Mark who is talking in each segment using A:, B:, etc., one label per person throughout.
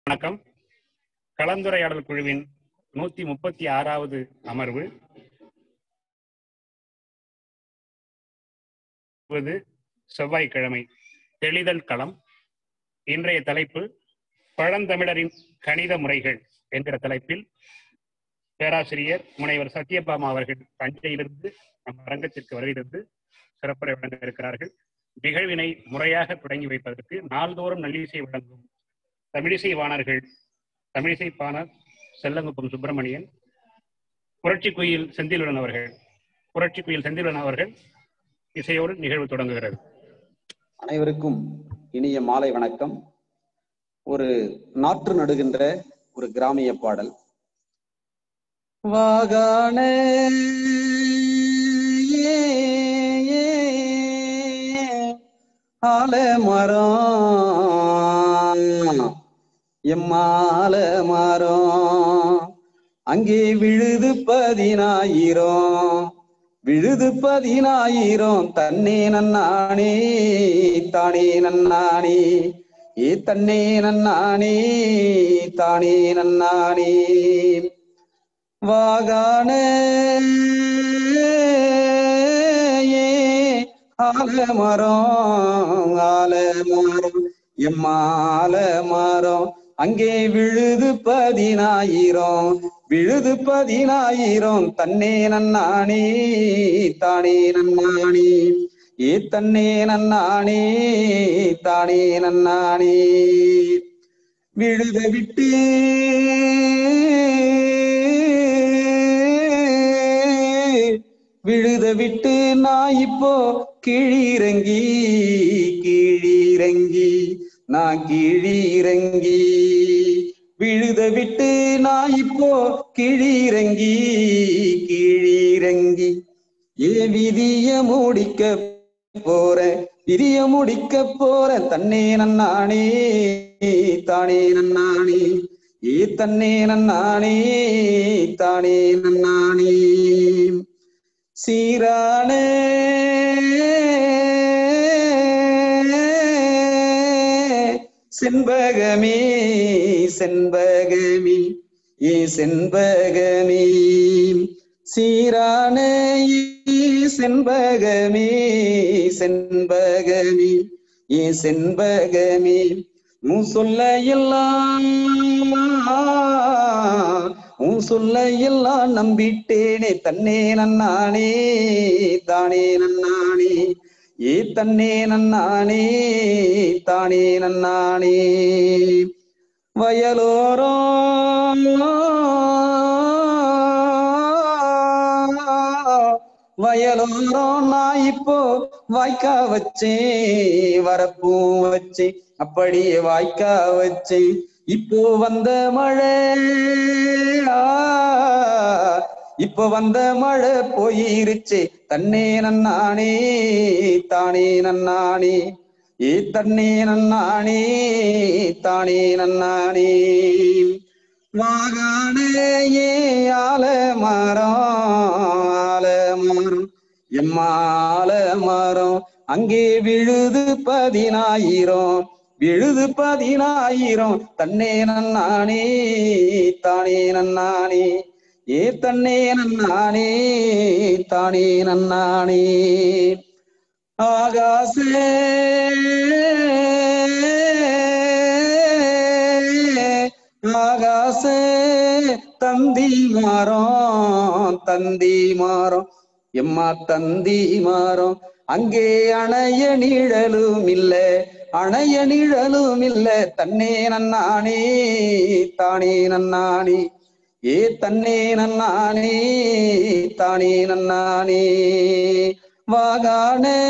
A: வணக்கம் கலந்துரையாடல் குழுவின் நூத்தி முப்பத்தி ஆறாவது அமர்வு இது செவ்வாய்க்கிழமை தெளிதல் களம் இன்றைய தலைப்பு பழந்தமிழரின் கணித முறைகள் என்கிற தலைப்பில் பேராசிரியர் முனைவர் சத்யபாமா அவர்கள் தஞ்சையிலிருந்து நம் அரங்கத்திற்கு வருகிறது சிறப்புரை வழங்க இருக்கிறார்கள் நிகழ்வினை முறையாக தொடங்கி வைப்பதற்கு நாள்தோறும் நல்லிசை வழங்கும் தமிழிசை வாணர்கள் தமிழிசை பாணர் செல்லங்குப்பம் சுப்பிரமணியன் புரட்சி குயில் செந்திலுடன் அவர்கள் புரட்சி குயில் செந்திலுடன் அவர்கள் இசையோடு நிகழ்வு தொடங்குகிறது
B: அனைவருக்கும் இனிய மாலை வணக்கம் ஒரு நாற்று நடுகின்ற ஒரு கிராமிய பாடல் வாகான ஆலமரம் எம்மால மரம் அங்கே விழுது பதினாயிரம் விழுது பதினாயிரம் தன்னே நன்னானே தானே நன்னானே ஏ தன்னே நன்னானே தானே நன்னானே வாகான ஏ ஆலமரம் ஆலமரம் எம்மால மரம் அங்கே விழுது பதினாயிரம் விழுது பதினாயிரம் தன்னே நன்னானே தானே நன்னானே ஏ தன்னே நன்னானே தானே நன்னானே விழுத விட்டு விழுத விட்டு நான் இப்போ கீழிறங்கி கீழிறங்கி நான் கீழிறங்கி விழுத விட்டு நான் இப்போ கீழிறங்கி கீழிறங்கி ஏ விதிய முடிக்க போறேன் விதிய முடிக்க போறேன் தன்னே நன்னானே தானே நன்னானே ஏ தன்னே நன்னானே தானே நன்னானே சீரானே செண்பகமே செண்பகமே ஏ செண்பகமே சீரான செண்பகமே செண்பகமே ஏ செண்பகமே உன் சொல்ல எல்லாம் உன் சொல்ல எல்லாம் நம்பிட்டேனே தன்னே நன்னானே தானே நன்னானே ஏ தன்னே நன்னானே தானே நன்னானே வயலோரம் வயலோரம் நான் இப்போ வாய்க்கா வச்சேன் வரப்பும் வச்சேன் அப்படியே வாய்க்கா வச்சேன் இப்போ வந்த மழை இப்போ வந்த மழை போயிருச்சே தன்னே நன்னானே தானே நன்னானே ஏ தன்னே நன்னானே தானே நன்னானே வாகானே ஏ ஆல மரம் ஆல மரம் எம்மால மரம் அங்கே விழுது பதினாயிரம் விழுது பதினாயிரம் தன்னே நன்னானே தானே நன்னானே ஏ தன்னே நன்னானே தானே நன்னானே ஆகாசே ஆகாசே தந்தி மாறம் தந்தி மாறம் எம்மா தந்தி மாறம் அங்கே அணைய நிழலும் இல்ல அணைய நிழலும் இல்ல தன்னே நன்னானே தானே நன்னானே ஏ தன்னே நன்னானே தானே நன்னானே வாகானே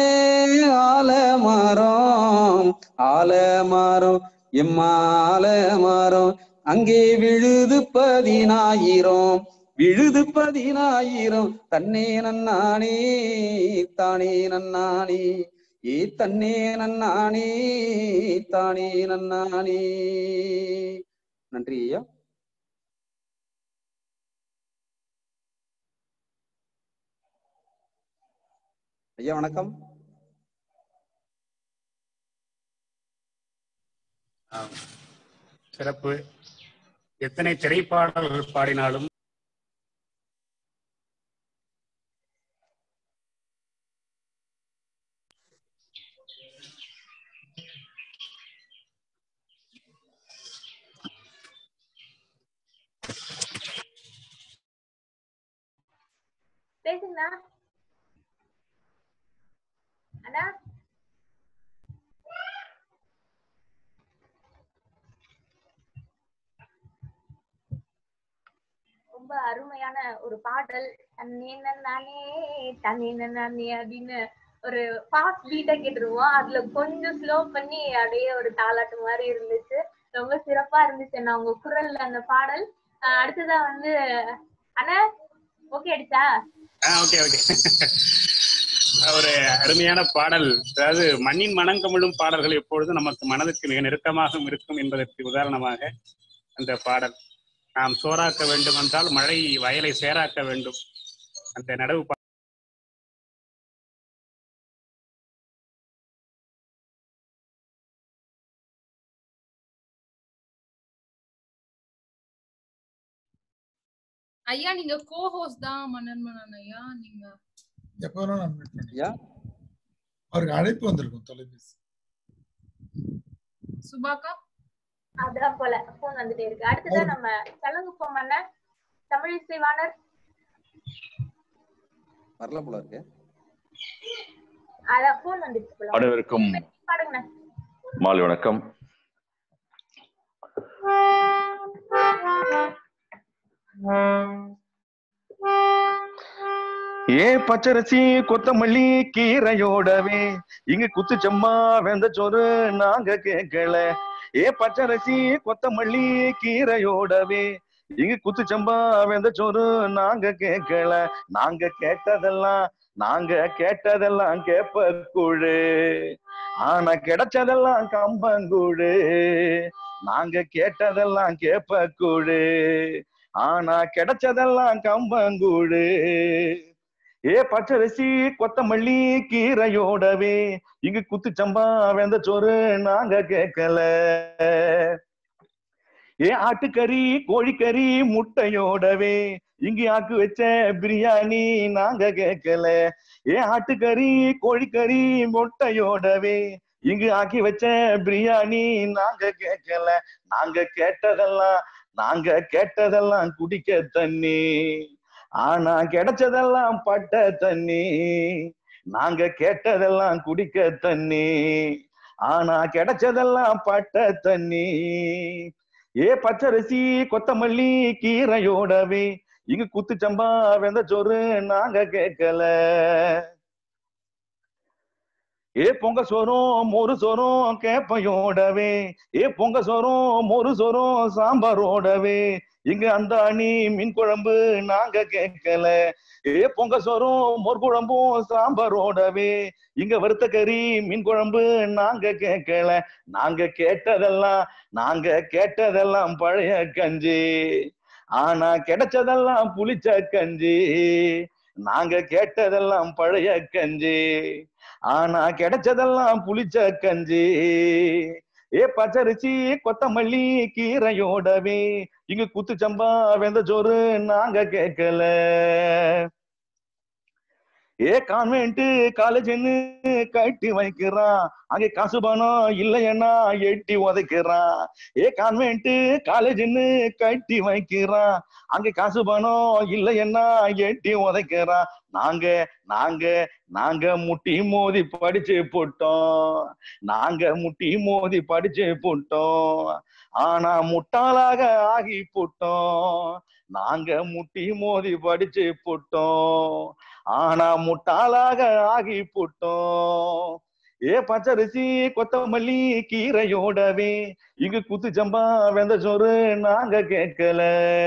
B: ஆலமரம் ஆலமரம் எம்மால மரம் அங்கே விழுது பதினாயிரம் விழுது பதினாயிரம் தன்னே நன்னானே தானே நன்னானே ஏ தன்னே நன்னானே தானே நன்னானே நன்றி ஐயா ஐயா வணக்கம்
A: சிறப்பு எத்தனை திரைப்பாடல்கள் பாடினாலும்
C: பேசுங்கண்ணா அண்ணா ரொம்ப அருமையான ஒரு பாடல் தன்னே நானே தன்னே நானே அப்படின்னு ஒரு ஃபாஸ்ட் பீட்டை கேட்டுருவோம் அதுல கொஞ்சம் ஸ்லோ பண்ணி அப்படியே ஒரு தாலாட்டு மாதிரி இருந்துச்சு ரொம்ப சிறப்பா இருந்துச்சு அண்ணா உங்க குரல்ல அந்த பாடல் ஆஹ் அடுத்ததா வந்து அண்ணா ஓகே அடிச்சா
A: ஓகே ஓகே ஒரு அருமையான பாடல் அதாவது மண்ணின் மனங்கமிழும் பாடல்கள் எப்பொழுதும் நமக்கு மனதுக்கு மிக நெருக்கமாக இருக்கும் என்பதற்கு உதாரணமாக அந்த பாடல் நாம் சோறாக்க வேண்டும் என்றால் மழை வயலை சேராக்க வேண்டும் அந்த நடவு பா-
D: ஐயா நீங்க கோ ஹோஸ்ட் தான் மன்னன் மன்னன் ஐயா நீங்க
E: எப்ப வேணா நான் மீட் பண்ணி
B: ஐயா
E: அவருக்கு அழைப்பு வந்திருக்கும் தொலைபேசி
D: சுபாக்கா
C: அதான் போல போன் வந்துட்டே இருக்கு அடுத்ததான் நம்ம தெலுங்கு அண்ணன் தமிழ் இசைவாணர்
B: வரல போல இருக்கு
C: அதான் போன் வந்துச்சு போல
F: அனைவருக்கும்
C: பாடுங்கண்ணே
F: மாலை வணக்கம் ஏ பச்சரிசி கொத்தமல்லி கீரையோடவே இங்க குத்துச்சம்மா வெந்த சோறு நாங்க கேட்கல ஏ பச்சரிசி கொத்தமல்லி கீரையோடவே இங்க குத்துச்சம்பா வெந்த சோறு நாங்க கேட்கல நாங்க கேட்டதெல்லாம் நாங்க கேட்டதெல்லாம் கேப்ப கூழு ஆனா கிடைச்சதெல்லாம் கம்பங்கூழு நாங்க கேட்டதெல்லாம் கேப்ப கூழு ஆனா கிடைச்சதெல்லாம் கம்பங்கூழு ஏ பச்சரிசி கொத்தமல்லி கீரையோடவே இங்க குத்துச்சம்பா வெந்த சோறு நாங்க கேட்கல ஏ ஆட்டுக்கறி கோழிக்கறி முட்டையோடவே இங்க ஆக்கு வச்ச பிரியாணி நாங்க கேட்கல ஏ ஆட்டுக்கறி கோழிக்கறி முட்டையோடவே இங்கு ஆக்கி வச்ச பிரியாணி நாங்க கேட்கல நாங்க கேட்டதெல்லாம் நாங்க கேட்டதெல்லாம் குடிக்க தண்ணி ஆனா கிடைச்சதெல்லாம் பட்ட தண்ணி நாங்க கேட்டதெல்லாம் குடிக்க தண்ணி ஆனா கிடைச்சதெல்லாம் பட்ட தண்ணி ஏ பச்சரிசி கொத்தமல்லி கீரையோடவே இங்க குத்துச்சம்பா வெந்த சோறு நாங்க கேட்கல ஏ பொங்க சோறும் மொறு சோறும் கேப்பையோடவே ஏ பொங்க சோறும் மொறு சோறும் சாம்பாரோடவே இங்க அந்த அணி மீன் குழம்பு நாங்க கேட்கல ஏ பொங்க சோறும் மோர் குழம்பும் சாம்பாரோடவே இங்க வறுத்த கறி மீன் குழம்பு நாங்க கேட்கல நாங்க கேட்டதெல்லாம் நாங்க கேட்டதெல்லாம் பழைய கஞ்சி ஆனா கிடைச்சதெல்லாம் புளிச்ச கஞ்சி நாங்க கேட்டதெல்லாம் பழைய கஞ்சி ஆனா கிடைச்சதெல்லாம் புளிச்ச கஞ்சி ஏ பச்சரிசி கொத்தமல்லி கீரையோடவே இங்க குத்துச்சம்பா வெந்த சோறு நாங்க கேட்கல ஏ கான்வென்ட் காலேஜ்னு கட்டி வைக்கிறான் அங்கே காசு பணம் இல்லைன்னா எட்டி உதைக்கிறான் ஏ கான்வென்ட் காலேஜ்னு கட்டி வைக்கிறான் அங்கே காசு பணம் இல்லைன்னா எட்டி உதைக்கிறான் நாங்க நாங்க நாங்க முட்டி மோதி படிச்சு போட்டோம் நாங்க முட்டி மோதி படிச்சு போட்டோம் ஆனா முட்டாளாக ஆகி போட்டோம் நாங்க முட்டி மோதி படிச்சு போட்டோம் ஆனா முட்டாளாக ஆகி போட்டோம் ஏ பச்சரிசி கொத்தமல்லி கீரையோடவே இங்க குத்து சம்பா வெந்த சோறு நாங்க கேட்கல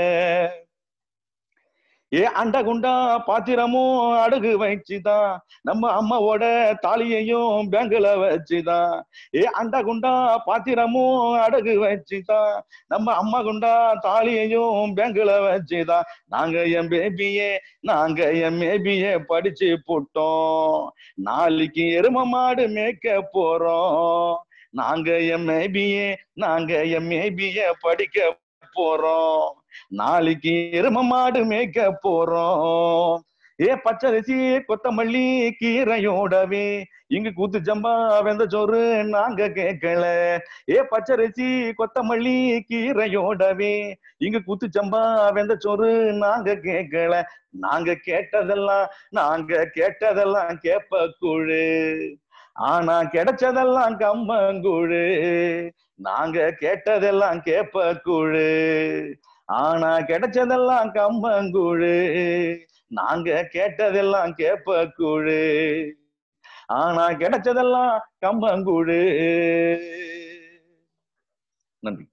F: ஏ அண்ட குண்டா பாத்திரமும் அடகு வச்சுதான் நம்ம அம்மாவோட தாலியையும் பேங்க்ல வச்சுதான் ஏ அண்ட குண்டா பாத்திரமும் அடகு வச்சுதான் நம்ம அம்மா குண்டா தாலியையும் பேங்க்ல வச்சுதான் நாங்க என் பேபியே நாங்க என் மேபிய படிச்சு போட்டோம் நாளைக்கு எரும மாடு மேய்க்க போறோம் நாங்க எம்ஏபிஏ நாங்க எம்ஏபிஏ படிக்க போறோம் நாளைக்கு எரும மாடு மேய்க்க போறோம் ஏ பச்சரிசி கொத்தமல்லி கீரையோடவே இங்க கூத்து ஜம்பா வெந்த சோறு நாங்க கேட்கல ஏ பச்சரிசி கொத்தமல்லி கீரையோடவே இங்க கூத்து சம்பா வெந்த சோறு நாங்க கேட்கல நாங்க கேட்டதெல்லாம் நாங்க கேட்டதெல்லாம் கேப்ப கூழு ஆனா கிடைச்சதெல்லாம் கம்மங்கூழு நாங்க கேட்டதெல்லாம் கேப்ப கூழு ஆனா கிடைச்சதெல்லாம் கம்மங்கூழு நாங்க கேட்டதெல்லாம் கேப்ப கூழு ஆனா கிடைச்சதெல்லாம் கம்பங்கூழு நன்றி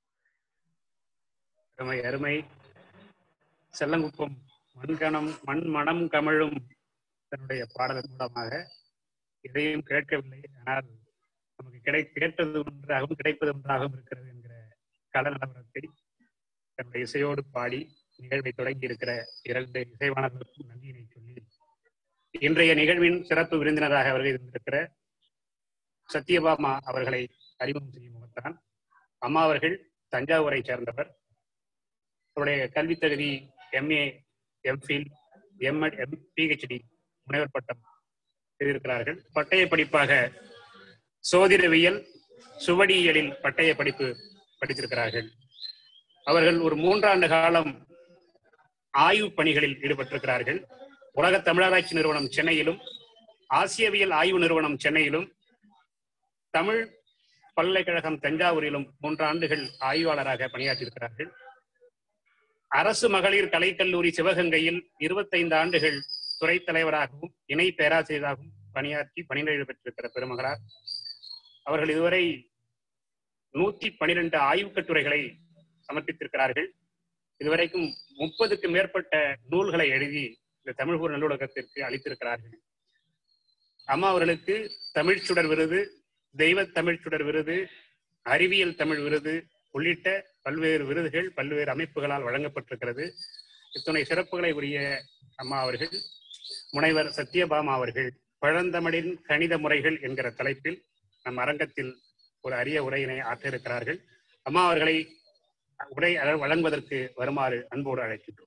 A: அருமை அருமை செல்லங்குப்பம் மண்கணம் மண் மனம் கமழும் தன்னுடைய பாடலின் மூலமாக இதையும் கேட்கவில்லை ஆனால் நமக்கு கிடை கேட்டது ஒன்றாகவும் கிடைப்பது ஒன்றாகவும் இருக்கிறது என்கிற கள நிலவரத்தை தன்னுடைய இசையோடு பாடி நிகழ்வை தொடங்கி இருக்கிற இரண்டு இசைவாணர்களுக்கும் நன்றியினை சொல்லி இன்றைய நிகழ்வின் சிறப்பு விருந்தினராக வருகை இருந்திருக்கிற சத்யபாமா அவர்களை அறிமுகம் செய்யும் முகத்தான் அம்மா அவர்கள் தஞ்சாவூரை சேர்ந்தவர் அவருடைய கல்வித் தகுதி MA MPhil MEd M PhD முனைவர் பட்டம் செய்திருக்கிறார்கள் பட்டய படிப்பாக சோதிடவியல் சுவடியியலில் பட்டய படிப்பு படித்திருக்கிறார்கள் அவர்கள் ஒரு மூன்றாண்டு காலம் ஆய்வு பணிகளில் ஈடுபட்டிருக்கிறார்கள் உலக தமிழராட்சி நிறுவனம் சென்னையிலும் ஆசியவியல் ஆய்வு நிறுவனம் சென்னையிலும் தமிழ் பல்கலைக்கழகம் தஞ்சாவூரிலும் மூன்று ஆண்டுகள் ஆய்வாளராக பணியாற்றியிருக்கிறார்கள் அரசு மகளிர் கலைக்கல்லூரி சிவகங்கையில் இருபத்தைந்து ஆண்டுகள் துறை தலைவராகவும் இணை பேராசிரியராகவும் பணியாற்றி பணிநிலை பெற்றிருக்கிற பெருமகளார் அவர்கள் இதுவரை நூத்தி பனிரெண்டு ஆய்வுக் கட்டுரைகளை சமர்ப்பித்திருக்கிறார்கள் இதுவரைக்கும் முப்பதுக்கு மேற்பட்ட நூல்களை எழுதி இந்த தமிழ்கூர் நல்லுலகத்திற்கு அளித்திருக்கிறார்கள் அம்மா அவர்களுக்கு தமிழ்ச்சுடர் விருது தெய்வ தமிழ்ச்சுடர் விருது அறிவியல் தமிழ் விருது உள்ளிட்ட பல்வேறு விருதுகள் பல்வேறு அமைப்புகளால் வழங்கப்பட்டிருக்கிறது இத்துணை சிறப்புகளை உரிய அம்மா அவர்கள் முனைவர் சத்யபாமா அவர்கள் பழந்தமிழின் கணித முறைகள் என்கிற தலைப்பில் நம் அரங்கத்தில் ஒரு அரிய உரையினை ஆற்ற இருக்கிறார்கள் அம்மா அவர்களை உரை வழங்குவதற்கு வருமாறு அன்போடு அழைக்கின்றோம்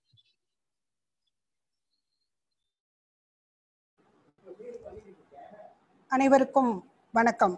G: அனைவருக்கும் வணக்கம்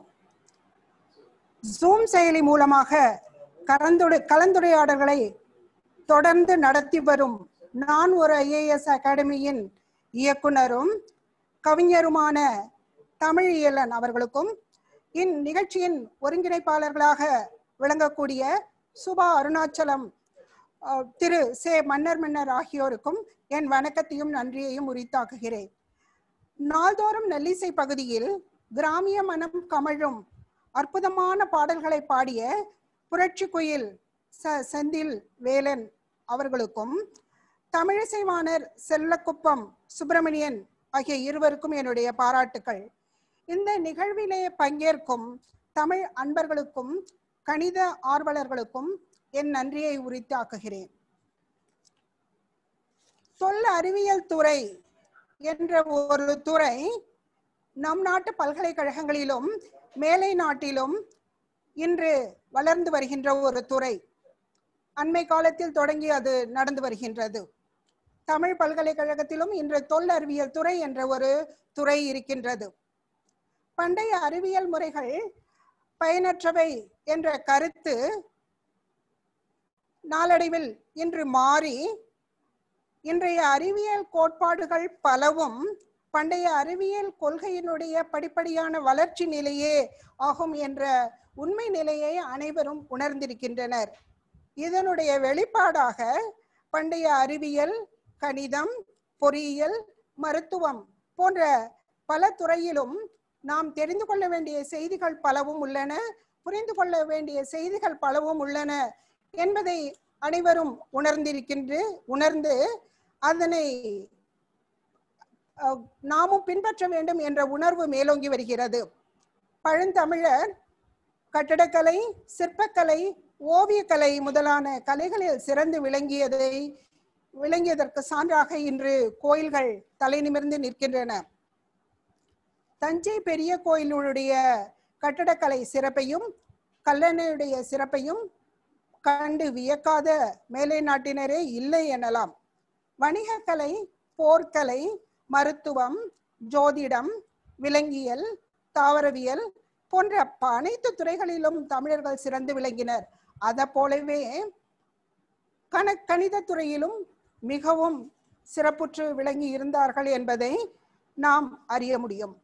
G: ஜூம் செயலி மூலமாக கலந்துரை கலந்துரையாடல்களை தொடர்ந்து நடத்தி வரும் நான் ஒரு ஐஏஎஸ் அகாடமியின் இயக்குனரும் கவிஞருமான தமிழியலன் அவர்களுக்கும் இந்நிகழ்ச்சியின் ஒருங்கிணைப்பாளர்களாக விளங்கக்கூடிய சுபா அருணாச்சலம் அஹ், திரு சே மன்னர் மன்னர் ஆகியோருக்கும் என் வணக்கத்தையும் நன்றியையும் உரித்தாக்குகிறேன் நாள்தோறும் நெல்லிசை பகுதியில் கிராமிய மனம் கமழும் அற்புதமான பாடல்களை பாடிய புரட்சி குயில் ச செந்தில் வேலன் அவர்களுக்கும் தமிழிசைவாணர் செல்லக்குப்பம் சுப்பிரமணியன் ஆகிய இருவருக்கும் என்னுடைய பாராட்டுக்கள் இந்த நிகழ்விலே பங்கேற்கும் தமிழ் அன்பர்களுக்கும் கணித ஆர்வலர்களுக்கும் என் நன்றியை உரித்தாக்குகிறேன் தொல் அறிவியல் துறை என்ற ஒரு துறை நம் நாட்டு பல்கலைக்கழகங்களிலும் மேலை நாட்டிலும் இன்று வளர்ந்து வருகின்ற ஒரு துறை அண்மை காலத்தில் தொடங்கி அது நடந்து வருகின்றது தமிழ் பல்கலைக்கழகத்திலும் இன்று தொல் அறிவியல் துறை என்ற ஒரு துறை இருக்கின்றது பண்டைய அறிவியல் முறைகள் பயனற்றவை என்ற கருத்து நாளடைவில் இன்று மாறி இன்றைய அறிவியல் கோட்பாடுகள் பலவும் பண்டைய அறிவியல் கொள்கையினுடைய படிப்படியான வளர்ச்சி நிலையே ஆகும் என்ற உண்மை நிலையை அனைவரும் உணர்ந்திருக்கின்றனர் இதனுடைய வெளிப்பாடாக பண்டைய அறிவியல் கணிதம் பொறியியல் மருத்துவம் போன்ற பல துறையிலும் நாம் தெரிந்து கொள்ள வேண்டிய செய்திகள் பலவும் உள்ளன புரிந்து கொள்ள வேண்டிய செய்திகள் பலவும் உள்ளன என்பதை அனைவரும் உணர்ந்திருக்கின்ற உணர்ந்து அதனை அஹ், நாமும் பின்பற்ற வேண்டும் என்ற உணர்வு மேலோங்கி வருகிறது பழந்தமிழர் கட்டடக்கலை சிற்பக்கலை ஓவியக்கலை முதலான கலைகளில் சிறந்து விளங்கியதை விளங்கியதற்கு சான்றாக இன்று கோயில்கள் தலை நிமிர்ந்து நிற்கின்றன தஞ்சை பெரிய கோயிலுடைய கட்டடக்கலை சிறப்பையும் கல்லணையுடைய சிறப்பையும் கண்டு வியக்காத மேலை நாட்டினரே இல்லை எனலாம் வணிகக்கலை போர்க்கலை மருத்துவம் ஜோதிடம் விலங்கியல் தாவரவியல் போன்ற ப- அனைத்து துறைகளிலும் தமிழர்கள் சிறந்து விளங்கினர் அத போலவே கண கணித துறையிலும் மிகவும் சிறப்புற்று விளங்கி இருந்தார்கள் என்பதை நாம் அறிய முடியும்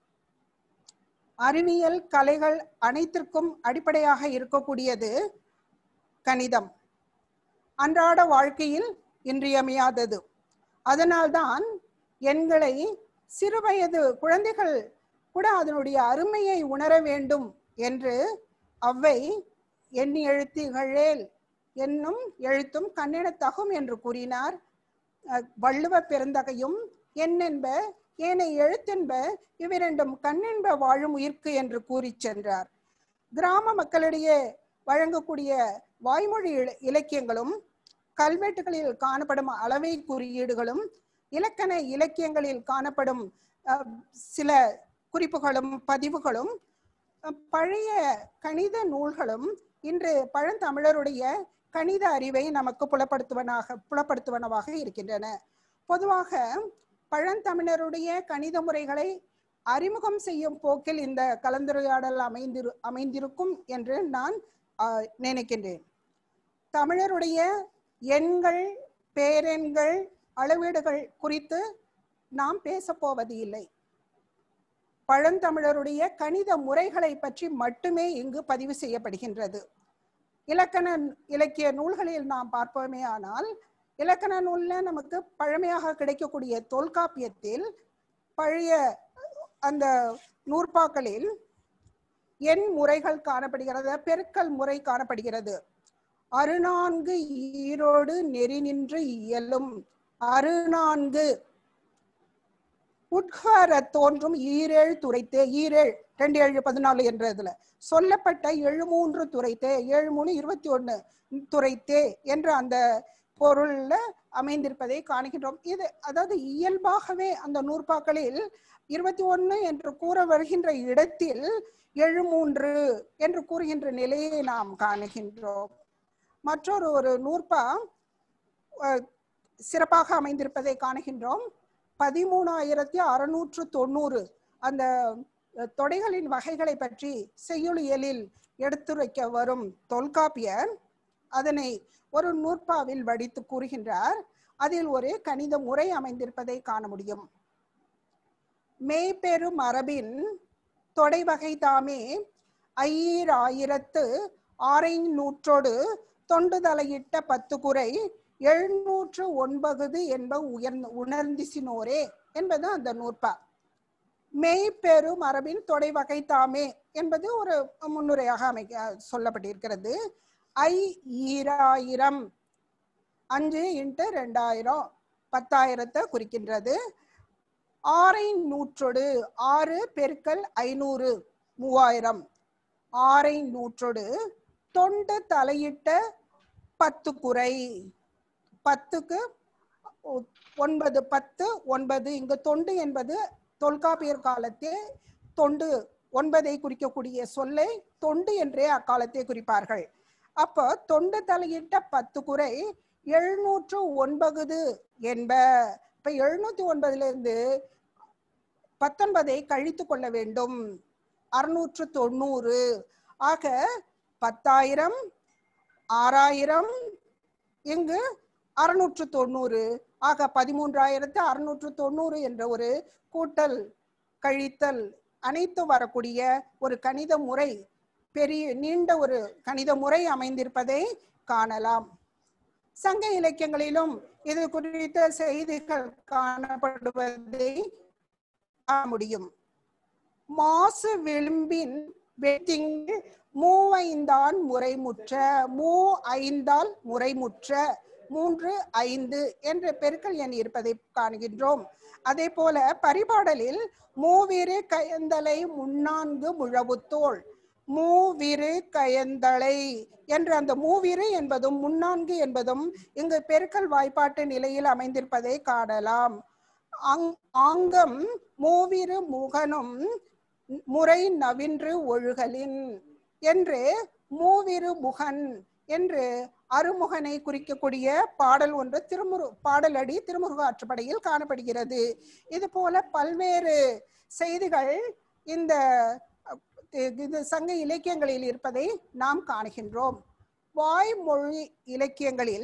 G: அறிவியல் கலைகள் அனைத்திற்கும் அடிப்படையாக இருக்கக்கூடியது கணிதம் அன்றாட வாழ்க்கையில் இன்றியமையாதது அதனால்தான் எண்களை சிறுவயது குழந்தைகள் கூட அதனுடைய அருமையை உணர வேண்டும் என்று அவ்வை எண்ணி எழுத்துகளேல் என்னும் எழுத்தும் கண்ணெனத்தகும் என்று கூறினார் அஹ் வள்ளுவ பெருந்தகையும் எண்ணென்ப ஏனை எழுத்தென்ப இவ்விரண்டும் கண்ணென்ப வாழும் உயிர்க்கு என்று கூறிச் சென்றார் கிராம மக்களிடையே வழங்கக்கூடிய வாய்மொழி இல- இலக்கியங்களும் கல்வெட்டுகளில் காணப்படும் அளவை குறியீடுகளும் இலக்கண இலக்கியங்களில் காணப்படும் அஹ், சில குறிப்புகளும் பதிவுகளும் அஹ், பழைய கணித நூல்களும் இன்று பழந்தமிழருடைய கணித அறிவை நமக்கு புலப்படுத்துவனாக புலப்படுத்துவனவாக இருக்கின்றன பொதுவாக பழந்தமிழருடைய கணித முறைகளை அறிமுகம் செய்யும் போக்கில் இந்த கலந்துரையாடல் அமைந்திரு அமைந்திருக்கும் என்று நான் ஆஹ், நினைக்கின்றேன் தமிழருடைய எண்கள் பேரெண்கள் அளவீடுகள் குறித்து நாம் பேசப் போவது இல்லை பழந்தமிழருடைய கணித முறைகளை பற்றி மட்டுமே இங்கு பதிவு செய்யப்படுகின்றது இலக்கண இலக்கிய நூல்களில் நாம் பார்ப்போமே ஆனால் இலக்கண நூல்ல நமக்கு பழமையாக கிடைக்கக்கூடிய தொல்காப்பியத்தில் பழைய அந்த நூற்பாக்களில் எண் முறைகள் காணப்படுகிறது பெருக்கல் முறை காணப்படுகிறது அறுநான்கு ஈரோடு நெறி நின்று இயலும் அறுநான்கு உட்கார தோன்றும் ஈரேழு துரைத்தே ஈரேழ் ரெண்டு ஏழு பதினாலு என்ற இதுல சொல்லப்பட்ட எழு மூன்று துரைத்தே ஏழு மூணு இருபத்தி ஒண்ணு துரைத்தே என்ற அந்த பொருள்ல அமைந்திருப்பதை காணுகின்றோம் இது அதாவது இயல்பாகவே அந்த நூற்பாக்களில் இருபத்தி ஒண்ணு என்று கூற வருகின்ற இடத்தில் எழு மூன்று என்று கூறுகின்ற நிலையை நாம் காணுகின்றோம் மற்றொரு ஒரு நூற்பா அஹ், சிறப்பாக அமைந்திருப்பதை காணுகின்றோம் பதிமூணாயிரத்தி அறுநூற்று தொண்ணூறு அந்த அஹ், தொடைகளின் வகைகளை பற்றி செய்யுளியலில் எடுத்துரைக்க வரும் தொல்காப்பியர் அதனை ஒரு நூற்பாவில் வடித்து கூறுகின்றார் அதில் ஒரு கணித முறை அமைந்திருப்பதை காண முடியும் மெய்பெரு மரபின் தொடை வகை தாமே ஐயீர் ஆயிரத்து ஆரை நூற்றோடு தொண்டு தலையிட்ட பத்து குறை எழுநூற்று ஒன்பது என்ப உயர்ந்து உணர்ந்திசினோரே என்பது அந்த நூற்பா மெய்பெரு மரபின் தொடை வகை தாமே என்பது ஒரு முன்னுரையாக அமைக்க சொல்லப்பட்டிருக்கிறது ஐ ஈராயிரம் அஞ்சு இன்ட்டு ரெண்டாயிரம் பத்தாயிரத்தை குறிக்கின்றது ஆறை நூற்றோடு ஆறு பெருக்கல் ஐநூறு மூவாயிரம் ஆறை நூற்றோடு தொண்டு தலையிட்ட பத்து குறை பத்துக்கு ஒ- ஒன்பது பத்து ஒன்பது இங்கு தொண்டு என்பது தொல்காப்பியர் காலத்தே தொண்டு ஒன்பதை குறிக்கக்கூடிய சொல்லை தொண்டு என்றே அக்காலத்தே குறிப்பார்கள் அப்போ தொண்டு தலையிட்ட பத்து குறை எழுநூற்று ஒன்பது என்ப இப்ப எழுநூத்தி ஒன்பதுல இருந்து பத்தொன்பதை கழித்து கொள்ள வேண்டும் அறுநூற்று தொண்ணூறு ஆக பத்தாயிரம் ஆறாயிரம் இங்கு அறுநூற்று தொண்ணூறு ஆக பதிமூன்றாயிரத்து அறுநூற்று தொண்ணூறு என்ற ஒரு கூட்டல் கழித்தல் அனைத்து வரக்கூடிய ஒரு கணித முறை பெரிய நீண்ட ஒரு கணித முறை அமைந்திருப்பதை காணலாம் சங்க இலக்கியங்களிலும் இது குறித்த செய்திகள் காணப்படுவதை காண முடியும் மாசு விளிம்பின் வெட்டிங்கு மூவைந்தான் முறைமுற்ற மூ ஐந்தால் முறைமுற்ற மூன்று ஐந்து என்ற பெருக்கல் எண் இருப்பதை காண்கின்றோம் அதே போல பரிபாடலில் மூவிரு கயந்தலை முன்னான்கு முழவுத்தோள் மூவிரு கயந்தலை என்ற அந்த மூவிரு என்பதும் முன்னான்கு என்பதும் இங்கு பெருக்கல் வாய்ப்பாட்டு நிலையில் அமைந்திருப்பதை காணலாம் அங்- ஆங்கம் மூவிரு முகனும் முறை நவின்று ஒழுகலின் என்று மூவிரு முகன் என்று அருமுகனை குறிக்கக்கூடிய பாடல் ஒன்று திருமுரு பாடலடி திருமுருக ஆற்றுப்படையில் காணப்படுகிறது இது போல பல்வேறு செய்திகள் இந்த அஹ், இது சங்க இலக்கியங்களில் இருப்பதை நாம் காணுகின்றோம் வாய்மொழி இலக்கியங்களில்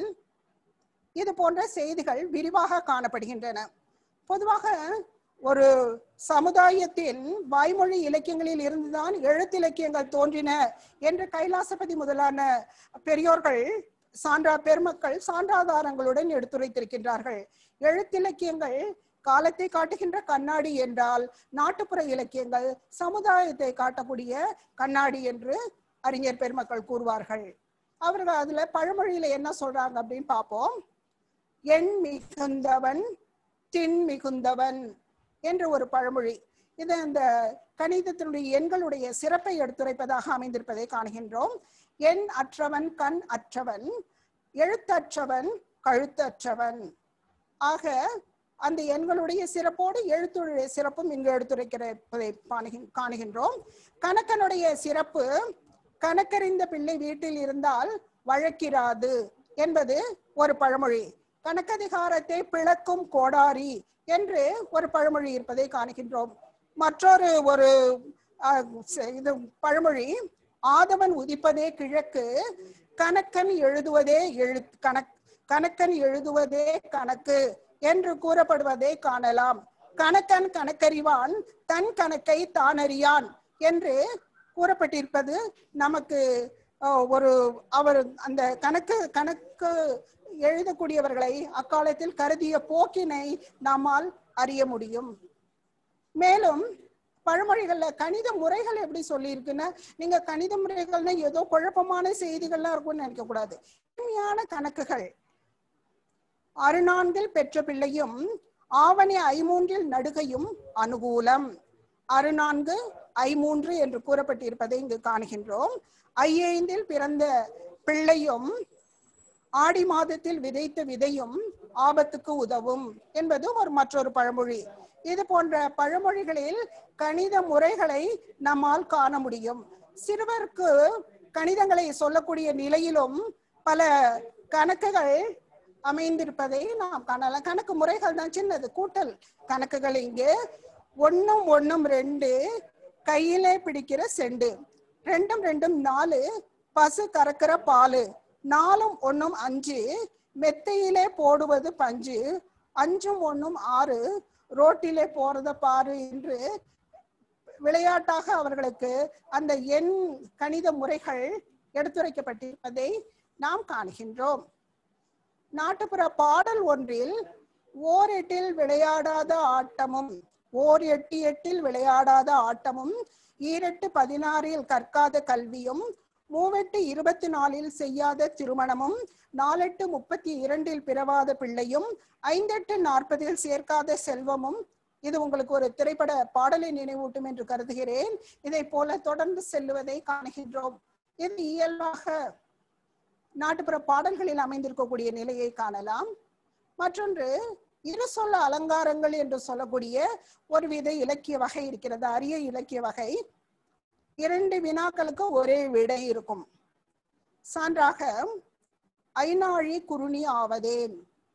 G: இது போன்ற செய்திகள் விரிவாக காணப்படுகின்றன பொதுவாக ஒரு சமுதாயத்தின் வாய்மொழி இலக்கியங்களில் இருந்துதான் எழுத்திலக்கியங்கள் தோன்றின என்று கைலாசபதி முதலான பெரியோர்கள் சான்றா பெருமக்கள் சான்றாதாரங்களுடன் எடுத்துரைத்திருக்கின்றார்கள் எழுத்திலக்கியங்கள் காலத்தை காட்டுகின்ற கண்ணாடி என்றால் நாட்டுப்புற இலக்கியங்கள் சமுதாயத்தை காட்டக்கூடிய கண்ணாடி என்று அறிஞர் பெருமக்கள் கூறுவார்கள் அவர்கள் அதுல பழமொழியில என்ன சொல்றாங்க அப்படின்னு பார்ப்போம் எண் மிகுந்தவன் தின் மிகுந்தவன் என்ற ஒரு பழமொழி இது அந்த கணிதத்தினுடைய எண்களுடைய சிறப்பை எடுத்துரைப்பதாக அமைந்திருப்பதை காணுகின்றோம் எண் அற்றவன் கண் அற்றவன் எழுத்தற்றவன் கழுத்தற்றவன் ஆக அந்த எண்களுடைய சிறப்போடு எழுத்துடைய சிறப்பும் இங்கு எடுத்துரைக்கிறதை காணுகின்- காணுகின்றோம் கணக்கனுடைய சிறப்பு கணக்கறிந்த பிள்ளை வீட்டில் இருந்தால் வழக்கிராது என்பது ஒரு பழமொழி கணக்கதிகாரத்தை பிளக்கும் கோடாரி என்று ஒரு பழமொழி இருப்பதை காணுகின்றோம் மற்றொரு ஒரு அஹ், ச- இது பழமொழி ஆதவன் உதிப்பதே கிழக்கு கணக்கன் எழுதுவதே எழு கணக் கணக்கன் எழுதுவதே கணக்கு என்று கூறப்படுவதை காணலாம் கணக்கன் கணக்கறிவான் தன் கணக்கை தான் அறியான் என்று கூறப்பட்டிருப்பது நமக்கு அஹ், ஒரு அவர் அந்த கணக்கு கணக்கு எழுதக்கூடியவர்களை அக்காலத்தில் கருதிய போக்கினை நம்மால் அறிய முடியும் மேலும் பழமொழிகள்ல கணித முறைகள் எப்படி சொல்லியிருக்குன்னா நீங்க கணித முறைகள்னா ஏதோ குழப்பமான செய்திகள்லாம் இருக்கும்னு நினைக்க கூடாது எளிமையான கணக்குகள் அறுநான்கில் பெற்ற பிள்ளையும் ஆவணி ஐமூன்றில் நடுகையும் அனுகூலம் அறுநான்கு ஐமூன்று என்று கூறப்பட்டிருப்பதை இங்கு காணுகின்றோம் ஐயைந்தில் பிறந்த பிள்ளையும் ஆடி மாதத்தில் விதைத்த விதையும் ஆபத்துக்கு உதவும் என்பது ஒரு மற்றொரு பழமொழி இது போன்ற பழமொழிகளில் கணித முறைகளை நம்மால் காண முடியும் சிறுவருக்கு கணிதங்களை சொல்லக்கூடிய நிலையிலும் பல கணக்குகள் அமைந்திருப்பதை நாம் காணலாம் கணக்கு முறைகள் தான் சின்னது கூட்டல் கணக்குகள் இங்கு ஒண்ணும் ஒண்ணும் ரெண்டு கையிலே பிடிக்கிற செண்டு ரெண்டும் ரெண்டும் நாலு பசு கறக்கிற பாலு நாலும் ஒண்ணும் அஞ்சு மெத்தையிலே போடுவது பஞ்சு அஞ்சும் ஒண்ணும் ஆறு ரோட்டிலே போறத பாரு என்று விளையாட்டாக அவர்களுக்கு அந்த எண் கணித முறைகள் எடுத்துரைக்கப்பட்டிருப்பதை நாம் காணுகின்றோம் நாட்டுப்புற பாடல் ஒன்றில் ஓர் எட்டில் விளையாடாத ஆட்டமும் ஓர் எட்டு எட்டில் விளையாடாத ஆட்டமும் ஈரெட்டு பதினாறில் கற்காத கல்வியும் மூவெட்டு இருபத்தி நாலில் செய்யாத திருமணமும் நாலெட்டு முப்பத்தி இரண்டில் பிறவாத பிள்ளையும் ஐந்தெட்டு நாற்பதில் சேர்க்காத செல்வமும் இது உங்களுக்கு ஒரு திரைப்பட பாடலை நினைவூட்டும் என்று கருதுகிறேன் இதை போல தொடர்ந்து செல்லுவதை காணுகின்றோம் இது இயல்பாக நாட்டுப்புற பாடல்களில் அமைந்திருக்கக்கூடிய நிலையை காணலாம் மற்றொன்று இரு சொல்ல அலங்காரங்கள் என்று சொல்லக்கூடிய ஒருவித இலக்கிய வகை இருக்கிறது அரிய இலக்கிய வகை இரண்டு வினாக்களுக்கு ஒரே விடை இருக்கும் சான்றாக ஐநாழி குருணி ஆவதேன்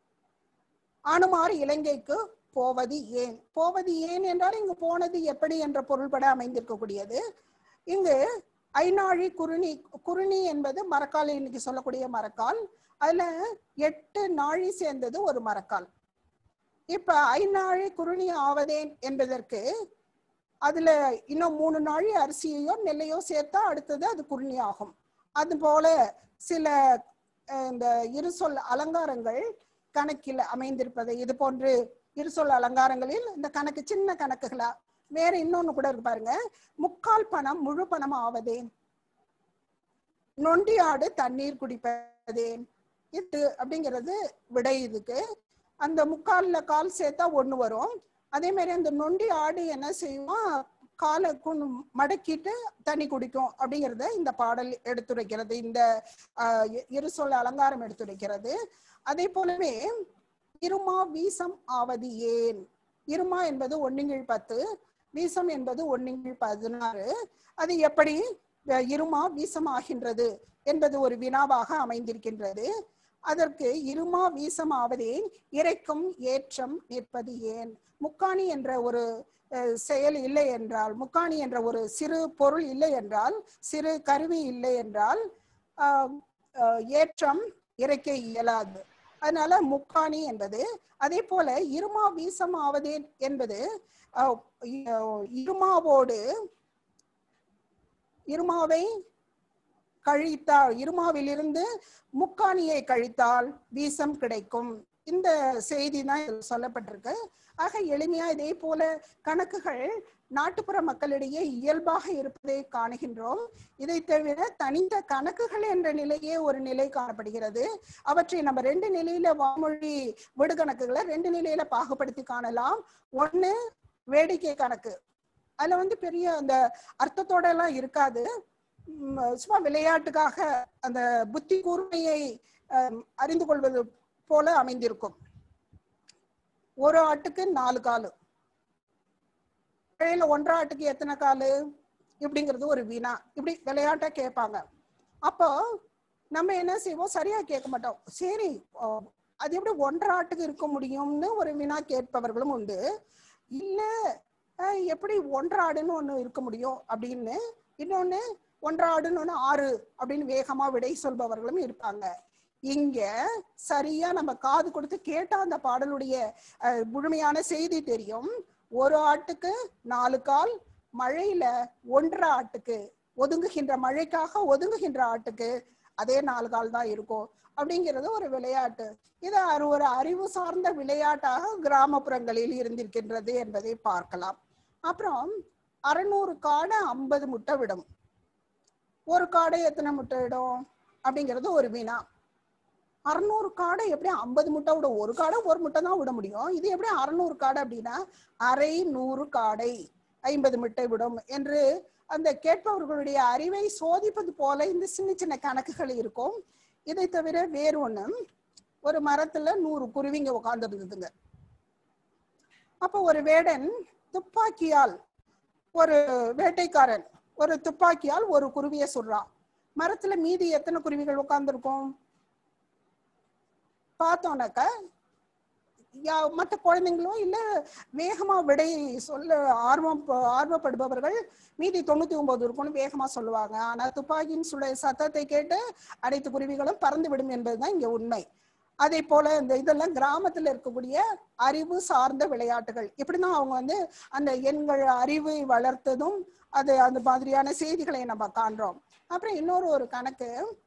G: அனுமார் இலங்கைக்கு போவது ஏன் போவது ஏன் என்றால் இங்கு போனது எப்படி என்ற பொருள்பட அமைந்திருக்கக்கூடியது இங்கு ஐநாழி குருணி குருணி என்பது மரக்கால் இன்னைக்கு சொல்லக்கூடிய மரக்கால் அதுல எட்டு நாழி சேர்ந்தது ஒரு மரக்கால் இப்ப ஐநாழி குருணி ஆவதேன் என்பதற்கு அதுல இன்னும் மூணு நாழி அரிசியையோ நெல்லையோ சேர்த்தா அடுத்தது அது குருணி ஆகும் அது போல சில அஹ், இந்த இருசொல் அலங்காரங்கள் கணக்கில் அமைந்திருப்பது இது போன்று இருசொல் அலங்காரங்களில் இந்த கணக்கு சின்ன கணக்குகளா வேற இன்னொன்னு கூட இருக்கு பாருங்க முக்கால் பணம் முழு பணம் ஆவதேன் நொண்டி ஆடு தண்ணீர் குடிப்பதேன் இது அப்படிங்கிறது விடை இதுக்கு அந்த முக்கால்ல கால் சேர்த்தா ஒண்ணு வரும் அதே மாதிரி அந்த நொண்டி ஆடு என்ன செய்யும் காலை குன் மடக்கிட்டு தண்ணி குடிக்கும் அப்படிங்கறத இந்த பாடல் எடுத்துரைக்கிறது இந்த ஆஹ், இ- இருசொல் அலங்காரம் எடுத்துரைக்கிறது அதே போலவே இருமா வீசம் ஆவது ஏன் இருமா என்பது ஒண்ணுங்கில் பத்து வீசம் என்பது ஒன்னில் பதினாறு அது எப்படி அஹ், இருமா வீசம் ஆகின்றது என்பது ஒரு வினாவாக அமைந்திருக்கின்றது அதற்கு இருமா வீசம் ஆவதேன் இறைக்கும் ஏற்றம் நிற்பது ஏன் முக்காணி என்ற ஒரு அஹ், செயல் இல்லை என்றால் முக்காணி என்ற ஒரு சிறு பொருள் இல்லை என்றால் சிறு கருவி இல்லை என்றால் ஆஹ், ஆஹ், ஏற்றம் இறைக்க இயலாது அதனால முக்காணி என்பது அதே போல இருமா வீசம் ஆவதே என்பது ஆஹ், இ- ஆஹ், இருமாவோடு இருமாவை கழித்தால் இருமாவிலிருந்து முக்காணியை கழித்தால் வீசம் கிடைக்கும் இந்த செய்தி தான் இதில் சொல்லப்பட்டிருக்கு ஆக எளிமையா இதே போல கணக்குகள் நாட்டுப்புற மக்களிடையே இயல்பாக இருப்பதை காணுகின்றோம் இதை தவிர தனித்த கணக்குகள் என்ற நிலையே ஒரு நிலை காணப்படுகிறது அவற்றை நம்ம ரெண்டு நிலையில வாமொழி விடுகணக்குகளை ரெண்டு நிலையில பாகுபடுத்தி காணலாம் ஒண்ணு வேடிக்கை கணக்கு அதுல வந்து பெரிய அந்த அர்த்தத்தோட எல்லாம் இருக்காது உம், சும்மா விளையாட்டுக்காக அந்த புத்தி கூர்மையை அஹ், அறிந்து கொள்வது போல அமைந்திருக்கும் ஒரு ஆட்டுக்கு நாலு காலு இடையில ஒன்றரை ஆட்டுக்கு எத்தனை காலு இப்படிங்கிறது ஒரு வினா இப்படி விளையாட்டா கேட்பாங்க அப்போ நம்ம என்ன செய்வோம் சரியா கேட்க மாட்டோம் சரி ஓ, அது எப்படி ஒன்றரை ஆட்டுக்கு இருக்க முடியும்னு ஒரு வினா கேட்பவர்களும் உண்டு இல்ல அஹ், எப்படி ஒன்றரை ஆடுன்னு ஒண்ணு இருக்க முடியும் அப்படின்னு இன்னொன்னு ஒன்றரை ஆடுன்னு ஒண்ணு ஆறு அப்படின்னு வேகமா விடை சொல்பவர்களும் இருப்பாங்க இங்க சரியா நம்ம காது கொடுத்து கேட்டா அந்த பாடலுடைய அஹ், முழுமையான செய்தி தெரியும் ஒரு ஆட்டுக்கு நாலு கால் மழையில ஒன்றரை ஆட்டுக்கு ஒதுங்குகின்ற மழைக்காக ஒதுங்குகின்ற ஆட்டுக்கு அதே நாலு கால் தான் இருக்கும் அப்படிங்கிறது ஒரு விளையாட்டு இது ஒரு- ஒரு அறிவு சார்ந்த விளையாட்டாக கிராமப்புறங்களில் இருந்திருக்கின்றது என்பதை பார்க்கலாம் அப்புறம் அறுநூறு காடை ஐம்பது முட்டை விடும் ஒரு காடை எத்தனை முட்டை விடும் அப்படிங்கிறது ஒரு வினா அறுநூறு காடை எப்படி ஐம்பது முட்டை விட ஒரு காடை ஒரு முட்டை தான் விட முடியும் இது எப்படி அறுநூறு காடை அப்படின்னா அரை நூறு காடை ஐம்பது முட்டை விடும் என்று அந்த கேட்பவர்களுடைய அறிவை சோதிப்பது போல இந்த சின்ன சின்ன கணக்குகள் இருக்கும் இதை தவிர வேறு ஒண்ணு ஒரு மரத்துல நூறு குருவிங்க உட்கார்ந்து இருந்ததுங்க அப்ப ஒரு வேடன் துப்பாக்கியால் ஒரு வேட்டைக்காரன் ஒரு துப்பாக்கியால் ஒரு குருவியை சுடுறான் மரத்துல மீதி எத்தனை குருவிகள் உட்கார்ந்துருக்கும் பார்த்தோன்னாக்க யா- மற்ற குழந்தைங்களோ இல்ல வேகமா விடை சொல்ல ஆர்வம் ப- ஆர்வப்படுபவர்கள் மீதி தொண்ணூத்தி ஒன்பது இருக்கும்னு வேகமா சொல்லுவாங்க ஆனா துப்பாக்கியின் சுட சத்தத்தை கேட்டு அனைத்து குருவிகளும் பறந்து விடும் என்பதுதான் இங்க உண்மை அதே போல இந்த இதெல்லாம் கிராமத்துல இருக்கக்கூடிய அறிவு சார்ந்த விளையாட்டுகள் இப்படிதான் அவங்க வந்து அந்த எண்கள் அறிவை வளர்த்ததும் அது அந்த மாதிரியான செய்திகளை நம்ம காண்றோம் அப்புறம் இன்னொரு ஒரு கணக்கு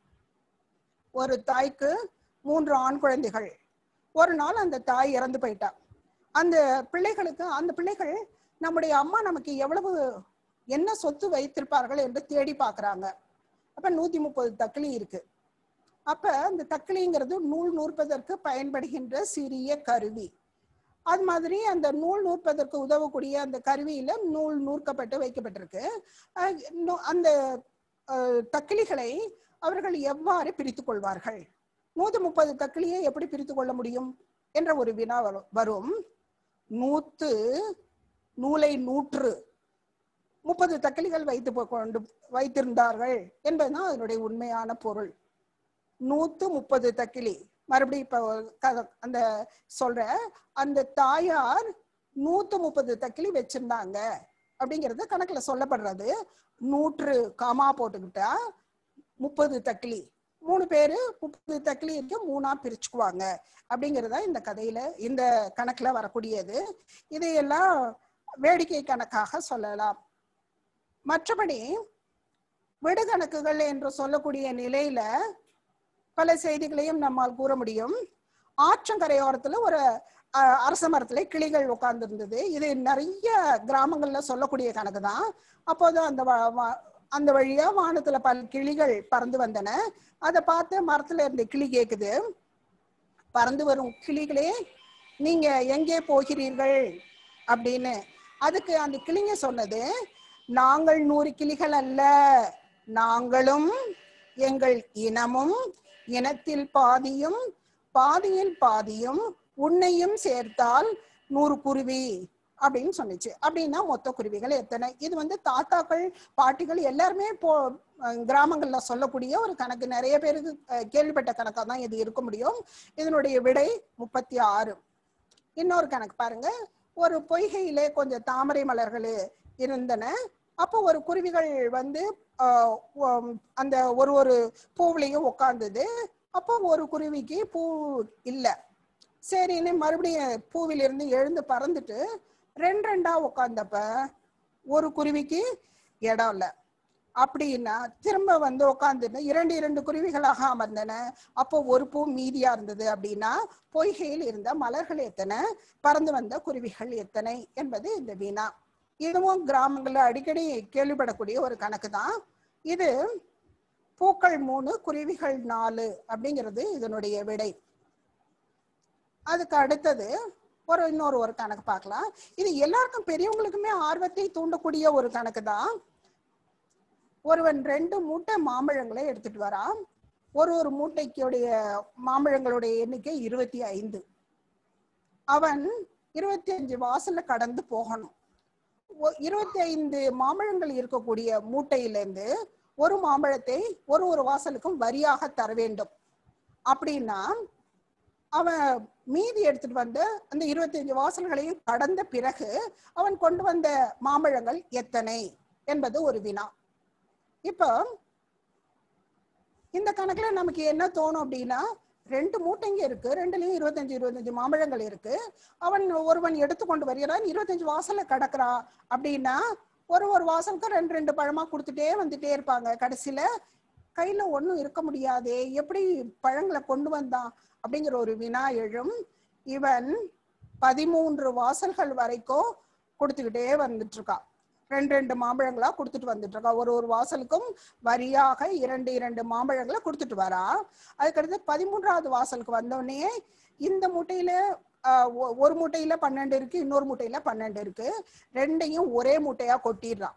G: ஒரு தாய்க்கு மூன்று ஆண் குழந்தைகள் ஒரு நாள் அந்த தாய் இறந்து போயிட்டா அந்த பிள்ளைகளுக்கு அந்த பிள்ளைகள் நம்முடைய அம்மா நமக்கு எவ்வளவு என்ன சொத்து வைத்திருப்பார்கள் என்று தேடி பார்க்கறாங்க அப்ப நூத்தி முப்பது தக்கிலி இருக்கு அப்ப அந்த தக்கிலிங்கிறது நூல் நூற்பதற்கு பயன்படுகின்ற சிறிய கருவி அது மாதிரி அந்த நூல் நூற்பதற்கு உதவக்கூடிய அந்த கருவியில நூல் நூற்கப்பட்டு வைக்கப்பட்டிருக்கு அஹ் நு- அந்த அஹ், தக்கிலிகளை அவர்கள் எவ்வாறு பிரித்துக் கொள்வார்கள் நூத்தி முப்பது தக்கிலியை எப்படி பிரித்துக் கொள்ள முடியும் என்ற ஒரு வினா வரும் வரும் நூத்து நூலை நூற்று முப்பது தக்கிலிகள் வைத்து போ- கொண்டு வைத்திருந்தார்கள் என்பதுதான் அதனுடைய உண்மையான பொருள் நூத்து முப்பது தக்கிலி மறுபடியும் இப்ப க- அந்த சொல்ற அந்த தாயார் நூத்து முப்பது தக்கிலி வச்சிருந்தாங்க அப்படிங்கிறது கணக்குல சொல்லப்படுறது நூற்று காமா போட்டுக்கிட்டா முப்பது தக்கிலி மூணு பேரு முப்பது தக்கிலிக்கு மூணா பிரிச்சுக்குவாங்க அப்படிங்கறதா இந்த கதையில இந்த கணக்குல வரக்கூடியது இதையெல்லாம் வேடிக்கை கணக்காக சொல்லலாம் மற்றபடி விடுகணக்குகள் என்று சொல்லக்கூடிய நிலையில பல செய்திகளையும் நம்மால் கூற முடியும் ஆற்றங்கரையோரத்துல ஒரு அஹ், அரச மரத்துல கிளிகள் உட்கார்ந்து இருந்தது இது நிறைய கிராமங்கள்ல சொல்லக்கூடிய கணக்கு தான் அப்போது அந்த வ- வ- அந்த வழியா வானத்துல பல கிளிகள் பறந்து வந்தன அதை பார்த்து மரத்துல இருந்த கிளி கேக்குது பறந்து வரும் கிளிகளே நீங்க எங்கே போகிறீர்கள் அப்படின்னு அதுக்கு அந்த கிளிங்க சொன்னது நாங்கள் நூறு கிளிகள் அல்ல நாங்களும் எங்கள் இனமும் இனத்தில் பாதியும் பாதியில் பாதியும் உன்னையும் சேர்த்தால் நூறு குருவி அப்படின்னு சொன்னுச்சு அப்படின்னா மொத்த குருவிகள் எத்தனை இது வந்து தாத்தாக்கள் பாட்டிகள் எல்லாருமே இப்போ அஹ், கிராமங்கள்ல சொல்லக்கூடிய ஒரு கணக்கு நிறைய பேருக்கு அஹ், கேள்விப்பட்ட கணக்கா தான் இது இருக்க முடியும் இதனுடைய விடை முப்பத்தி ஆறு இன்னொரு கணக்கு பாருங்க ஒரு பொய்கையிலே கொஞ்சம் தாமரை மலர்கள் இருந்தன அப்போ ஒரு குருவிகள் வந்து ஆஹ், உம், அந்த ஒரு ஒரு பூவுலையும் உட்கார்ந்தது அப்போ ஒரு குருவிக்கு பூ இல்ல சரின்னு மறுபடியும் பூவிலிருந்து எழுந்து பறந்துட்டு ரெண்டு ரெண்டா உட்கார்ந்தப்ப ஒரு குருவிக்கு இடம் இல்ல அப்படின்னா திரும்ப வந்து உட்காந்துட்டு இரண்டு இரண்டு குருவிகளாக அமர்ந்தன அப்போ ஒரு பூ மீதியா இருந்தது அப்படின்னா பொய்கையில் இருந்த மலர்கள் எத்தனை பறந்து வந்த குருவிகள் எத்தனை என்பது இந்த வினா இதுவும் கிராமங்கள்ல அடிக்கடி கேள்விப்படக்கூடிய ஒரு கணக்கு தான் இது பூக்கள் மூணு குருவிகள் நாலு அப்படிங்கிறது இதனுடைய விடை அதுக்கு அடுத்தது ஒரு இன்னொரு ஒரு கணக்கு பார்க்கலாம் இது எல்லாருக்கும் பெரியவங்களுக்குமே ஆர்வத்தை தூண்டக்கூடிய ஒரு கணக்கு தான் ஒருவன் ரெண்டு மூட்டை மாம்பழங்களை எடுத்துட்டு வரான் ஒரு ஒரு மூட்டைக்குடைய மாம்பழங்களுடைய எண்ணிக்கை இருபத்தி ஐந்து அவன் இருபத்தி அஞ்சு வாசல்ல கடந்து போகணும் ஒ- இருபத்தி ஐந்து மாம்பழங்கள் இருக்கக்கூடிய மூட்டையிலிருந்து ஒரு மாம்பழத்தை ஒரு ஒரு வாசலுக்கும் வரியாக தர வேண்டும் அப்படின்னா அவன் மீதி எடுத்துட்டு வந்து அந்த இருபத்தி அஞ்சு வாசல்களையும் கடந்த பிறகு அவன் கொண்டு வந்த மாம்பழங்கள் எத்தனை என்பது ஒரு வினா இப்போ இந்த கணக்குல நமக்கு என்ன தோணும் அப்படின்னா ரெண்டு மூட்டைங்க இருக்கு ரெண்டுலயும் இருபத்தஞ்சு இருபத்தஞ்சு மாம்பழங்கள் இருக்கு அவன் ஒருவன் எடுத்து கொண்டு வருகிறான் இருபத்தஞ்சு வாசல்ல கிடக்குறான் அப்படின்னா ஒரு ஒரு வாசலுக்கும் ரெண்டு ரெண்டு பழமா கொடுத்துட்டே வந்துட்டே இருப்பாங்க கடைசியில கையில ஒண்ணும் இருக்க முடியாதே எப்படி பழங்களை கொண்டு வந்தான் அப்படிங்கிற ஒரு வினா எழும் இவன் பதிமூன்று வாசல்கள் வரைக்கும் கொடுத்துக்கிட்டே வந்துட்டு இருக்கான் ரெண்டு ரெண்டு மாம்பழங்களா கொடுத்துட்டு வந்துட்டு இருக்கா ஒரு ஒரு வாசலுக்கும் வரியாக இரண்டு இரண்டு மாம்பழங்களை கொடுத்துட்டு வரா அதுக்கடுத்து பதிமூன்றாவது வாசலுக்கு வந்தோடனே இந்த மூட்டையில ஆஹ், ஒ- ஒரு மூட்டையில பன்னெண்டு இருக்கு இன்னொரு மூட்டையில பன்னெண்டு இருக்கு ரெண்டையும் ஒரே மூட்டையா கொட்டிடுறான்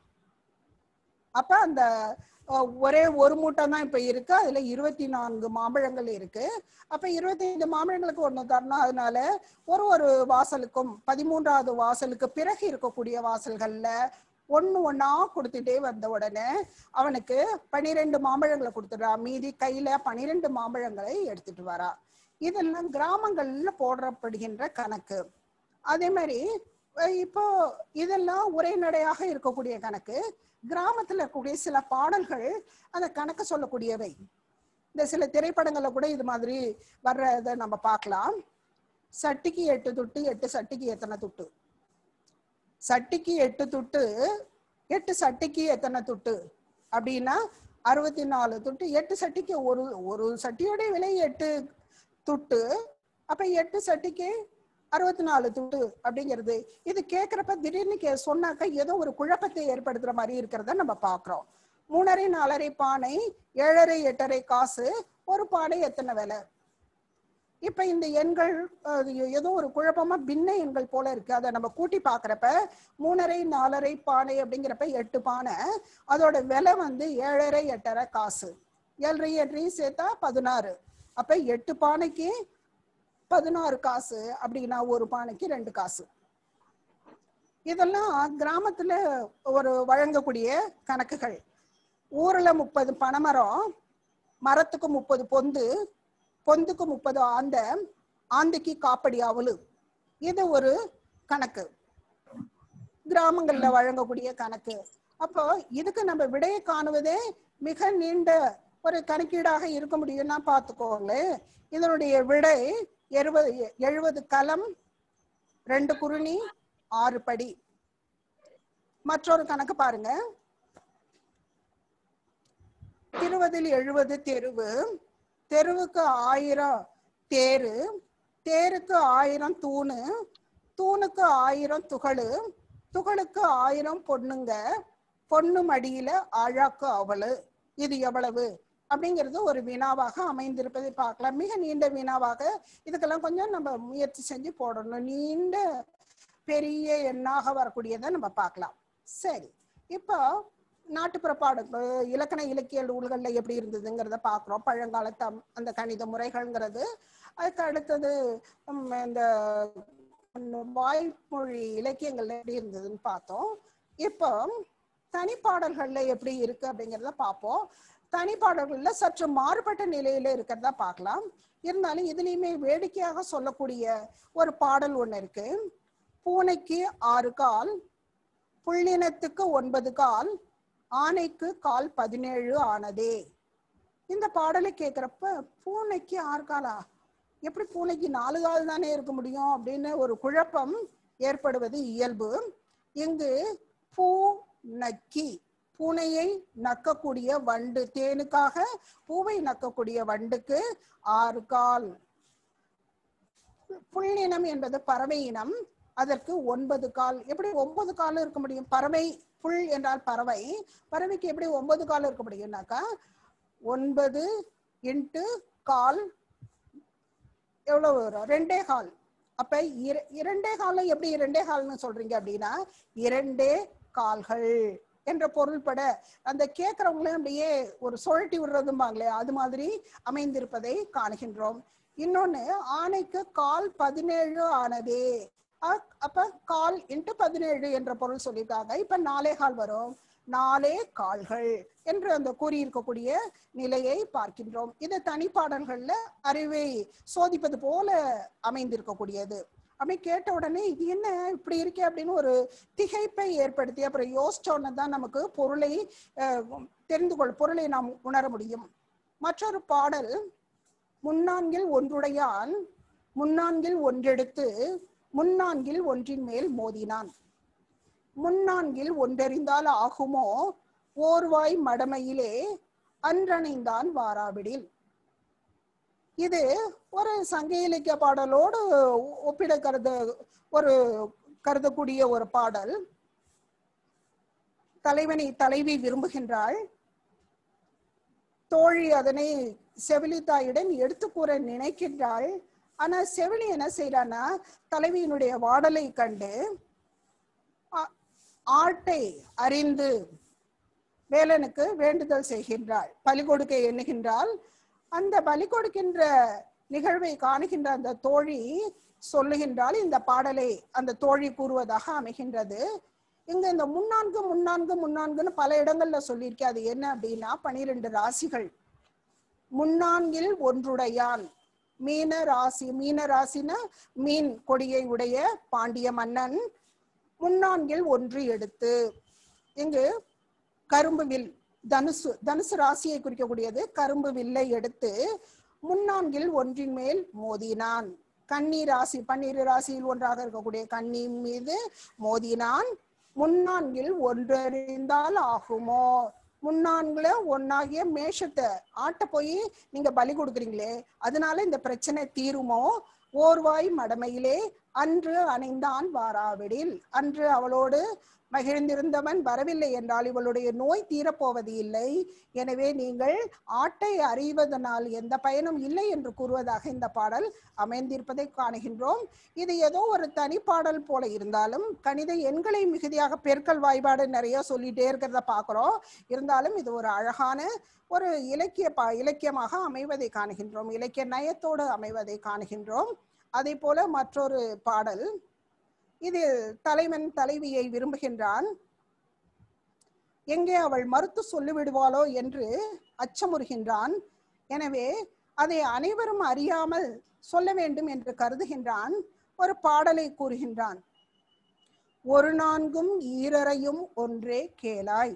G: அப்ப அந்த அஹ், ஒரே ஒரு மூட்டை தான் இப்ப இருக்கு அதுல இருபத்தி நான்கு மாம்பழங்கள் இருக்கு அப்ப இருபத்தி ஐந்து மாம்பழங்களுக்கு ஒண்ணு தரணும் அதனால ஒரு ஒரு வாசலுக்கும் பதிமூன்றாவது வாசலுக்கு பிறகு இருக்கக்கூடிய வாசல்கள்ல ஒண்ணு ஒண்ணா கொடுத்துட்டே வந்த உடனே அவனுக்கு பனிரெண்டு மாம்பழங்களை கொடுத்துடுறா மீதி கையில பனிரெண்டு மாம்பழங்களை எடுத்துட்டு வரா இதெல்லாம் கிராமங்கள்ல போடப்படுகின்ற கணக்கு அதே மாதிரி அஹ் இப்போ இதெல்லாம் உரைநடையாக இருக்கக்கூடிய கணக்கு கிராமத்துல இருக்கக்கூடிய சில பாடல்கள் அந்த கணக்கு சொல்லக்கூடியவை இந்த சில திரைப்படங்கள்ல கூட இது மாதிரி வர்றத நம்ம பார்க்கலாம் சட்டிக்கு எட்டு துட்டு எட்டு சட்டிக்கு எத்தனை துட்டு சட்டிக்கு எட்டு துட்டு எட்டு சட்டிக்கு எத்தனை துட்டு அப்படின்னா அறுபத்தி நாலு துட்டு எட்டு சட்டிக்கு ஒரு ஒரு சட்டியோட விலை எட்டு துட்டு அப்ப எட்டு சட்டிக்கு அறுபத்தி நாலு துட்டு அப்படிங்கிறது இது கேட்கறப்ப திடீர்னு கே சொன்னாக்க ஏதோ ஒரு குழப்பத்தை ஏற்படுத்துற மாதிரி இருக்கிறத நம்ம பாக்குறோம் மூணரை நாலரை பானை ஏழரை எட்டரை காசு ஒரு பானை எத்தனை விலை இப்ப இந்த எண்கள் அது ஏதோ ஒரு குழப்பமா பின்ன எண்கள் போல இருக்கு அதை நம்ம கூட்டி பாக்குறப்ப மூணரை நாலரை பானை அப்படிங்கிறப்ப எட்டு பானை அதோட விலை வந்து ஏழரை எட்டரை காசு ஏழரை எட்டரையும் சேர்த்தா பதினாறு அப்ப எட்டு பானைக்கு பதினாறு காசு அப்படின்னா ஒரு பானைக்கு ரெண்டு காசு இதெல்லாம் கிராமத்துல ஒரு வழங்கக்கூடிய கணக்குகள் ஊர்ல முப்பது பனைமரம் மரத்துக்கு முப்பது பொந்து பொந்துக்கு முப்பது ஆந்த ஆந்தைக்கு காப்படி அவலு இது ஒரு கணக்கு கிராமங்கள்ல வழங்கக்கூடிய கணக்கு அப்போ இதுக்கு நம்ம விடையை காணுவதே மிக நீண்ட ஒரு கணக்கீடாக இருக்க முடியும்னா பார்த்துக்கோங்களேன் இதனுடைய விடை எழுபது எழுபது களம் ரெண்டு குருணி ஆறு படி மற்றொரு கணக்கு பாருங்க இருபதில் எழுபது தெருவு தெருவுக்கு ஆயிரம் தேரு தேருக்கு ஆயிரம் தூணு தூணுக்கு ஆயிரம் துகளு துகளுக்கு ஆயிரம் பொண்ணுங்க பொண்ணு மடியில ஆழாக்கு அவளு இது எவ்வளவு அப்படிங்கிறது ஒரு வினாவாக அமைந்திருப்பதை பார்க்கலாம் மிக நீண்ட வினாவாக இதுக்கெல்லாம் கொஞ்சம் நம்ம முயற்சி செஞ்சு போடணும் நீண்ட பெரிய எண்ணாக வரக்கூடியதை நம்ம பார்க்கலாம் சரி இப்போ நாட்டுப்புற பாடல்கள் இலக்கண இலக்கிய நூல்கள்ல எப்படி இருந்ததுங்கிறத பார்க்குறோம் பழங்காலத்து அம்- அந்த கணித முறைகள்ங்கிறது அதுக்கு அடுத்தது உம், இந்த முன்ன வாய்மொழி இலக்கியங்கள்ல எப்படி இருந்ததுன்னு பார்த்தோம் இப்போ தனிப்பாடல்கள்ல எப்படி இருக்கு அப்படிங்கிறத பார்ப்போம் தனிப்பாடல்கள்ல சற்று மாறுபட்ட நிலையில இருக்கிறதா பார்க்கலாம் இருந்தாலும் இதுலயுமே வேடிக்கையாக சொல்லக்கூடிய ஒரு பாடல் ஒண்ணு இருக்கு பூனைக்கு ஆறு கால் புள்ளினத்துக்கு ஒன்பது கால் ஆனைக்கு கால் பதினேழு ஆனதே இந்த பாடலை கேட்கிறப்ப பூனைக்கு ஆறு காலா எப்படி பூனைக்கு நாலு கால் தானே இருக்க முடியும் அப்படின்னு ஒரு குழப்பம் ஏற்படுவது இயல்பு இங்கு பூ நக்கி பூனையை நக்கக்கூடிய வண்டு தேனுக்காக பூவை நக்கக்கூடிய வண்டுக்கு ஆறு கால் புள்ளினம் என்பது பறவை இனம் அதற்கு ஒன்பது கால் எப்படி ஒன்பது கால் இருக்க முடியும் பறவை புல் என்றால் பறவை பறவைக்கு எப்படி ஒன்பது கால் இருக்க முடியும்னாக்கா ஒன்பது இன்ட்டு கால் எவ்வளவு வரும் ரெண்டே கால் அப்ப இர- இரண்டே கால எப்படி இரண்டே கால்னு சொல்றீங்க அப்படின்னா இரண்டே கால்கள் என்ற பொருள்பட அந்த கேட்கறவங்களையும் அப்படியே ஒரு சுழட்டி விடுறதும்பாங்களே அது மாதிரி அமைந்திருப்பதை காணுகின்றோம் இன்னொன்னு ஆணைக்கு கால் பதினேழு ஆனதே அ- அப்ப கால் இன்ட்டு பதினேழு என்ற பொருள் சொல்லியிருக்காங்க இப்ப நாலே கால் வரும் நாலே கால்கள் என்று அந்த கூறியிருக்கக்கூடிய நிலையை பார்க்கின்றோம் இது தனிப்பாடல்கள்ல அறிவை சோதிப்பது போல அமைந்திருக்கக்கூடியது அப்படி கேட்ட உடனே இது என்ன இப்படி இருக்கே அப்படின்னு ஒரு திகைப்பை ஏற்படுத்தி அப்புறம் யோசிச்சோன்னு தான் நமக்கு பொருளை அஹ், தெரிந்து கொள் பொருளை நாம் உணர முடியும் மற்றொரு பாடல் முன்னான்கில் ஒன்றுடையான் முன்னான்கில் ஒன்றெடுத்து முன்னான்கில் ஒன்றின் மேல் மோதினான் முன்னான்கில் ஒன்றறிந்தால் ஆகுமோ ஓர்வாய் மடமையிலே அன்றணைந்தான் வாராவிடில் இது ஒரு சங்க இலக்கிய பாடலோடு ஒப்பிட கருத ஒரு கருதக்கூடிய ஒரு பாடல் தலைவனை தலைவி விரும்புகின்றாள் தோழி அதனை செவிலி தாயிடம் எடுத்து கூற நினைக்கின்றாள் ஆனா செவிலி என்ன செய்யறான்னா தலைவியினுடைய வாடலை கண்டு ஆ- ஆட்டை அறிந்து வேலனுக்கு வேண்டுதல் செய்கின்றாள் பலி கொடுக்க எண்ணுகின்றாள் அந்த பலி கொடுக்கின்ற நிகழ்வை காணுகின்ற அந்த தோழி சொல்லுகின்றாள் இந்த பாடலை அந்த தோழி கூறுவதாக அமைகின்றது இங்க இந்த முன்னான்கு முன்னான்கு முன்னான்குன்னு பல இடங்கள்ல சொல்லியிருக்கேன் அது என்ன அப்படின்னா பனிரெண்டு ராசிகள் முன்னான்கில் ஒன்றுடையான் மீன ராசி மீன ராசினா மீன் கொடியை உடைய பாண்டிய மன்னன் முன்னான்கில் ஒன்று எடுத்து இங்கு கரும்பு வில் தனுசு தனுசு ராசியை குறிக்கக்கூடியது கரும்பு வில்லை எடுத்து முன்னான்கில் ஒன்றின் மேல் மோதினான் கன்னி ராசி பன்னிரு ராசியில் ஒன்றாக இருக்கக்கூடிய கன்னி மீது மோதினான் முன்னான்கில் ஒன்றறிந்தால் ஆகுமோ முன்னான்குல ஒன்னாகிய மேஷத்தை ஆட்ட போய் நீங்க பலி கொடுக்குறீங்களே அதனால இந்த பிரச்சனை தீருமோ ஓர்வாய் மடமையிலே அன்று அணைந்தான் வாராவிடில் அன்று அவளோடு மகிழ்ந்திருந்தவன் வரவில்லை என்றால் இவளுடைய நோய் தீரப்போவது இல்லை எனவே நீங்கள் ஆட்டை அறிவதனால் எந்த பயனும் இல்லை என்று கூறுவதாக இந்த பாடல் அமைந்திருப்பதை காணுகின்றோம் இது ஏதோ ஒரு தனிப்பாடல் போல இருந்தாலும் கணித எண்களை மிகுதியாக பெருக்கல் வாய்பாடு நிறைய சொல்லிட்டே இருக்கிறத பார்க்கிறோம் இருந்தாலும் இது ஒரு அழகான ஒரு இலக்கிய பா இலக்கியமாக அமைவதை காணுகின்றோம் இலக்கிய நயத்தோடு அமைவதை காணுகின்றோம் அதே போல மற்றொரு பாடல் இதில் தலைவன் தலைவியை விரும்புகின்றான் எங்கே அவள் மறுத்து சொல்லிவிடுவாளோ என்று அச்சமுறுகின்றான் எனவே அதை அனைவரும் அறியாமல் சொல்ல வேண்டும் என்று கருதுகின்றான் ஒரு பாடலை கூறுகின்றான் ஒரு நான்கும் ஈரரையும் ஒன்றே கேளாய்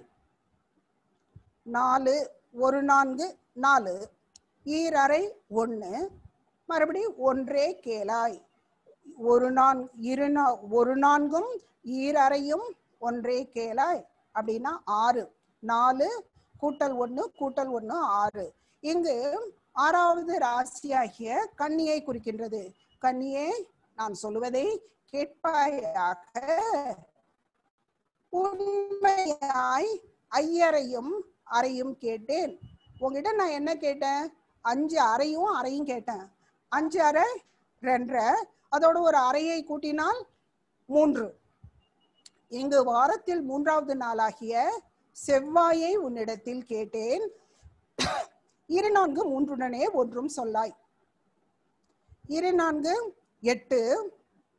G: நாலு ஒரு நான்கு நாலு ஈரரை ஒன்று மறுபடி ஒன்றே கேளாய் ஒரு நான் இரு நா- ஒரு நான்கும் ஈரறையும் ஒன்றே கேளாய் அப்படின்னா ஆறு நாலு கூட்டல் ஒண்ணு கூட்டல் ஒண்ணு ஆறு இங்கு ஆறாவது ராசியாகிய கன்னியை குறிக்கின்றது கன்னியே நான் சொல்லுவதை கேட்பாயாக உண்மையாய் ஐயரையும் அறையும் கேட்டேன் உங்ககிட்ட நான் என்ன கேட்டேன் அஞ்சு அறையும் அறையும் கேட்டேன் அஞ்சு அறை ரெண்டரை அதோட ஒரு அறையை கூட்டினால் மூன்று இங்கு வாரத்தில் மூன்றாவது நாளாகிய செவ்வாயை உன்னிடத்தில் கேட்டேன் இரு நான்கு மூன்றுடனே ஒன்றும் சொல்லாய் இரு நான்கு எட்டு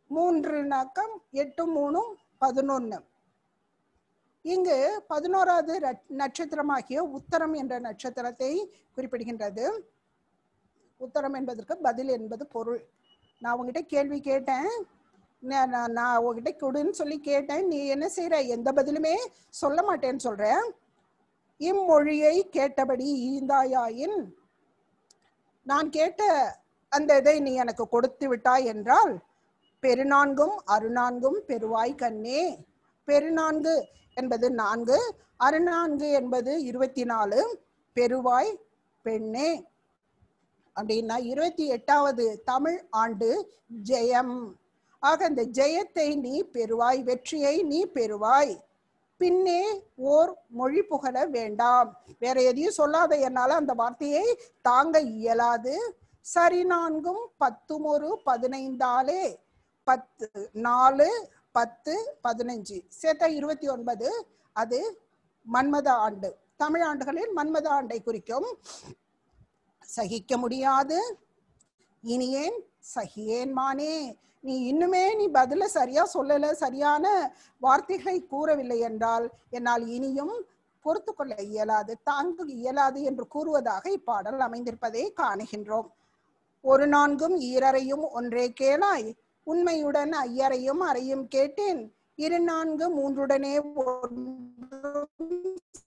G: மூன்றுனாக்கம் எட்டு மூணும் பதினொன்னு இங்கு பதினோராவது ரட்- நட்சத்திரமாகிய உத்தரம் என்ற நட்சத்திரத்தை குறிப்பிடுகின்றது உத்தரம் என்பதற்கு பதில் என்பது பொருள் நான் உங்ககிட்ட கேள்வி கேட்டேன் நான் நான்- நான் உங்ககிட்ட கொடுன்னு சொல்லி கேட்டேன் நீ என்ன செய்யற எந்த பதிலுமே சொல்ல மாட்டேன்னு சொல்ற இம்மொழியை கேட்டபடி ஈந்தாயாயின் நான் கேட்ட அந்த இதை நீ எனக்கு கொடுத்து விட்டாய் என்றால் பெருநான்கும் அருநான்கும் பெருவாய் கண்ணே பெருநான்கு என்பது நான்கு அருநான்கு என்பது இருபத்தி நாலு பெருவாய் பெண்ணே அப்படின்னா இருபத்தி எட்டாவது தமிழ் ஆண்டு ஜெயம் ஆக இந்த ஜெயத்தை நீ பெறுவாய் வெற்றியை நீ பெறுவாய் பின்னே ஓர் மொழி புகழ வேண்டாம் வேற எதையும் சொல்லாத என்னால அந்த வார்த்தையை தாங்க இயலாது சரி நான்கும் பத்தும் ஒரு பதினைந்தாலே பத்து நாலு பத்து பதினஞ்சு சேர்த்தா இருபத்தி ஒன்பது அது மன்மத ஆண்டு தமிழ் ஆண்டுகளில் மன்மத ஆண்டை குறிக்கும் சகிக்க முடியாது இனியேன் சகியேன் மானே நீ இன்னுமே நீ பதில சரியா சொல்லல சரியான வார்த்தைகளை கூறவில்லை என்றால் என்னால் இனியும் பொறுத்து கொள்ள இயலாது தாங்க இயலாது என்று கூறுவதாக இப்பாடல் அமைந்திருப்பதை காணுகின்றோம் ஒரு நான்கும் ஈரறையும் ஒன்றே கேளாய் உண்மையுடன் ஐயரையும் அறையும் கேட்டேன் இரு நான்கு மூன்றுடனே ஒன்றும்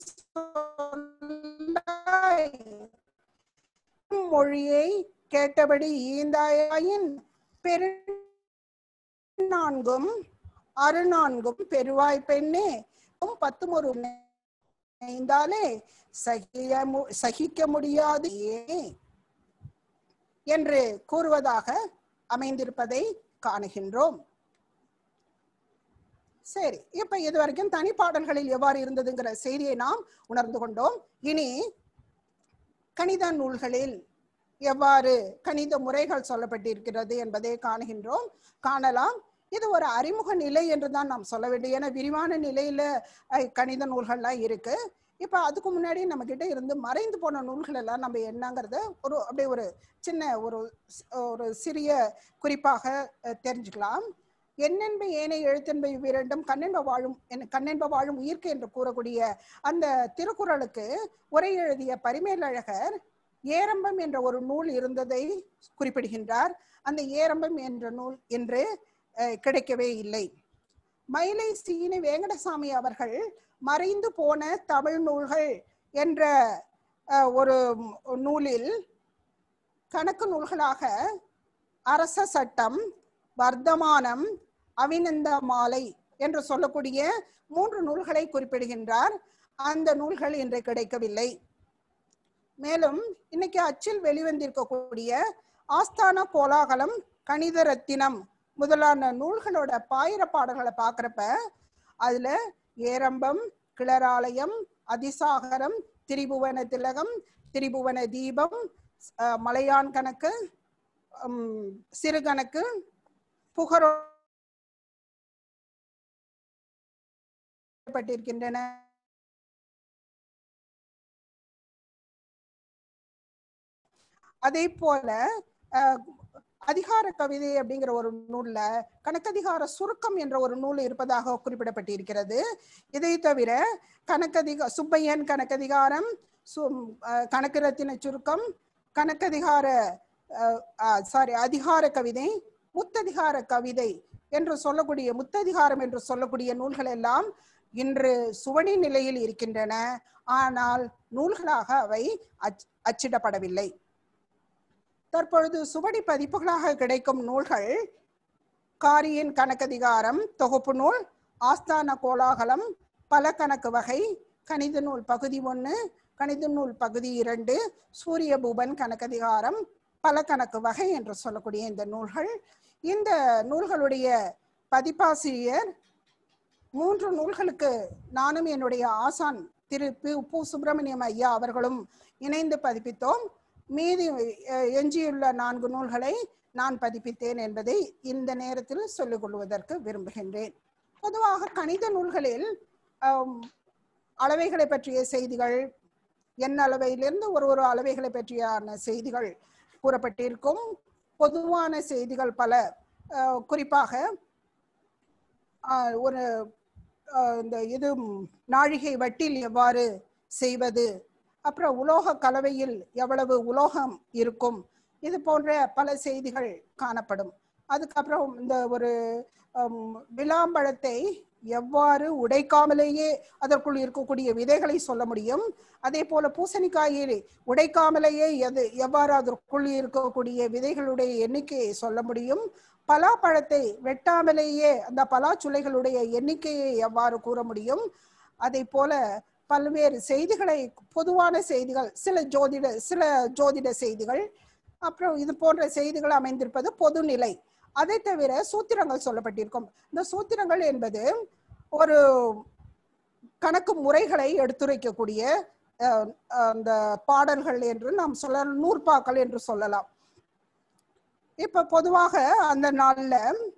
G: சொல்லாய். மொழியை கேட்டபடி ஈந்தாயின் பெரு நான்கும் அரு நான்கும் பெருவாய் பெண்ணே உம் பத்தும் ஒரு இணைந்தாலே சகிய மு- சகிக்க முடியாது ஏ என்று கூறுவதாக அமைந்திருப்பதை காணுகின்றோம் சரி இப்ப இது வரைக்கும் தனிப்பாடல்களில் எவ்வாறு இருந்ததுங்கிற செய்தியை நாம் உணர்ந்து கொண்டோம் இனி கணித நூல்களில் எவ்வாறு கணித முறைகள் சொல்லப்பட்டிருக்கிறது என்பதை காணுகின்றோம் காணலாம் இது ஒரு அறிமுக நிலை என்று தான் நாம் சொல்ல வேண்டும் ஏன்னா விரிவான நிலையில அஹ், கணித நூல்கள்லாம் இருக்கு இப்ப அதுக்கு முன்னாடி நம்ம கிட்ட இருந்து மறைந்து போன நூல்கள் எல்லாம் நம்ம என்னங்கிறத ஒரு அப்படியே ஒரு சின்ன ஒரு ஸ்- ஒரு சிறிய குறிப்பாக அஹ், தெரிஞ்சுக்கலாம் என்னென்ப ஏனை எழுத்தென்ப இவ்விரண்டும் கண்ணென்ப வாழும் என் கண்ணென்ப வாழும் உயிர்க்கு என்று கூறக்கூடிய அந்த திருக்குறளுக்கு உரை எழுதிய பரிமேலழகர் ஏரம்பம் என்ற ஒரு நூல் இருந்ததை குறிப்பிடுகின்றார் அந்த ஏரம்பம் என்ற நூல் என்று அஹ், கிடைக்கவே இல்லை மயிலை சீனி வேங்கடசாமி அவர்கள் மறைந்து போன தமிழ் நூல்கள் என்ற அஹ், ஒரு நூலில் கணக்கு நூல்களாக அரச சட்டம் வர்த்தமானம் அவிநந்த மாலை என்று சொல்லக்கூடிய மூன்று நூல்களை குறிப்பிடுகின்றார் அந்த நூல்கள் இன்று கிடைக்கவில்லை மேலும் இன்னைக்கு அச்சில் வெளிவந்திருக்கக்கூடிய ஆஸ்தான கோலாகலம் கணித ரத்தினம் முதலான நூல்களோட பாயிர பாடல்களை பார்க்குறப்ப அதுல ஏரம்பம் கிளராலயம் அதிசாகரம் திரிபுவன திலகம் திரிபுவன தீபம் அஹ், மலையான் கணக்கு உம், சிறுகணக்கு புகரோ பட்டிருக்கின்றன அதே போல அஹ், அதிகார கவிதை அப்படிங்கிற ஒரு நூல்ல கணக்கதிகார சுருக்கம் என்ற ஒரு நூல் இருப்பதாக குறிப்பிடப்பட்டிருக்கிறது இதை தவிர கணக்கதிக சுப்பையன் கணக்கதிகாரம் சு அஹ், கணக்கு ரத்தின சுருக்கம் கணக்கதிகார சாரி அதிகார கவிதை முத்ததிகார கவிதை என்று சொல்லக்கூடிய முத்ததிகாரம் என்று சொல்லக்கூடிய நூல்கள் எல்லாம் இன்று சுவடி நிலையில் இருக்கின்றன ஆனால் நூல்களாக அவை அச்- அச்சிடப்படவில்லை தற்பொழுது சுவடி பதிப்புகளாக கிடைக்கும் நூல்கள் காரியின் கணக்கதிகாரம் தொகுப்பு நூல் ஆஸ்தான கோலாகலம் பல கணக்கு வகை கணித நூல் பகுதி ஒன்று கணித நூல் பகுதி இரண்டு சூரிய பூபன் கணக்கதிகாரம் பல கணக்கு வகை என்று சொல்லக்கூடிய இந்த நூல்கள் இந்த நூல்களுடைய பதிப்பாசிரியர் மூன்று நூல்களுக்கு நானும் என்னுடைய ஆசான் திரு பி உப்பு சுப்பிரமணியம் ஐயா அவர்களும் இணைந்து பதிப்பித்தோம் மீதி அஹ், எஞ்சியுள்ள நான்கு நூல்களை நான் பதிப்பித்தேன் என்பதை இந்த நேரத்தில் சொல்லிக் கொள்வதற்கு விரும்புகின்றேன் பொதுவாக கணித நூல்களில் ஆம், அளவைகளை பற்றிய செய்திகள் எண் அளவையிலிருந்து ஒரு ஒரு அளவைகளை பற்றியான செய்திகள் கூறப்பட்டிருக்கும் பொதுவான செய்திகள் பல அஹ், குறிப்பாக அஹ், ஒரு அஹ், இந்த இது ம், நாழிகை வட்டில் எவ்வாறு செய்வது அப்புறம் உலோக கலவையில் எவ்வளவு உலோகம் இருக்கும் இது போன்ற பல செய்திகள் காணப்படும் அதுக்கப்புறம் இந்த ஒரு ஹம், விளாம்பழத்தை எவ்வாறு உடைக்காமலேயே அதற்குள் இருக்கக்கூடிய விதைகளை சொல்ல முடியும் அதே போல பூசணிக்காயை உடைக்காமலேயே எது எவ்வாறு அதற்குள் இருக்கக்கூடிய விதைகளுடைய எண்ணிக்கையை சொல்ல முடியும் பலாப்பழத்தை வெட்டாமலேயே அந்த பலாச்சுளைகளுடைய எண்ணிக்கையை எவ்வாறு கூற முடியும் அதே போல பல்வேறு செய்திகளை பொதுவான செய்திகள் சில ஜோதிட சில ஜோதிட செய்திகள் அப்புறம் இது போன்ற செய்திகள் அமைந்திருப்பது பொதுநிலை அதை தவிர சூத்திரங்கள் சொல்லப்பட்டிருக்கும் இந்த சூத்திரங்கள் என்பது ஒரு கணக்கு முறைகளை எடுத்துரைக்கக்கூடிய அஹ், அந்த பாடல்கள் என்று நாம் சொல்ல நூற்பாக்கள் என்று சொல்லலாம் இப்ப பொதுவாக அந்த நாள்ல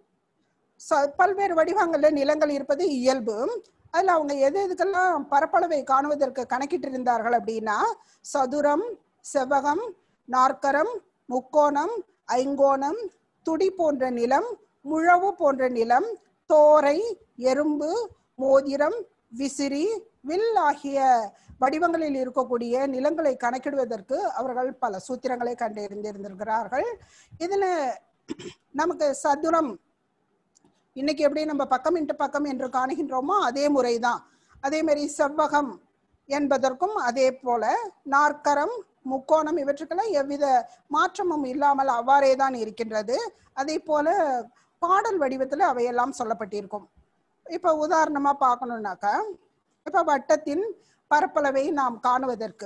G: ச- பல்வேறு வடிவங்கள்ல நிலங்கள் இருப்பது இயல்பு அதுல அவங்க எது எதுக்கெல்லாம் பரப்பளவை காணுவதற்கு கணக்கிட்டு இருந்தார்கள் அப்படின்னா சதுரம் செவ்வகம் நாற்கரம் முக்கோணம் ஐங்கோணம் துடி போன்ற நிலம் முழவு போன்ற நிலம் தோரை எறும்பு மோதிரம் விசிறி வில் ஆகிய வடிவங்களில் இருக்கக்கூடிய நிலங்களை கணக்கிடுவதற்கு அவர்கள் பல சூத்திரங்களை கண்டறிந்திருந்திருக்கிறார்கள் இதுல நமக்கு சதுரம் இன்னைக்கு எப்படி நம்ம பக்கம் இன்ட்டு பக்கம் என்று காணுகின்றோமோ அதே முறைதான் அதே மாதிரி செவ்வகம் என்பதற்கும் அதே போல நாற்கரம் முக்கோணம் இவற்றுக்கெல்லாம் எவ்வித மாற்றமும் இல்லாமல் அவ்வாறே தான் இருக்கின்றது அதே போல பாடல் வடிவத்துல அவையெல்லாம் சொல்லப்பட்டிருக்கும் இப்ப உதாரணமா பார்க்கணும்னாக்கா இப்ப வட்டத்தின் பரப்பளவை நாம் காணுவதற்கு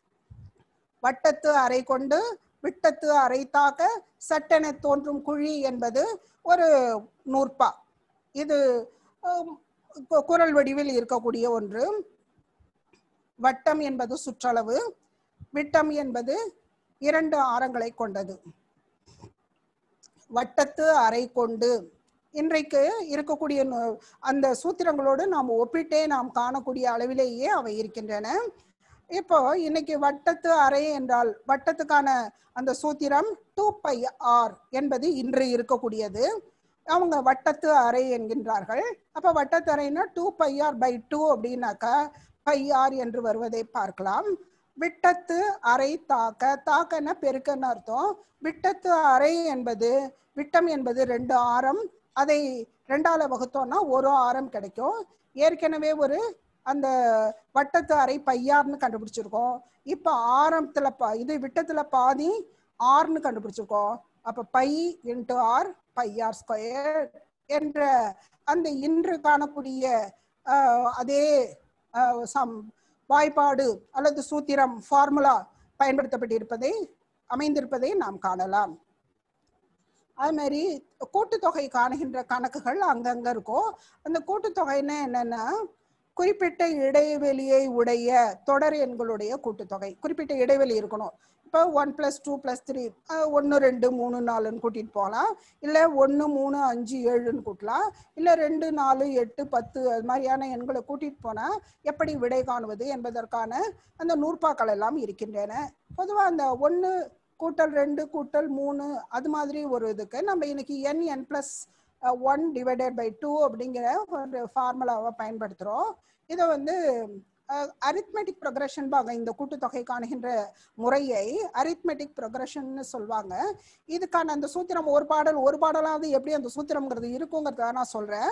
G: வட்டத்து அறை கொண்டு விட்டத்து அறை தாக்க சட்டென தோன்றும் குழி என்பது ஒரு நூற்பா இது ஹம், கு- குறள் வடிவில் இருக்கக்கூடிய ஒன்று வட்டம் என்பது சுற்றளவு விட்டம் என்பது இரண்டு ஆரங்களை கொண்டது வட்டத்து அறை கொண்டு இன்றைக்கு இருக்கக்கூடிய நு- அந்த சூத்திரங்களோடு நாம் ஒப்பிட்டே நாம் காணக்கூடிய அளவிலேயே அவை இருக்கின்றன இப்போ இன்னைக்கு வட்டத்து அறை என்றால் வட்டத்துக்கான அந்த சூத்திரம் டூ பை ஆர் என்பது இன்று இருக்கக்கூடியது அவங்க வட்டத்து அறை என்கின்றார்கள் அப்ப வட்டத்து அறைனா two pi r pi two அப்படின்னாக்கா பை ஆர் என்று வருவதை பார்க்கலாம் விட்டத்து அறை தாக்க தாக்கன்னா பெருக்கன்னு அர்த்தம் விட்டத்து அறை என்பது விட்டம் என்பது ரெண்டு ஆரம் அதை ரெண்டால வகுத்தோம்னா ஒரு ஆரம் கிடைக்கும் ஏற்கனவே ஒரு அந்த வட்டத்து அறை பையார்னு கண்டுபிடிச்சிருக்கோம் இப்ப ஆரம்பத்துல பா இது விட்டத்துல பாதி ஆர்னு கண்டுபிடிச்சிருக்கோம் அப்ப pi into r pi r square என்ற அந்த இன்று காணக்கூடிய ஆஹ், அதே ஆஹ், சம் வாய்ப்பாடு அல்லது சூத்திரம் ஃபார்முலா பயன்படுத்தப்பட்டிருப்பதை அமைந்திருப்பதை நாம் காணலாம் அது மாதிரி கூட்டுத்தொகை காணுகின்ற கணக்குகள் அங்கங்க இருக்கும் அந்த கூட்டுத்தொகைன்னா என்னன்னா குறிப்பிட்ட இடைவெளியை உடைய தொடர் எண்களுடைய கூட்டுத்தொகை குறிப்பிட்ட இடைவெளி இருக்கணும் இப்போ one plus two plus three ஒன்று ரெண்டு மூணு நாலுன்னு கூட்டிட்டு போகலாம் இல்லை ஒன்று மூணு அஞ்சு ஏழுன்னு கூட்டலாம் இல்லை ரெண்டு நாலு எட்டு பத்து அது மாதிரியான எண்களை கூட்டிட்டு போனால் எப்படி விடை காணுவது என்பதற்கான அந்த நூற்பாக்கள் எல்லாம் இருக்கின்றன பொதுவாக அந்த ஒன்று கூட்டல் ரெண்டு கூட்டல் மூணு அது மாதிரி ஒரு இதுக்கு நம்ம இன்னைக்கு n n plus one divided by two அப்படிங்கிற ஒரு ஃபார்முலாவை பயன்படுத்துகிறோம் இதை வந்து அரித்மெட்டிக் ப்ரொக்ரஷன் பாங்க இந்த கூட்டுத்தொகை காணுகின்ற முறையை அரித்மெட்டிக் ப்ரொக்ரஷன்னு சொல்லுவாங்க இதுக்கான அந்த சூத்திரம் ஒரு பாடல் ஒரு பாடலாவது எப்படி அந்த சூத்திரம்ங்கிறது இருக்குங்கிறத நான் சொல்றேன்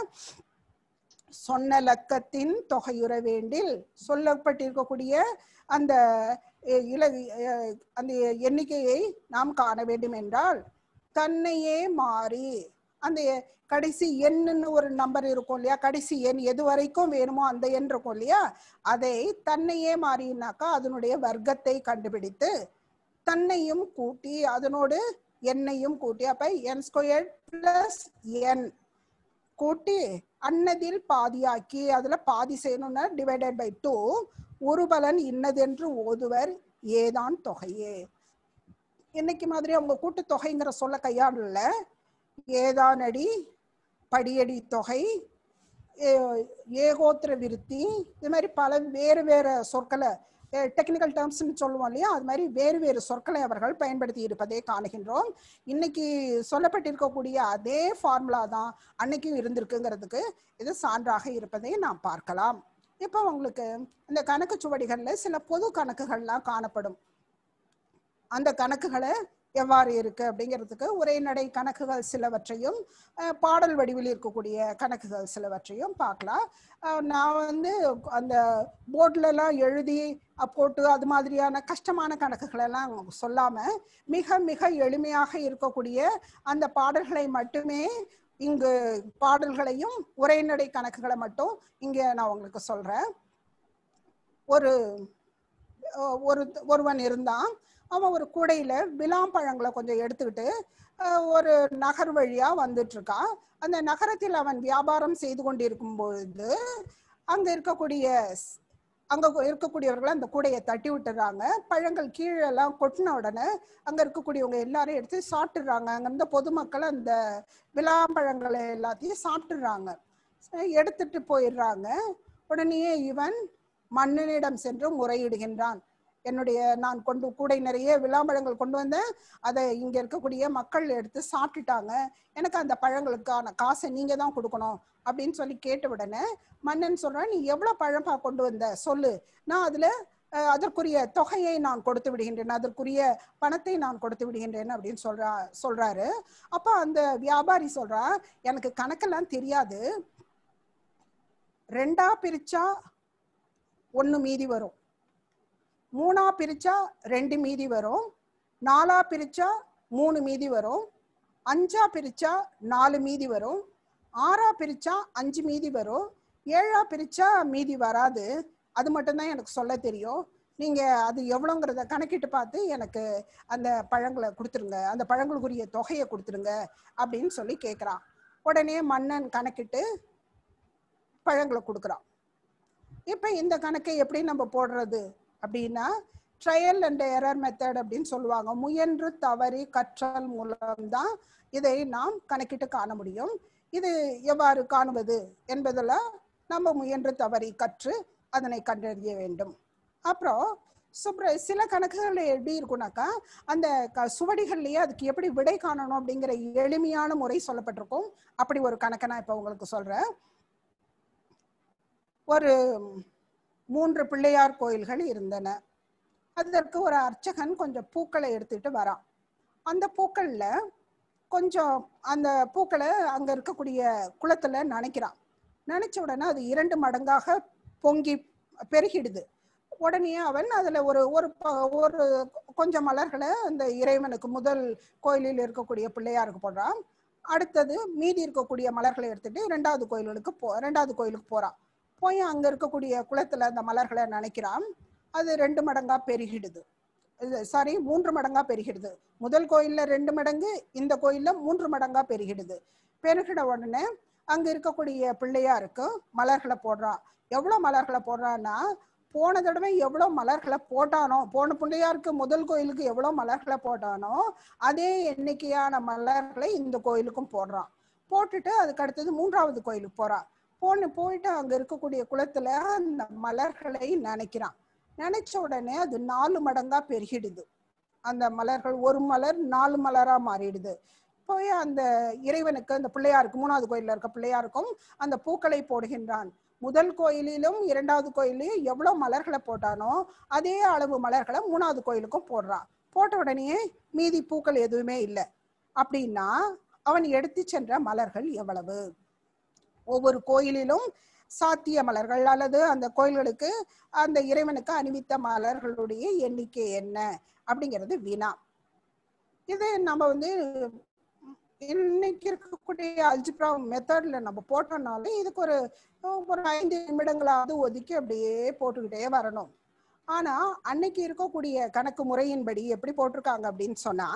G: சொன்ன லக்கத்தின் தொகையுற வேண்டில் சொல்லப்பட்டிருக்கக்கூடிய அந்த அஹ், இல அஹ், அந்த எண்ணிக்கையை நாம் காண வேண்டும் என்றால் தன்னையே மாறி அந்த கடைசி எண்ணுன்னு ஒரு நம்பர் இருக்கும் இல்லையா கடைசி எண் எது வரைக்கும் வேணுமோ அந்த எண் இருக்கும் இல்லையா அதை தன்னையே மாறினாக்கா அதனுடைய வர்க்கத்தை கண்டுபிடித்து தன்னையும் கூட்டி அதனோடு எண்ணையும் கூட்டி அப்ப என் ஸ்கொயர் பிளஸ் என் கூட்டி அன்னதில் பாதியாக்கி அதுல பாதி செய்யணும்னா டிவைடட் பை டூ ஒரு பலன் இன்னதென்று ஓதுவர் ஏதான் தொகையே இன்னைக்கு மாதிரி அவங்க கூட்டு தொகைங்கிற சொல்ல கையாளல ஏதானடி படியடி தொகை ஏ- ஏகோத்திர விருத்தி இது மாதிரி பல வேறு வேறு சொற்களை டெக்னிக்கல் டேர்ம்ஸ்னு சொல்லுவோம் இல்லையா அது மாதிரி வேறு வேறு சொற்களை அவர்கள் பயன்படுத்தி இருப்பதை காணுகின்றோம் இன்னைக்கு சொல்லப்பட்டிருக்கக்கூடிய அதே ஃபார்முலா தான் அன்னைக்கும் இருந்திருக்குங்கிறதுக்கு இது சான்றாக இருப்பதை நாம் பார்க்கலாம் இப்போ உங்களுக்கு இந்த கணக்கு சுவடிகள்ல சில பொது கணக்குகள்லாம் காணப்படும் அந்த கணக்குகளை எவ்வாறு இருக்கு அப்படிங்கிறதுக்கு உரைநடை கணக்குகள் சிலவற்றையும் அஹ், பாடல் வடிவில் இருக்கக்கூடிய கணக்குகள் சிலவற்றையும் பார்க்கலாம் அஹ், நான் வந்து அந்த போர்ட்ல எல்லாம் எழுதி அஹ், போட்டு அது மாதிரியான கஷ்டமான கணக்குகள் எல்லாம் சொல்லாம மிக மிக எளிமையாக இருக்கக்கூடிய அந்த பாடல்களை மட்டுமே இங்கு பாடல்களையும் உரைநடை கணக்குகளை மட்டும் இங்க நான் உங்களுக்கு சொல்றேன் ஒரு அஹ், ஒரு ஒருவன் இருந்தான் அவன் ஒரு கூடையில விளாம்பழங்களை கொஞ்சம் எடுத்துக்கிட்டு அஹ், ஒரு நகர் வழியா வந்துட்டு இருக்கான் அந்த நகரத்தில் அவன் வியாபாரம் செய்து கொண்டிருக்கும் பொழுது அங்க இருக்கக்கூடிய ஸ்- அங்க கொ- இருக்கக்கூடியவர்கள் அந்த கூடையை தட்டி விட்டுறாங்க பழங்கள் கீழே எல்லாம் கொட்டின உடனே அங்க இருக்கக்கூடியவங்க எல்லாரும் எடுத்து சாப்பிட்டுறாங்க அங்க இருந்த பொதுமக்கள் அந்த விளாம்பழங்களை எல்லாத்தையும் சாப்பிட்டுறாங்க சரி, எடுத்துட்டு போயிடுறாங்க உடனே இவன் மன்னனிடம் சென்று முறையிடுகின்றான் என்னுடைய நான் கொண்டு கூடை நிறைய விளாம்பழங்கள் கொண்டு வந்தேன் அதை இங்க இருக்கக்கூடிய மக்கள் எடுத்து சாப்பிட்டுட்டாங்க எனக்கு அந்த பழங்களுக்கான காசை நீங்க தான் கொடுக்கணும் அப்படின்னு சொல்லி கேட்ட உடனே மன்னன் சொல்றான் நீ எவ்வளவு பழம்பா கொண்டு வந்த சொல்லு நான் அதுல அஹ், அதற்குரிய தொகையை நான் கொடுத்து விடுகின்றேன் அதற்குரிய பணத்தை நான் கொடுத்து விடுகின்றேன் அப்படின்னு சொல்றா சொல்றாரு அப்ப அந்த வியாபாரி சொல்றா எனக்கு கணக்கெல்லாம் தெரியாது ரெண்டா பிரிச்சா ஒண்ணு மீதி வரும் மூணா பிரிச்சா ரெண்டு மீதி வரும் நாலா பிரிச்சா மூணு மீதி வரும் அஞ்சா பிரிச்சா நாலு மீதி வரும் ஆறா பிரிச்சா அஞ்சு மீதி வரும் ஏழா பிரிச்சா மீதி வராது அது மட்டும்தான் எனக்கு சொல்ல தெரியும் நீங்க அது எவ்வளோங்கிறத கணக்கிட்டு பார்த்து எனக்கு அந்த பழங்களை கொடுத்துருங்க அந்த பழங்களுக்குரிய தொகையை கொடுத்துருங்க அப்படின்னு சொல்லி கேட்குறான் உடனே மன்னன் கணக்கிட்டு பழங்களை கொடுக்குறான் இப்போ இந்த கணக்கை எப்படி நம்ம போடுறது அப்படின்னா ட்ரையல் அண்ட் எரர் மெத்தட் அப்படின்னு சொல்லுவாங்க முயன்று தவறி கற்றல் மூலம்தான் இதை நாம் கணக்கிட்டு காண முடியும் இது எவ்வாறு காணுவது என்பதில் நம்ம முயன்று தவறி கற்று அதனை கண்டறிய வேண்டும் அப்புறம் சுப்ர சில கணக்குகள் எப்படி இருக்கும்னாக்கா அந்த க சுவடிகள்லயே அதுக்கு எப்படி விடை காணணும் அப்படிங்கிற எளிமையான முறை சொல்லப்பட்டிருக்கும் அப்படி ஒரு கணக்கை நான் இப்போ உங்களுக்கு சொல்றேன் ஒரு மூன்று பிள்ளையார் கோயில்கள் இருந்தன அதற்கு ஒரு அர்ச்சகன் கொஞ்சம் பூக்களை எடுத்துட்டு வரான் அந்த பூக்கள்ல கொஞ்சம் அந்த பூக்களை அங்க இருக்கக்கூடிய குளத்துல நனைக்கிறான் நனைச்ச உடனே அது இரண்டு மடங்காக பொங்கி பெருகிடுது உடனே அவன் அதுல ஒரு ஒரு ப- ஒரு கொஞ்சம் மலர்களை அந்த இறைவனுக்கு முதல் கோயிலில் இருக்கக்கூடிய பிள்ளையாருக்கு போடுறான் அடுத்தது மீதி இருக்கக்கூடிய மலர்களை எடுத்துட்டு ரெண்டாவது கோயில்களுக்கு போ ரெண்டாவது கோயிலுக்கு போறான் போய் அங்க இருக்கக்கூடிய குளத்துல அந்த மலர்களை நனைக்கிறான் அது ரெண்டு மடங்கா பெருகிடுது சாரி மூன்று மடங்கா பெருகிடுது முதல் கோயில்ல ரெண்டு மடங்கு இந்த கோயில்ல மூன்று மடங்கா பெருகிடுது பெருகிட உடனே அங்க இருக்கக்கூடிய பிள்ளையாருக்கு மலர்களை போடுறான் எவ்வளவு மலர்களை போடுறான்னா போன தடவை எவ்வளவு மலர்களை போட்டானோ போன பிள்ளையாருக்கு முதல் கோயிலுக்கு எவ்வளவு மலர்களை போட்டானோ அதே எண்ணிக்கையான மலர்களை இந்த கோயிலுக்கும் போடுறான் போட்டுட்டு அதுக்கு அடுத்தது மூன்றாவது கோயிலுக்கு போறான் போன போயிட்டு அங்க இருக்கக்கூடிய குளத்துல அந்த மலர்களை நினைக்கிறான் நினைச்ச உடனே அது நாலு மடங்கா பெருகிடுது அந்த மலர்கள் ஒரு மலர் நாலு மலரா மாறிடுது போய் அந்த இறைவனுக்கு அந்த பிள்ளையாருக்கு மூணாவது கோயில்ல இருக்க பிள்ளையாருக்கும் அந்த பூக்களை போடுகின்றான் முதல் கோயிலிலும் இரண்டாவது கோயிலையும் எவ்வளவு மலர்களை போட்டானோ அதே அளவு மலர்களை மூணாவது கோயிலுக்கும் போடுறான் போட்ட உடனே மீதி பூக்கள் எதுவுமே இல்லை அப்படின்னா அவன் எடுத்து சென்ற மலர்கள் எவ்வளவு ஒவ்வொரு கோயிலிலும் சாத்திய மலர்கள் அல்லது அந்த கோயில்களுக்கு அந்த இறைவனுக்கு அணிவித்த மலர்களுடைய எண்ணிக்கை என்ன அப்படிங்கிறது வினா இது நம்ம வந்து இன்னைக்கு இருக்கக்கூடிய அல்ஜிப்ரா மெத்தட்ல நம்ம போட்டோம்னாலே இதுக்கு ஒரு ஒரு ஐந்து நிமிடங்களாவது ஒதுக்கி அப்படியே போட்டுக்கிட்டே வரணும் ஆனா அன்னைக்கு இருக்கக்கூடிய கணக்கு முறையின்படி எப்படி போட்டிருக்காங்க அப்படின்னு சொன்னா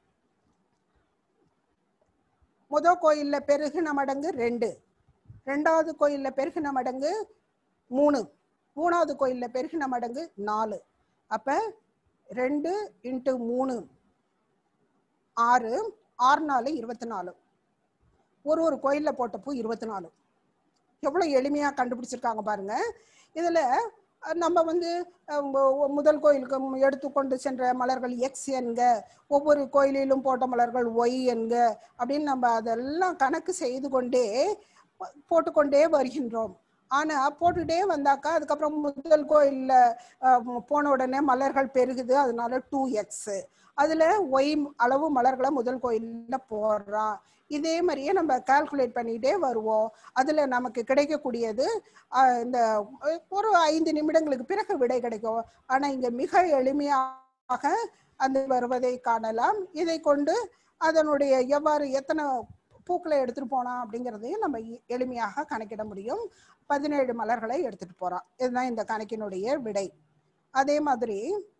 G: முத கோயில்ல பெருகின மடங்கு ரெண்டு ரெண்டாவது கோயில்ல பெருகின மடங்கு மூணு மூணாவது கோயில்ல பெருகின மடங்கு நாலு அப்ப ரெண்டு இன்ட்டு மூணு ஆறு ஆறு நாலு இருபத்தி நாலு ஒரு ஒரு கோயில்ல போட்ட பூ இருபத்தி நாலு எவ்வளவு எளிமையா கண்டுபிடிச்சிருக்காங்க பாருங்க இதுல அஹ் நம்ம வந்து அஹ் மு- முதல் கோயிலுக்கு மு- எடுத்துக்கொண்டு சென்ற மலர்கள் எக்ஸ் என்க ஒவ்வொரு கோயிலிலும் போட்ட மலர்கள் ஒய் என்க அப்படின்னு நம்ம அதெல்லாம் கணக்கு செய்து கொண்டே போ- போட்டுக்கொண்டே வருகின்றோம் ஆனா போட்டுட்டே வந்தாக்கா அதுக்கப்புறம் முதல் கோயில்ல அஹ், போன உடனே மலர்கள் பெருகுது அதனால டூ எக்ஸ் அதுல ஒய் அளவு மலர்களை முதல் கோயில்ல போடுறான் இதே மாதிரியே நம்ம கால்குலேட் பண்ணிட்டே வருவோம் அதுல நமக்கு கிடைக்கக்கூடியது அஹ், இந்த அஹ், ஒரு ஐந்து நிமிடங்களுக்கு பிறகு விடை கிடைக்கும் ஆனா இங்க மிக எளிமையாக அது வருவதை காணலாம் இதை கொண்டு அதனுடைய எவ்வாறு எத்தனை பூக்களை எடுத்துட்டு போனான் அப்படிங்கிறதையும் நம்ம எ- எளிமையாக கணக்கிட முடியும் பதினேழு மலர்களை எடுத்துட்டு போறான் இதுதான் இந்த கணக்கினுடைய விடை அதே மாதிரி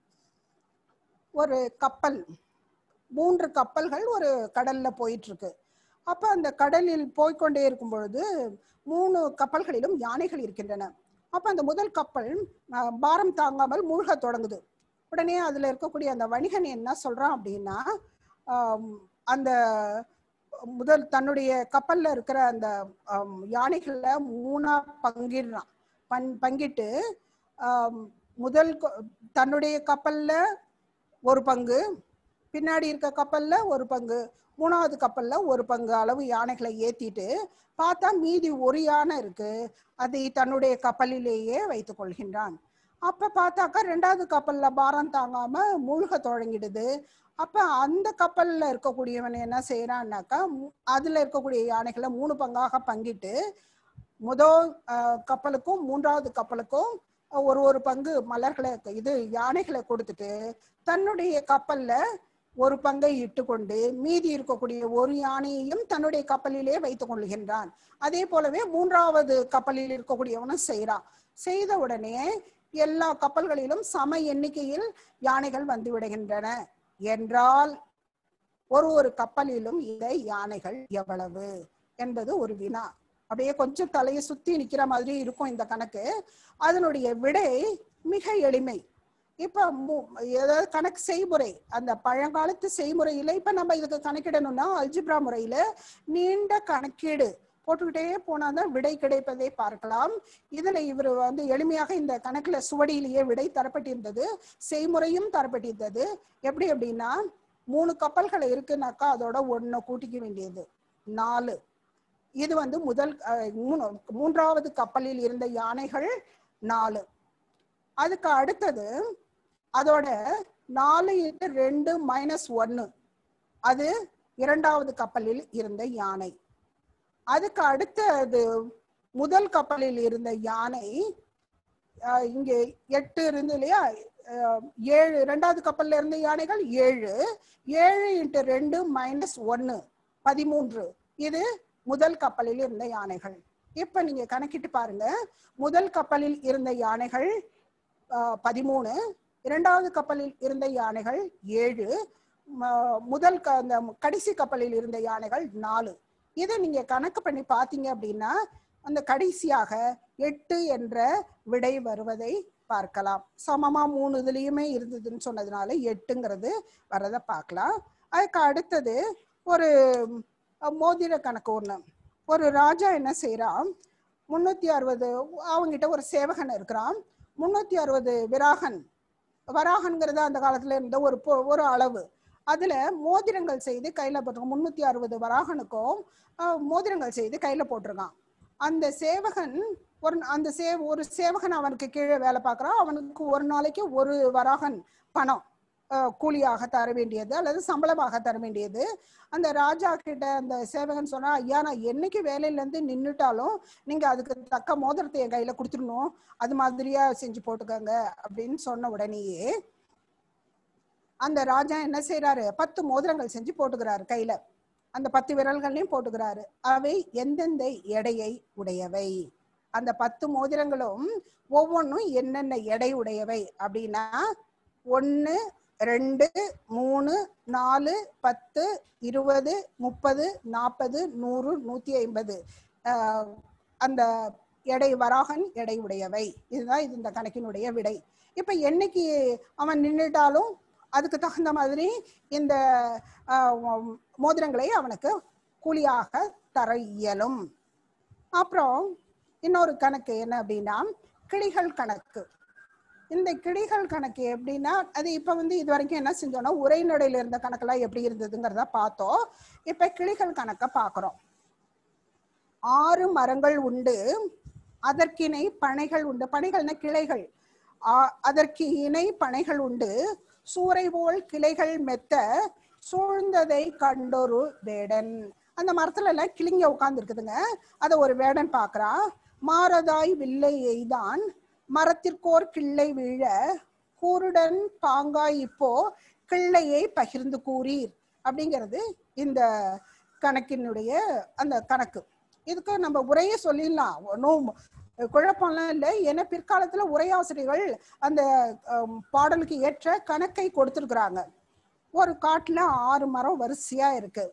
G: ஒரு கப்பல் மூன்று கப்பல்கள் ஒரு கடல்ல போயிட்டு இருக்கு அப்ப அந்த கடலில் போய்க்கொண்டே இருக்கும் பொழுது மூணு கப்பல்களிலும் யானைகள் இருக்கின்றன அப்ப அந்த முதல் கப்பல் அஹ், பாரம் தாங்காமல் மூழ்க தொடங்குது உடனே அதுல இருக்கக்கூடிய அந்த வணிகன் என்ன சொல்றான் அப்படின்னா ஆம், அந்த முதல் தன்னுடைய கப்பல்ல இருக்கிற அந்த ஆம், யானைகள்ல மூணா பங்கிடுறான் பன் பங்கிட்டு ஆம், முதல் கொ- தன்னுடைய கப்பல்ல ஒரு பங்கு பின்னாடி இருக்க கப்பல்ல ஒரு பங்கு மூணாவது கப்பல்ல ஒரு பங்கு அளவு யானைகளை ஏத்திட்டு பார்த்தா மீதி ஒரு யானை இருக்கு அதை தன்னுடைய கப்பலிலேயே வைத்துக் கொள்கின்றான் அப்ப பார்த்தாக்கா ரெண்டாவது கப்பல்ல பாரம் தாங்காம மூழ்க தொடங்கிடுது அப்ப அந்த கப்பல்ல இருக்கக்கூடியவன் என்ன செய்யறான்னாக்கா மு- அதுல இருக்கக்கூடிய யானைகளை மூணு பங்காக பங்கிட்டு முதல் அஹ், கப்பலுக்கும் மூன்றாவது கப்பலுக்கும் ஒரு ஒரு பங்கு மலர்களை இது யானைகளை கொடுத்துட்டு தன்னுடைய கப்பல்ல ஒரு பங்கை இட்டுக்கொண்டு மீதி இருக்கக்கூடிய ஒரு யானையையும் தன்னுடைய கப்பலிலே வைத்துக் கொள்கின்றான் அதே போலவே மூன்றாவது கப்பலில் இருக்கக்கூடியவனும் செய்றான் செய்த உடனே எல்லா கப்பல்களிலும் சம எண்ணிக்கையில் யானைகள் வந்து விடுகின்றன என்றால் ஒரு ஒரு கப்பலிலும் இந்த யானைகள் எவ்வளவு என்பது ஒரு வினா அப்படியே கொஞ்சம் தலையை சுத்தி நிக்கிற மாதிரி இருக்கும் இந்த கணக்கு அதனுடைய விடை மிக எளிமை இப்ப மு- ஏதாவது கணக்கு செய்முறை அந்த பழங்காலத்து செய்முறையில இப்ப நம்ம இதுக்கு கணக்கிடணும்னா அல்ஜிப்ரா முறையில நீண்ட கணக்கீடு போட்டுக்கிட்டே போனாதான் விடை கிடைப்பதை பார்க்கலாம் இதுல இவர் வந்து எளிமையாக இந்த கணக்குல சுவடியிலேயே விடை தரப்பட்டிருந்தது செய்முறையும் தரப்பட்டிருந்தது எப்படி அப்படின்னா மூணு கப்பல்கள் இருக்குனாக்கா அதோட ஒண்ணு கூட்டிக்க வேண்டியது நாலு இது வந்து முதல் அஹ், மூணு மூன்றாவது கப்பலில் இருந்த யானைகள் நாலு அதுக்கு அடுத்தது அதோட நாலு இன்ட்டு ரெண்டு மைனஸ் ஒன்னு அது இரண்டாவது கப்பலில் இருந்த யானை அதுக்கு அடுத்தது முதல் கப்பலில் இருந்த யானை அஹ், இங்கே எட்டு இருந்து இல்லையா அஹ், ஏழு இரண்டாவது கப்பல்ல இருந்த யானைகள் ஏழு ஏழு இன்ட்டு ரெண்டு மைனஸ் ஒன்னு பதிமூன்று இது முதல் கப்பலில் இருந்த யானைகள் இப்ப நீங்க கணக்கிட்டு பாருங்க முதல் கப்பலில் இருந்த யானைகள் ஆஹ், பதிமூணு இரண்டாவது கப்பலில் இருந்த யானைகள் ஏழு ம- முதல் க- அந்த கடைசி கப்பலில் இருந்த யானைகள் நாலு இதை நீங்க கணக்கு பண்ணி பார்த்தீங்க அப்படின்னா அந்த கடைசியாக எட்டு என்ற விடை வருவதை பார்க்கலாம் சமமா மூணு இதுலயுமே இருந்ததுன்னு சொன்னதுனால எட்டுங்கிறது வரதை பார்க்கலாம் அதுக்கு அடுத்தது ஒரு அஹ், மோதிர கணக்கு ஒண்ணு ஒரு ராஜா என்ன செய்யறான் முன்னூத்தி அறுபது அவங்கிட்ட ஒரு சேவகன் இருக்கிறான் முன்னூத்தி அறுபது விராகன் வராகன்கிறது அந்த காலத்துல இருந்த ஒரு பொ- ஒரு அளவு அதுல மோதிரங்கள் செய்து கையில போட்டிருக்கான் முன்னூத்தி அறுபது வராகனுக்கும் அஹ், மோதிரங்கள் செய்து கையில போட்டிருக்கான் அந்த சேவகன் ஒரு அந்த சே ஒரு சேவகன் அவனுக்கு கீழே வேலை பார்க்கறான் அவனுக்கு ஒரு நாளைக்கு ஒரு வராகன் பணம் அஹ், கூலியாக தர வேண்டியது அல்லது சம்பளமாக தர வேண்டியது அந்த ராஜா கிட்ட அந்த சேவகன் சொன்னா ஐயா நான் என்னைக்கு வேலையில இருந்து நின்னுட்டாலும் நீங்க அதுக்கு தக்க மோதிரத்தை என் கையில கொடுத்துடணும் அது மாதிரியா செஞ்சு போட்டுக்கோங்க அப்படின்னு சொன்ன உடனேயே அந்த ராஜா என்ன செய்யறாரு பத்து மோதிரங்கள் செஞ்சு போட்டுக்கிறாரு கையில அந்த பத்து விரல்களையும் போட்டுக்கிறாரு அவை எந்தெந்த எடையை உடையவை அந்த பத்து மோதிரங்களும் ஒவ்வொன்றும் என்னென்ன எடை உடையவை அப்படின்னா ஒன்னு ரெண்டு மூணு நாலு பத்து இருபது முப்பது நாற்பது நூறு நூத்தி ஐம்பது ஆஹ் அந்த எடை வராகன் எடை உடையவை இதுதான் இது இந்த கணக்கினுடைய விடை இப்ப என்னைக்கு அவன் நின்னுட்டாலும் அதுக்கு தகுந்த மாதிரி இந்த ஆஹ், மோதிரங்களை அவனுக்கு கூலியாக தர இயலும் அப்புறம் இன்னொரு கணக்கு என்ன அப்படின்னா கிளிகள் கணக்கு இந்த கிளிகள் கணக்கு எப்படின்னா அது இப்ப வந்து இது வரைக்கும் என்ன செஞ்சோம்னா உரைநடையில இருந்த கணக்கெல்லாம் எப்படி இருந்ததுங்கிறத பார்த்தோம் இப்ப கிளிகள் கணக்க பார்க்கிறோம் ஆறு மரங்கள் உண்டு அதற்கிணை பனைகள் உண்டு பனைகள்னா கிளைகள் ஆ- அதற்கு இணை பனைகள் உண்டு சூறை போல் கிளைகள் மெத்த சூழ்ந்ததை கண்டொரு வேடன் அந்த மரத்துல எல்லாம் கிளிங்க உட்கார்ந்து இருக்குதுங்க அதை ஒரு வேடன் பார்க்கறான் மாரதாய் வில்லை எய்தான் மரத்திற்கோர் கிள்ளை வீழ கூருடன் பாங்காய் இப்போ கிள்ளையை பகிர்ந்து கூறீர் அப்படிங்கிறது இந்த கணக்கினுடைய அந்த கணக்கு இதுக்கு நம்ம உரையே சொல்லிடலாம் ஒன்றும் குழப்பம்லாம் இல்லை ஏன்னா பிற்காலத்துல உரையாசிரியர்கள் அந்த அம், பாடலுக்கு ஏற்ற கணக்கை கொடுத்துருக்குறாங்க ஒரு காட்டுல ஆறு மரம் வரிசையா இருக்கு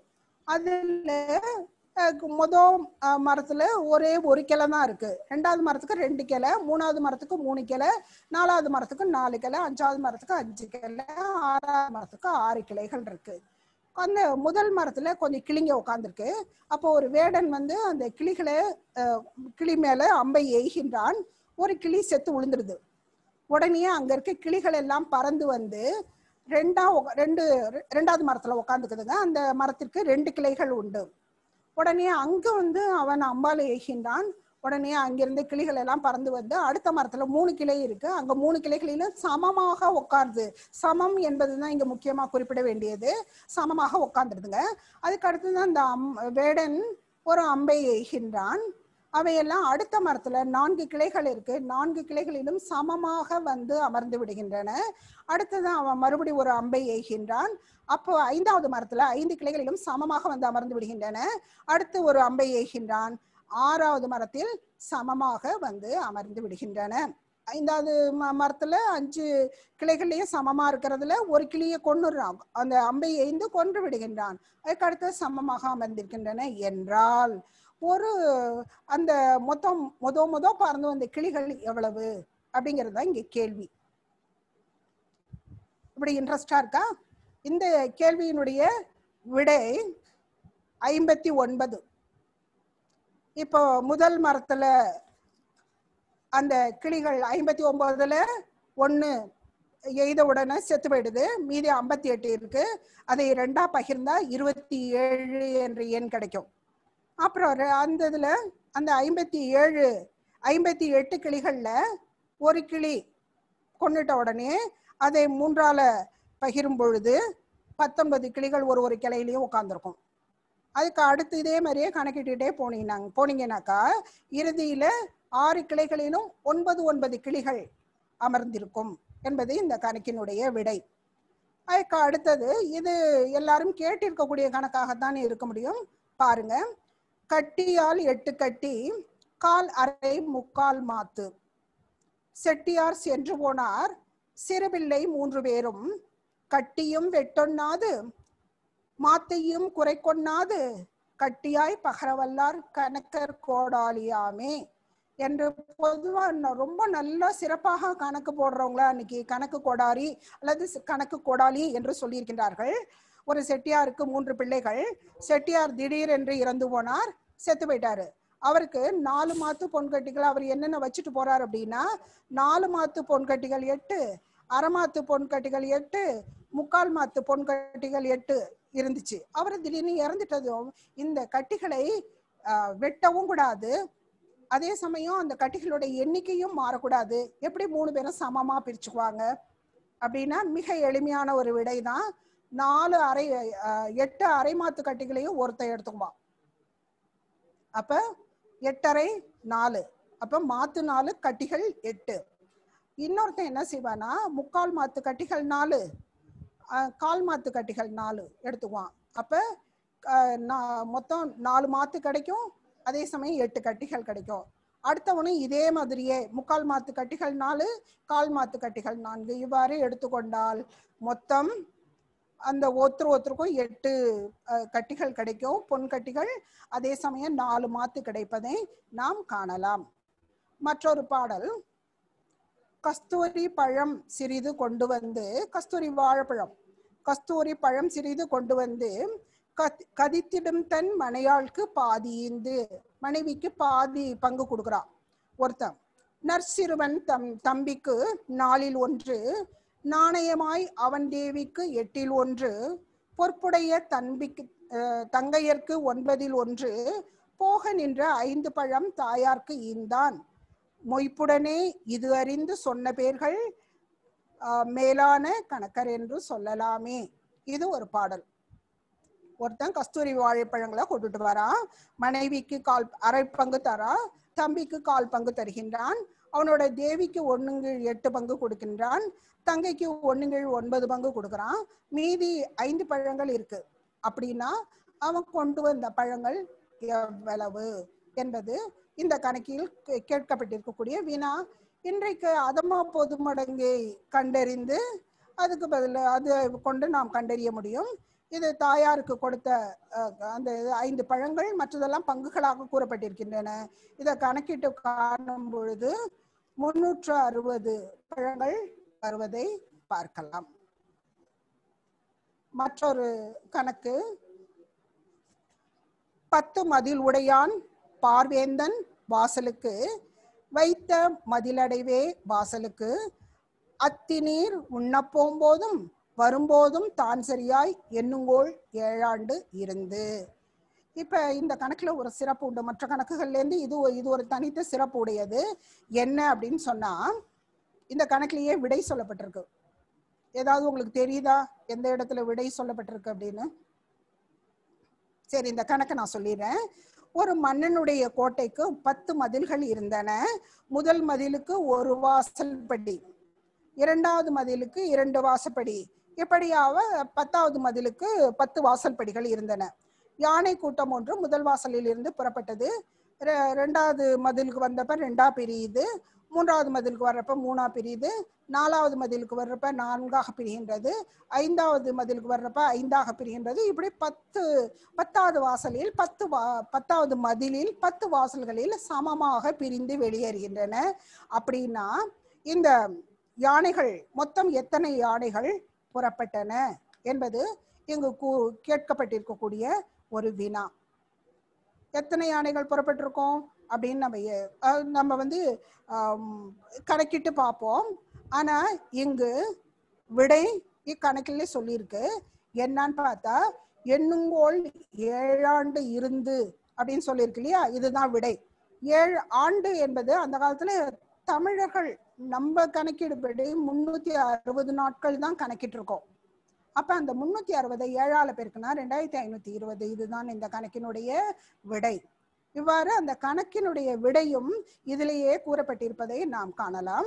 G: அதுல அஹ், மொத அஹ், மரத்துல ஒரே ஒரு கிளை தான் இருக்கு ரெண்டாவது மரத்துக்கு ரெண்டு கிளை மூணாவது மரத்துக்கு மூணு கிளை நாலாவது மரத்துக்கு நாலு கிளை அஞ்சாவது மரத்துக்கு அஞ்சு கிளை ஆறாவது மரத்துக்கு ஆறு கிளைகள் இருக்கு அந்த முதல் மரத்துல கொஞ்சம் கிளிங்க உட்காந்துருக்கு அப்போ ஒரு வேடன் வந்து அந்த கிளிகளை அஹ், கிளி மேல அம்பை எய்கின்றான் ஒரு கிளி செத்து விழுந்துடுது உடனே அங்க இருக்க கிளிகள் எல்லாம் பறந்து வந்து ரெண்டா உக்கா- ரெண்டு ரெ- ரெண்டாவது மரத்துல உட்காந்துக்குதுங்க அந்த மரத்திற்கு ரெண்டு கிளைகள் உண்டு உடனே அங்க வந்து அவன் அம்பால ஏகின்றான் உடனே அங்கிருந்து கிளிகள் எல்லாம் பறந்து வந்து அடுத்த மரத்துல மூணு கிளை இருக்கு அங்க மூணு கிளைகளிலும் சமமாக உட்காருது சமம் என்பதுதான் இங்க முக்கியமா குறிப்பிட வேண்டியது சமமாக உட்கார்ந்துருதுங்க அதுக்கு அடுத்தது அந்த அம் வேடன் ஒரு அம்பை எய்கின்றான் அவையெல்லாம் அடுத்த மரத்துல நான்கு கிளைகள் இருக்கு நான்கு கிளைகளிலும் சமமாக வந்து அமர்ந்து விடுகின்றன அடுத்தது அவன் மறுபடி ஒரு அம்பை எய்கின்றான் அப்போ ஐந்தாவது மரத்துல ஐந்து கிளைகளிலும் சமமாக வந்து அமர்ந்து விடுகின்றன அடுத்து ஒரு அம்பை எய்கின்றான் ஆறாவது மரத்தில் சமமாக வந்து அமர்ந்து விடுகின்றன ஐந்தாவது ம- மரத்துல அஞ்சு கிளைகள்லயும் சமமா இருக்கிறதுல ஒரு கிளியை கொன்னுடுறான் அந்த அம்பை எய்ந்து கொன்று விடுகின்றான் அதுக்கு அடுத்து சமமாக அமர்ந்திருக்கின்றன என்றால் ஒரு அந்த மொத்தம் மொத மொத பறந்து வந்த கிளிகள் எவ்வளவு அப்படிங்கிறது தான் இங்க கேள்வி இப்படி இன்ட்ரெஸ்டா இருக்கா இந்த கேள்வியினுடைய விடை ஐம்பத்தி ஒன்பது இப்போ முதல் மரத்துல அந்த கிளிகள் ஐம்பத்தி ஒன்பதுல ஒண்ணு எய்த உடனே செத்து போயிடுது மீதி ஐம்பத்தி எட்டு இருக்கு அதை ரெண்டா பகிர்ந்தா இருபத்தி ஏழு என்ற எண் கிடைக்கும் அப்புறம் ரெ- அந்த இதுல அந்த ஐம்பத்தி ஏழு ஐம்பத்தி எட்டு கிளிகள்ல ஒரு கிளி கொண்டுட்ட உடனே அதை மூன்றால பகிரும் பொழுது பத்தொன்பது கிளிகள் ஒரு ஒரு கிளையிலையும் உட்காந்துருக்கும் அதுக்கு அடுத்து இதே மாதிரியே கணக்கிட்டுட்டே போனீங்கன்னாங்க போனீங்கன்னாக்கா இறுதியில ஆறு கிளைகளிலும் ஒன்பது ஒன்பது கிளிகள் அமர்ந்திருக்கும் என்பது இந்த கணக்கினுடைய விடை அதுக்கு அடுத்தது இது எல்லாரும் கேட்டிருக்கக்கூடிய கணக்காகத்தான் இருக்க முடியும் பாருங்க கட்டியால் எட்டு கட்டி கால் அரை முக்கால் மாத்து செட்டியார் சென்று போனார் சிறுபிள்ளை மூன்று பேரும் கட்டியும் வெட்டொண்ணாது மாத்தையும் குறை கொண்ணாது கட்டியாய் பகரவல்லார் கணக்கர் கோடாலியாமே என்று பொதுவா ந- ரொம்ப நல்லா சிறப்பாக கணக்கு போடுறவங்கள அன்னைக்கு கணக்கு கோடாரி அல்லது சி- கணக்கு கோடாலி என்று சொல்லியிருக்கின்றார்கள் ஒரு செட்டியாருக்கு மூன்று பிள்ளைகள் செட்டியார் திடீர் என்று இறந்து போனார் செத்து போயிட்டாரு அவருக்கு நாலு மாத்து பொன்கட்டிகள் அவர் என்னென்ன வச்சுட்டு போறார் அப்படின்னா நாலு மாத்து பொன்கட்டிகள் எட்டு அரை மாத்து பொன்கட்டிகள் எட்டு முக்கால் மாத்து பொன்கட்டிகள் எட்டு இருந்துச்சு அவர் திடீர்னு இறந்துட்டதும் இந்த கட்டிகளை ஆஹ், வெட்டவும் கூடாது அதே சமயம் அந்த கட்டிகளோட எண்ணிக்கையும் மாறக்கூடாது எப்படி மூணு பேரும் சமமா பிரிச்சுக்குவாங்க அப்படின்னா மிக எளிமையான ஒரு விடை தான் நாலு அரை ஆஹ், எட்டு அரை மாத்து கட்டிகளையும் ஒருத்தன் எடுத்துக்குவான் அப்ப எட்டரை நாலு அப்ப மாத்து நாலு கட்டிகள் எட்டு இன்னொருத்தன் என்ன செய்வானா முக்கால் மாத்து கட்டிகள் நாலு ஆஹ், கால் மாத்து கட்டிகள் நாலு எடுத்துக்குவான் அப்ப ஆஹ், நா- மொத்தம் நாலு மாத்து கிடைக்கும் அதே சமயம் எட்டு கட்டிகள் கிடைக்கும் அடுத்தவனும் இதே மாதிரியே முக்கால் மாத்து கட்டிகள் நாலு கால் மாத்து கட்டிகள் நான்கு இவ்வாறு எடுத்துக்கொண்டால் மொத்தம் அந்த ஒருத்தர் ஒருத்தருக்கும் எட்டு அஹ், கட்டிகள் கிடைக்கும் பொன் கட்டிகள் அதே சமயம் நாலு மாத்து கிடைப்பதை நாம் காணலாம் மற்றொரு பாடல் கஸ்தூரி பழம் சிறிது கொண்டு வந்து கஸ்தூரி வாழைப்பழம் கஸ்தூரி பழம் சிறிது கொண்டு வந்து கத்- கதித்திடும் தன் மனையாளுக்கு பாதி ஈந்து மனைவிக்கு பாதி பங்கு கொடுக்குறான் ஒருத்தன் நற்சிறுவன் தம் தம்பிக்கு நாளில் ஒன்று நாணயமாய் அவன் தேவிக்கு எட்டில் ஒன்று பொற்புடைய தன்பிக்கு அஹ், தங்கையர்க்கு ஒன்பதில் ஒன்று போக நின்ற ஐந்து பழம் தாயார்க்கு ஈந்தான் மொய்ப்புடனே இது அறிந்து சொன்ன பேர்கள் ஆஹ், மேலான கணக்கர் என்று சொல்லலாமே இது ஒரு பாடல் ஒருத்தன் கஸ்தூரி வாழைப்பழங்களை கொண்டுட்டு வரான் மனைவிக்கு கால் அரை பங்கு தரா தம்பிக்கு கால் பங்கு தருகின்றான் அவனோட தேவிக்கு ஒண்ணுங்கீழ் எட்டு பங்கு கொடுக்கின்றான் தங்கைக்கு ஒண்ணுங்கீழ் ஒன்பது பங்கு கொடுக்கறான் மீதி ஐந்து பழங்கள் இருக்கு அப்படின்னா அவன் கொண்டு வந்த பழங்கள் எவ்வளவு என்பது இந்த கணக்கில் கே- கேட்கப்பட்டிருக்கக்கூடிய வினா இன்றைக்கு அதமா பொது மடங்கை கண்டறிந்து அதுக்கு பதில் அது கொண்டு நாம் கண்டறிய முடியும் இது தாயாருக்கு கொடுத்த அஹ், அந்த இது ஐந்து பழங்கள் மற்றதெல்லாம் பங்குகளாக கூறப்பட்டிருக்கின்றன இதை கணக்கிட்டு காணும் பொழுது முன்னூற்று அறுபது பழங்கள் வருவதை பார்க்கலாம் மற்றொரு கணக்கு பத்து மதில் உடையான் பார்வேந்தன் வாசலுக்கு வைத்த மதிலடைவே வாசலுக்கு அத்திநீர் உண்ணப் போம்போதும் வரும்போதும் தான் சரியாய் எண்ணுங்கோள் ஏழாண்டு இருந்து இப்ப இந்த கணக்குல ஒரு சிறப்பு உண்டு மற்ற கணக்குகள்ல இருந்து இது ஒரு- இது ஒரு தனித்த சிறப்பு உடையது என்ன அப்படின்னு சொன்னா இந்த கணக்குலயே விடை சொல்லப்பட்டிருக்கு ஏதாவது உங்களுக்கு தெரியுதா எந்த இடத்துல விடை சொல்லப்பட்டிருக்கு அப்படின்னு சரி இந்த கணக்கை நான் சொல்லிடுறேன் ஒரு மன்னனுடைய கோட்டைக்கு பத்து மதில்கள் இருந்தன முதல் மதிலுக்கு ஒரு வாசல் படி இரண்டாவது மதிலுக்கு இரண்டு வாசப்படி இப்படியாக பத்தாவது மதிலுக்கு பத்து வாசல் படிகள் இருந்தன யானை கூட்டம் ஒன்று முதல் வாசலில் இருந்து புறப்பட்டது ரெ- ரெண்டாவது மதிலுக்கு வந்தப்ப ரெண்டா பிரியுது மூன்றாவது மதிலுக்கு வர்றப்ப மூணா பிரியுது நாலாவது மதிலுக்கு வர்றப்ப நான்காக பிரிகின்றது ஐந்தாவது மதிலுக்கு வர்றப்ப ஐந்தாக பிரிகின்றது இப்படி பத்து பத்தாவது வாசலில் பத்து வா பத்தாவது மதிலில் பத்து வாசல்களில் சமமாக பிரிந்து வெளியேறுகின்றன அப்படின்னா இந்த யானைகள் மொத்தம் எத்தனை யானைகள் புறப்பட்டன என்பது இங்கு கூ- கேட்கப்பட்டிருக்கக்கூடிய ஒரு வினா எத்தனை யானைகள் புறப்பட்டிருக்கோம் அப்படின்னு நம்ம எ- அஹ் நம்ம வந்து ஆம், கணக்கிட்டு பார்ப்போம் ஆனா இங்கு விடை இக்கணக்கிலே சொல்லியிருக்கு என்னன்னு பார்த்தா எண்ணுங்கோல் ஏழாண்டு இருந்து அப்படின்னு சொல்லியிருக்கு இல்லையா இதுதான் விடை ஏழு ஆண்டு என்பது அந்த காலத்துல தமிழர்கள் நம்ம கணக்கீடுபடி முன்னூத்தி அறுபது நாட்கள் தான் கணக்கிட்டு இருக்கோம் அப்ப அந்த முன்னூத்தி அறுபதை ஏழால பெருக்குனா ரெண்டாயிரத்தி ஐநூத்தி இருபது இதுதான் இந்த கணக்கினுடைய விடை இவ்வாறு அந்த கணக்கினுடைய விடையும் இதிலேயே கூறப்பட்டிருப்பதை நாம் காணலாம்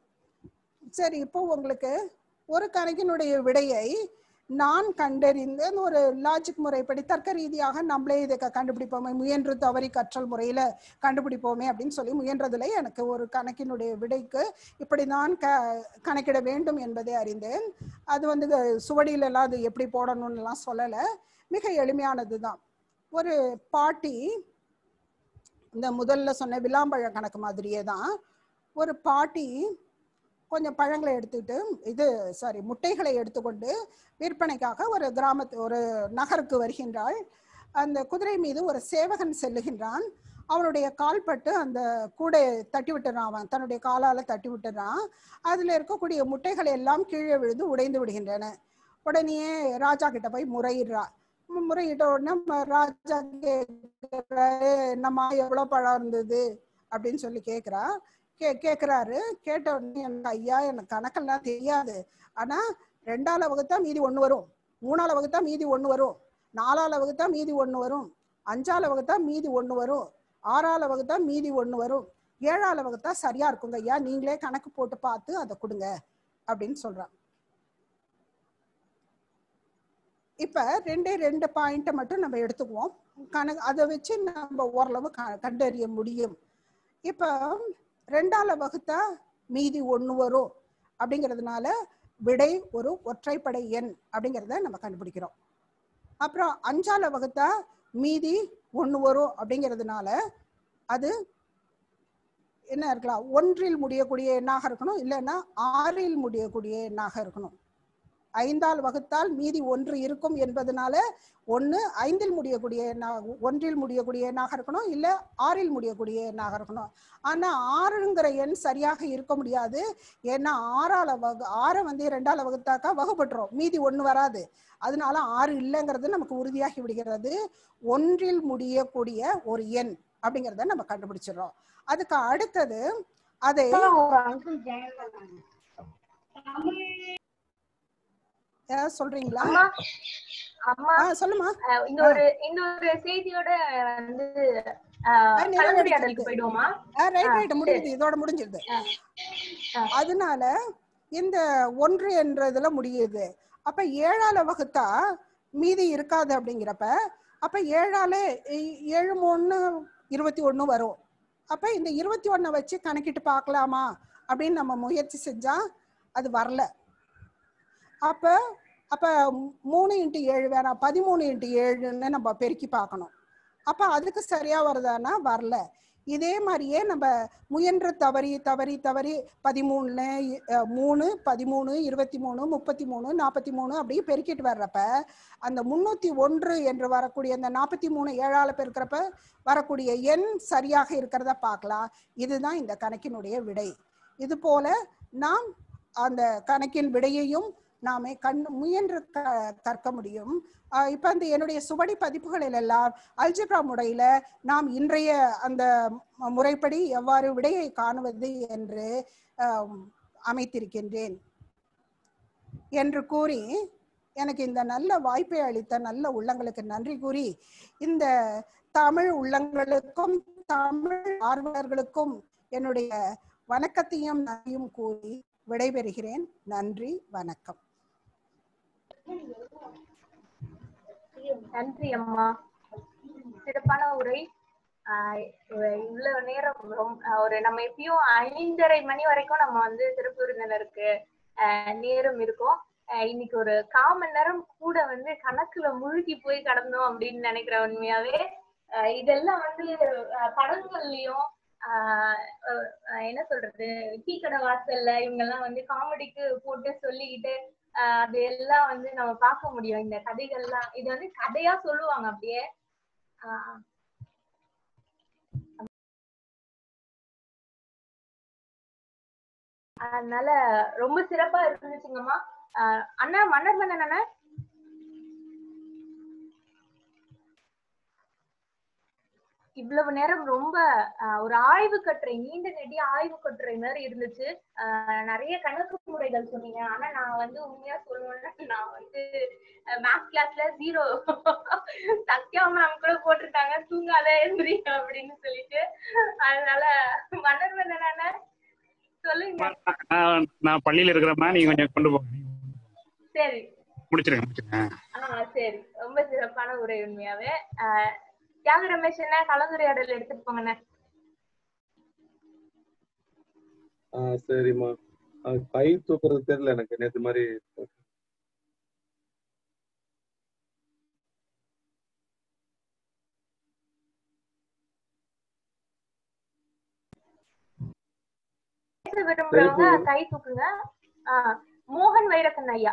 G: சரி இப்போ உங்களுக்கு ஒரு கணக்கினுடைய விடையை நான் கண்டறிந்து ஒரு லாஜிக் முறைப்படி தர்க்க ரீதியாக நம்மளே இதை க- கண்டுபிடிப்போமே முயன்று தவறி கற்றல் முறையில கண்டுபிடிப்போமே அப்படின்னு சொல்லி முயன்றதுல எனக்கு ஒரு கணக்கினுடைய விடைக்கு இப்படிதான் க கணக்கிட வேண்டும் என்பதை அறிந்தேன் அது வந்து க- சுவடியில எல்லாம் அது எப்படி போடணும்னு எல்லாம் சொல்லலை மிக எளிமையானது தான் ஒரு பாட்டி இந்த முதல்ல சொன்ன விளாம்பழ கணக்கு மாதிரியே தான் ஒரு பாட்டி கொஞ்சம் பழங்களை எடுத்துக்கிட்டு இது சாரி முட்டைகளை எடுத்துக்கொண்டு விற்பனைக்காக ஒரு கிராமத்து ஒரு நகருக்கு வருகின்றாள் அந்த குதிரை மீது ஒரு சேவகன் செல்லுகின்றான் அவனுடைய கால்பட்டு அந்த கூடை தட்டி விட்டுறான் அவன் தன்னுடைய காலால தட்டி விட்டுறான் அதுல இருக்கக்கூடிய முட்டைகள் எல்லாம் கீழே விழுந்து உடைந்து விடுகின்றன உடனே ராஜா கிட்ட போய் முறையிடுறா மு- முறையிட்ட உடனே ம- ராஜா கேக்குறாரு என்னம்மா எவ்வளவு பழம் இருந்தது அப்படின்னு சொல்லி கேக்குறா கே கேக்குறாரு கேட்ட உடனே எனக்கு ஐயா எனக்கு கணக்கெல்லாம் தெரியாது ஆனா ரெண்டால வகுத்தா மீதி ஒண்ணு வரும் மூணால வகுத்தா மீதி ஒண்ணு வரும் நாலால வகுத்தா மீதி ஒண்ணு வரும் அஞ்சால வகுத்தா மீதி ஒண்ணு வரும் ஆறால வகுத்தா மீதி ஒண்ணு வரும் ஏழால வகுத்தா சரியா இருக்குங்க ஐயா நீங்களே கணக்கு போட்டு பார்த்து அதை கொடுங்க அப்படின்னு சொல்றான் இப்ப ரெண்டே ரெண்டு பாயிண்ட்டை மட்டும் நம்ம எடுத்துக்குவோம் கணக்கு அதை வச்சு நம்ம ஓரளவு க- கண்டறிய முடியும் இப்ப ரெண்டால வகுத்தா மீதி ஒண்ணு வரும் அப்படிங்கிறதுனால விடை ஒரு ஒற்றைப்படை எண் அப்படிங்கிறத நம்ம கண்டுபிடிக்கிறோம் அப்புறம் அஞ்சால வகுத்தா மீதி ஒண்ணு வரும் அப்படிங்கிறதுனால அது என்ன இருக்கலாம் ஒன்றில் முடியக்கூடிய எண்ணாக இருக்கணும் இல்லைன்னா ஆறில் முடியக்கூடிய எண்ணாக இருக்கணும் ஐந்தால் வகுத்தால் மீதி ஒன்று இருக்கும் என்பதனால ஒன்று ஐந்தில் முடியக்கூடிய எண்ணா- ஒன்றில் முடியக்கூடிய எண்ணாக இருக்கணும் இல்லை ஆறில் முடியக்கூடிய எண்ணாக இருக்கணும் ஆனால் ஆறுங்கிற எண் சரியாக இருக்க முடியாது ஏன்னா ஆறால வகு ஆறை வந்து ரெண்டால வகுத்தாக்கா வகுப்பட்டுரும் மீதி ஒன்று வராது அதனால ஆறு இல்லைங்கிறது நமக்கு உறுதியாகி விடுகிறது ஒன்றில் முடியக்கூடிய ஒரு எண் அப்படிங்கிறத நம்ம கண்டுபிடிச்சிடுறோம் அதுக்கு அடுத்தது அதை யாராவது சொல்றீங்களா
C: அம்மா அம்மா
G: ஆ சொல்லுமா
C: அஹ் இந்த ஒரு இந்த ஒரு செய்தியோட வந்து அஹ்,
G: ஆ, நிறைவேறிட்டு
C: கலந்துரையாடலுக்கு
G: இருக்கு.
C: போயிடுவோமா
G: ரைட்
C: ஆ,
G: ரைட் முடிஞ்சுது இதோட முடிஞ்சிருது
C: ஆ.
G: அதனால இந்த ஒன்று என்ற இதுல முடியுது அப்ப ஏழால வகுத்தா மீதி இருக்காது அப்படிங்கிறப்ப அப்ப ஏழால ஏ- ஏழு மூணு இருபத்தி ஒண்ணு வரும் அப்ப இந்த இருபத்தி ஒண்ணை வச்சு கணக்கிட்டு பார்க்கலாமா அப்படின்னு நம்ம முயற்சி செஞ்சா அது வரல அப்ப அப்ப மூணு இன்ட்டு ஏழு வேணாம் பதிமூணு இன்ட்டு ஏழுன்னு நம்ம பெருக்கி பார்க்கணும் அப்ப அதுக்கு சரியா வருதானா வரல இதே மாதிரியே நம்ம முயன்ற தவறி தவறி தவறி பதிமூணுல அஹ், மூணு பதிமூணு இருபத்தி மூணு முப்பத்தி மூணு நாற்பத்தி மூணு அப்படியே பெருக்கிட்டு வர்றப்ப அந்த முன்னூத்தி ஒன்று என்று வரக்கூடிய அந்த நாற்பத்தி மூணு ஏழால பெருக்கிறப்ப வரக்கூடிய எண் சரியாக இருக்கிறத பார்க்கலாம் இதுதான் இந்த கணக்கினுடைய விடை இது போல நாம் அந்த கணக்கின் விடையையும் நாமே கண் முயன்று க கற்க முடியும் ஆஹ் இப்ப அந்த என்னுடைய சுவடி பதிப்புகளில் எல்லாம் அல்ஜிப்ரா முறையில நாம் இன்றைய அந்த ம- முறைப்படி எவ்வாறு விடையை காணுவது என்று ஆம், அமைத்திருக்கின்றேன் என்று கூறி எனக்கு இந்த நல்ல வாய்ப்பை அளித்த நல்ல உள்ளங்களுக்கு நன்றி கூறி இந்த தமிழ் உள்ளங்களுக்கும் தமிழ் ஆர்வலர்களுக்கும் என்னுடைய வணக்கத்தையும் நன்றியும் கூறி விடைபெறுகிறேன் நன்றி வணக்கம்
C: நன்றி அம்மா சிறப்பான உரை ஆஹ் இவ- இவ்வளவு நேரம் ரொம்ப ஒரு நம்ம எப்பயும் ஐந்தரை மணி வரைக்கும் நம்ம வந்து சிறப்பு விருந்தினருக்கு ஆஹ் நேரம் இருக்கும் ஆஹ் இன்னைக்கு ஒரு கால் மணி நேரம் கூட வந்து கணக்குல முழுகி போய் கடந்தோம் அப்படின்னு நினைக்கிறேன் உண்மையாவே ஆஹ் இதெல்லாம் வந்து ஆஹ் படங்கள்லயும் ஆஹ் ஆஹ் என்ன சொல்றது டீ கடை வாசல்ல இவங்க எல்லாம் வந்து காமெடிக்கு போட்டு சொல்லிக்கிட்டு ஆஹ் அது எல்லாம் வந்து நம்ம பார்க்க முடியும் இந்த கதைகள்லாம் இது வந்து கதையா சொல்லுவாங்க அப்படியே ஆஹ் அதனால ரொம்ப சிறப்பா இருந்துச்சுங்கம்மா ஆஹ் அண்ணா மன்னர் மன்னன் அண்ணா இவ்வளவு நேரம் ரொம்ப ஆஹ் ஒரு ஆய்வு கட்டுரை நீண்ட நெடிய ஆய்வு கட்டுரை மாதிரி இருந்துச்சு ஆஹ் நிறைய கணக்கு முறைகள் சொன்னீங்க ஆனா நான் வந்து உண்மையா சொல்லணும்னா நான் வந்து மேத்ஸ் கிளாஸ்ல ஜீரோ சத்யா மேம் கூட போட்டிருக்காங்க தூங்காத எந்திரி அப்படின்னு சொல்லிட்டு அதனால மன்னர் மன்னனான சொல்லுங்க
A: நான் நான் பள்ளியில இருக்கிறப்ப நீங்க கொஞ்சம் கொண்டு போங்க
C: சரி
A: முடிச்சிருங்க முடிச்சிருங்க
C: ஆஹ் சரி ரொம்ப சிறப்பான உரை உண்மையாவே ஆஹ் தியாக ரமேஷ் என்ன கலந்துரையாடல் எடுத்துட்டு போங்கண்ணே
H: ஆ சரிம்மா ஆ, கை தூக்குறது தெரியல எனக்கு நேத்து மாதிரி
C: பேச விரும்புறவங்க
H: சரி,
C: கை தூக்குங்க ஆஹ் மோகன் வைரக்கன் ஐயா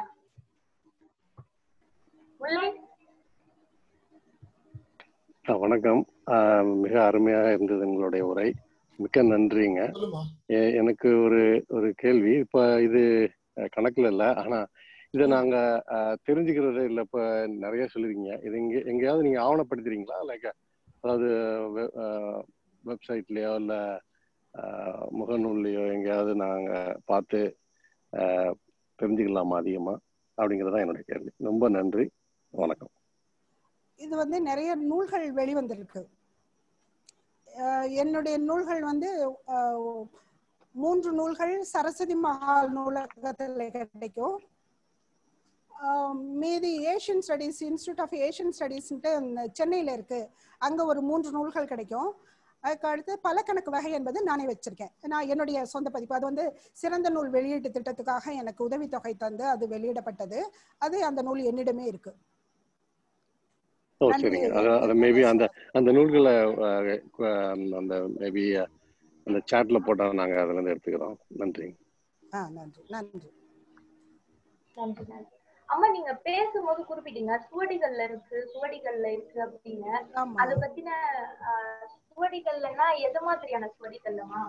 C: முல்லை
I: ஆ, வணக்கம் ஆ, மிக அருமையாக இருந்தது உங்களுடைய உரை மிக்க நன்றிங்க
E: சொல்லுமா
I: எ- எனக்கு ஒரு ஒரு கேள்வி இப்ப இது அஹ், கணக்குல இல்ல ஆனா இதை நாங்க அஹ், தெரிஞ்சுக்கிறது இல்ல இப்ப நிறைய சொல்லிருக்கீங்க இது எங்க எங்கேயாவது நீங்க ஆவணப்படுத்துறீங்களா லைக் அதாவது வெப்சைட்லயோ இல்ல அஹ், முகநூல்லையோ எங்கேயாவது நாங்க பார்த்து அஹ், தெரிஞ்சுக்கலாமா அதிகமா அப்படிங்கறதுதான் என்னுடைய கேள்வி ரொம்ப நன்றி வணக்கம்
G: இது வந்து நிறைய நூல்கள் வெளிவந்திருக்கு அஹ் என்னுடைய நூல்கள் வந்து அஹ், மூன்று நூல்கள் சரஸ்வதி மகால் நூலகத்தில் கிடைக்கும் அஹ், மீதி Asian studies institute of Asian ஸ்டடீஸ்ன்ட்டு சென்னையில் இருக்கு அங்கே ஒரு மூன்று நூல்கள் கிடைக்கும் அதுக்கு அடுத்து பலக்கணக்கு வகை என்பது நானே வச்சிருக்கேன் நான் என்னுடைய சொந்த பதிப்பு அது வந்து சிறந்த நூல் வெளியீட்டு திட்டத்துக்காக எனக்கு உதவித்தொகை தந்து அது வெளியிடப்பட்டது அது அந்த நூல் என்னிடமே இருக்கு
I: ஓ
G: நன்றி
I: சரிங்க
G: ஐயா.
I: அது அது மேபி அந்த அந்த நூல்களை அஹ், அஹ், அந்த மேபி அந்த சாட்ல போட்டா நாங்க அதுல இருந்து எடுத்துக்கிறோம் நன்றி
G: ஆ நன்றி நன்றி
C: நன்றி நன்றி அம்மா நீங்க பேசும்போது குறிப்பிட்டீங்க சுவடிகள்ல இருக்கு சுவடிகள்ல இருக்கு அப்படின்னு
G: ஆமா
C: அத பத்தின ஆஹ், சுவடிகள்லன்னா எது மாதிரியான சுவடிகள்லமா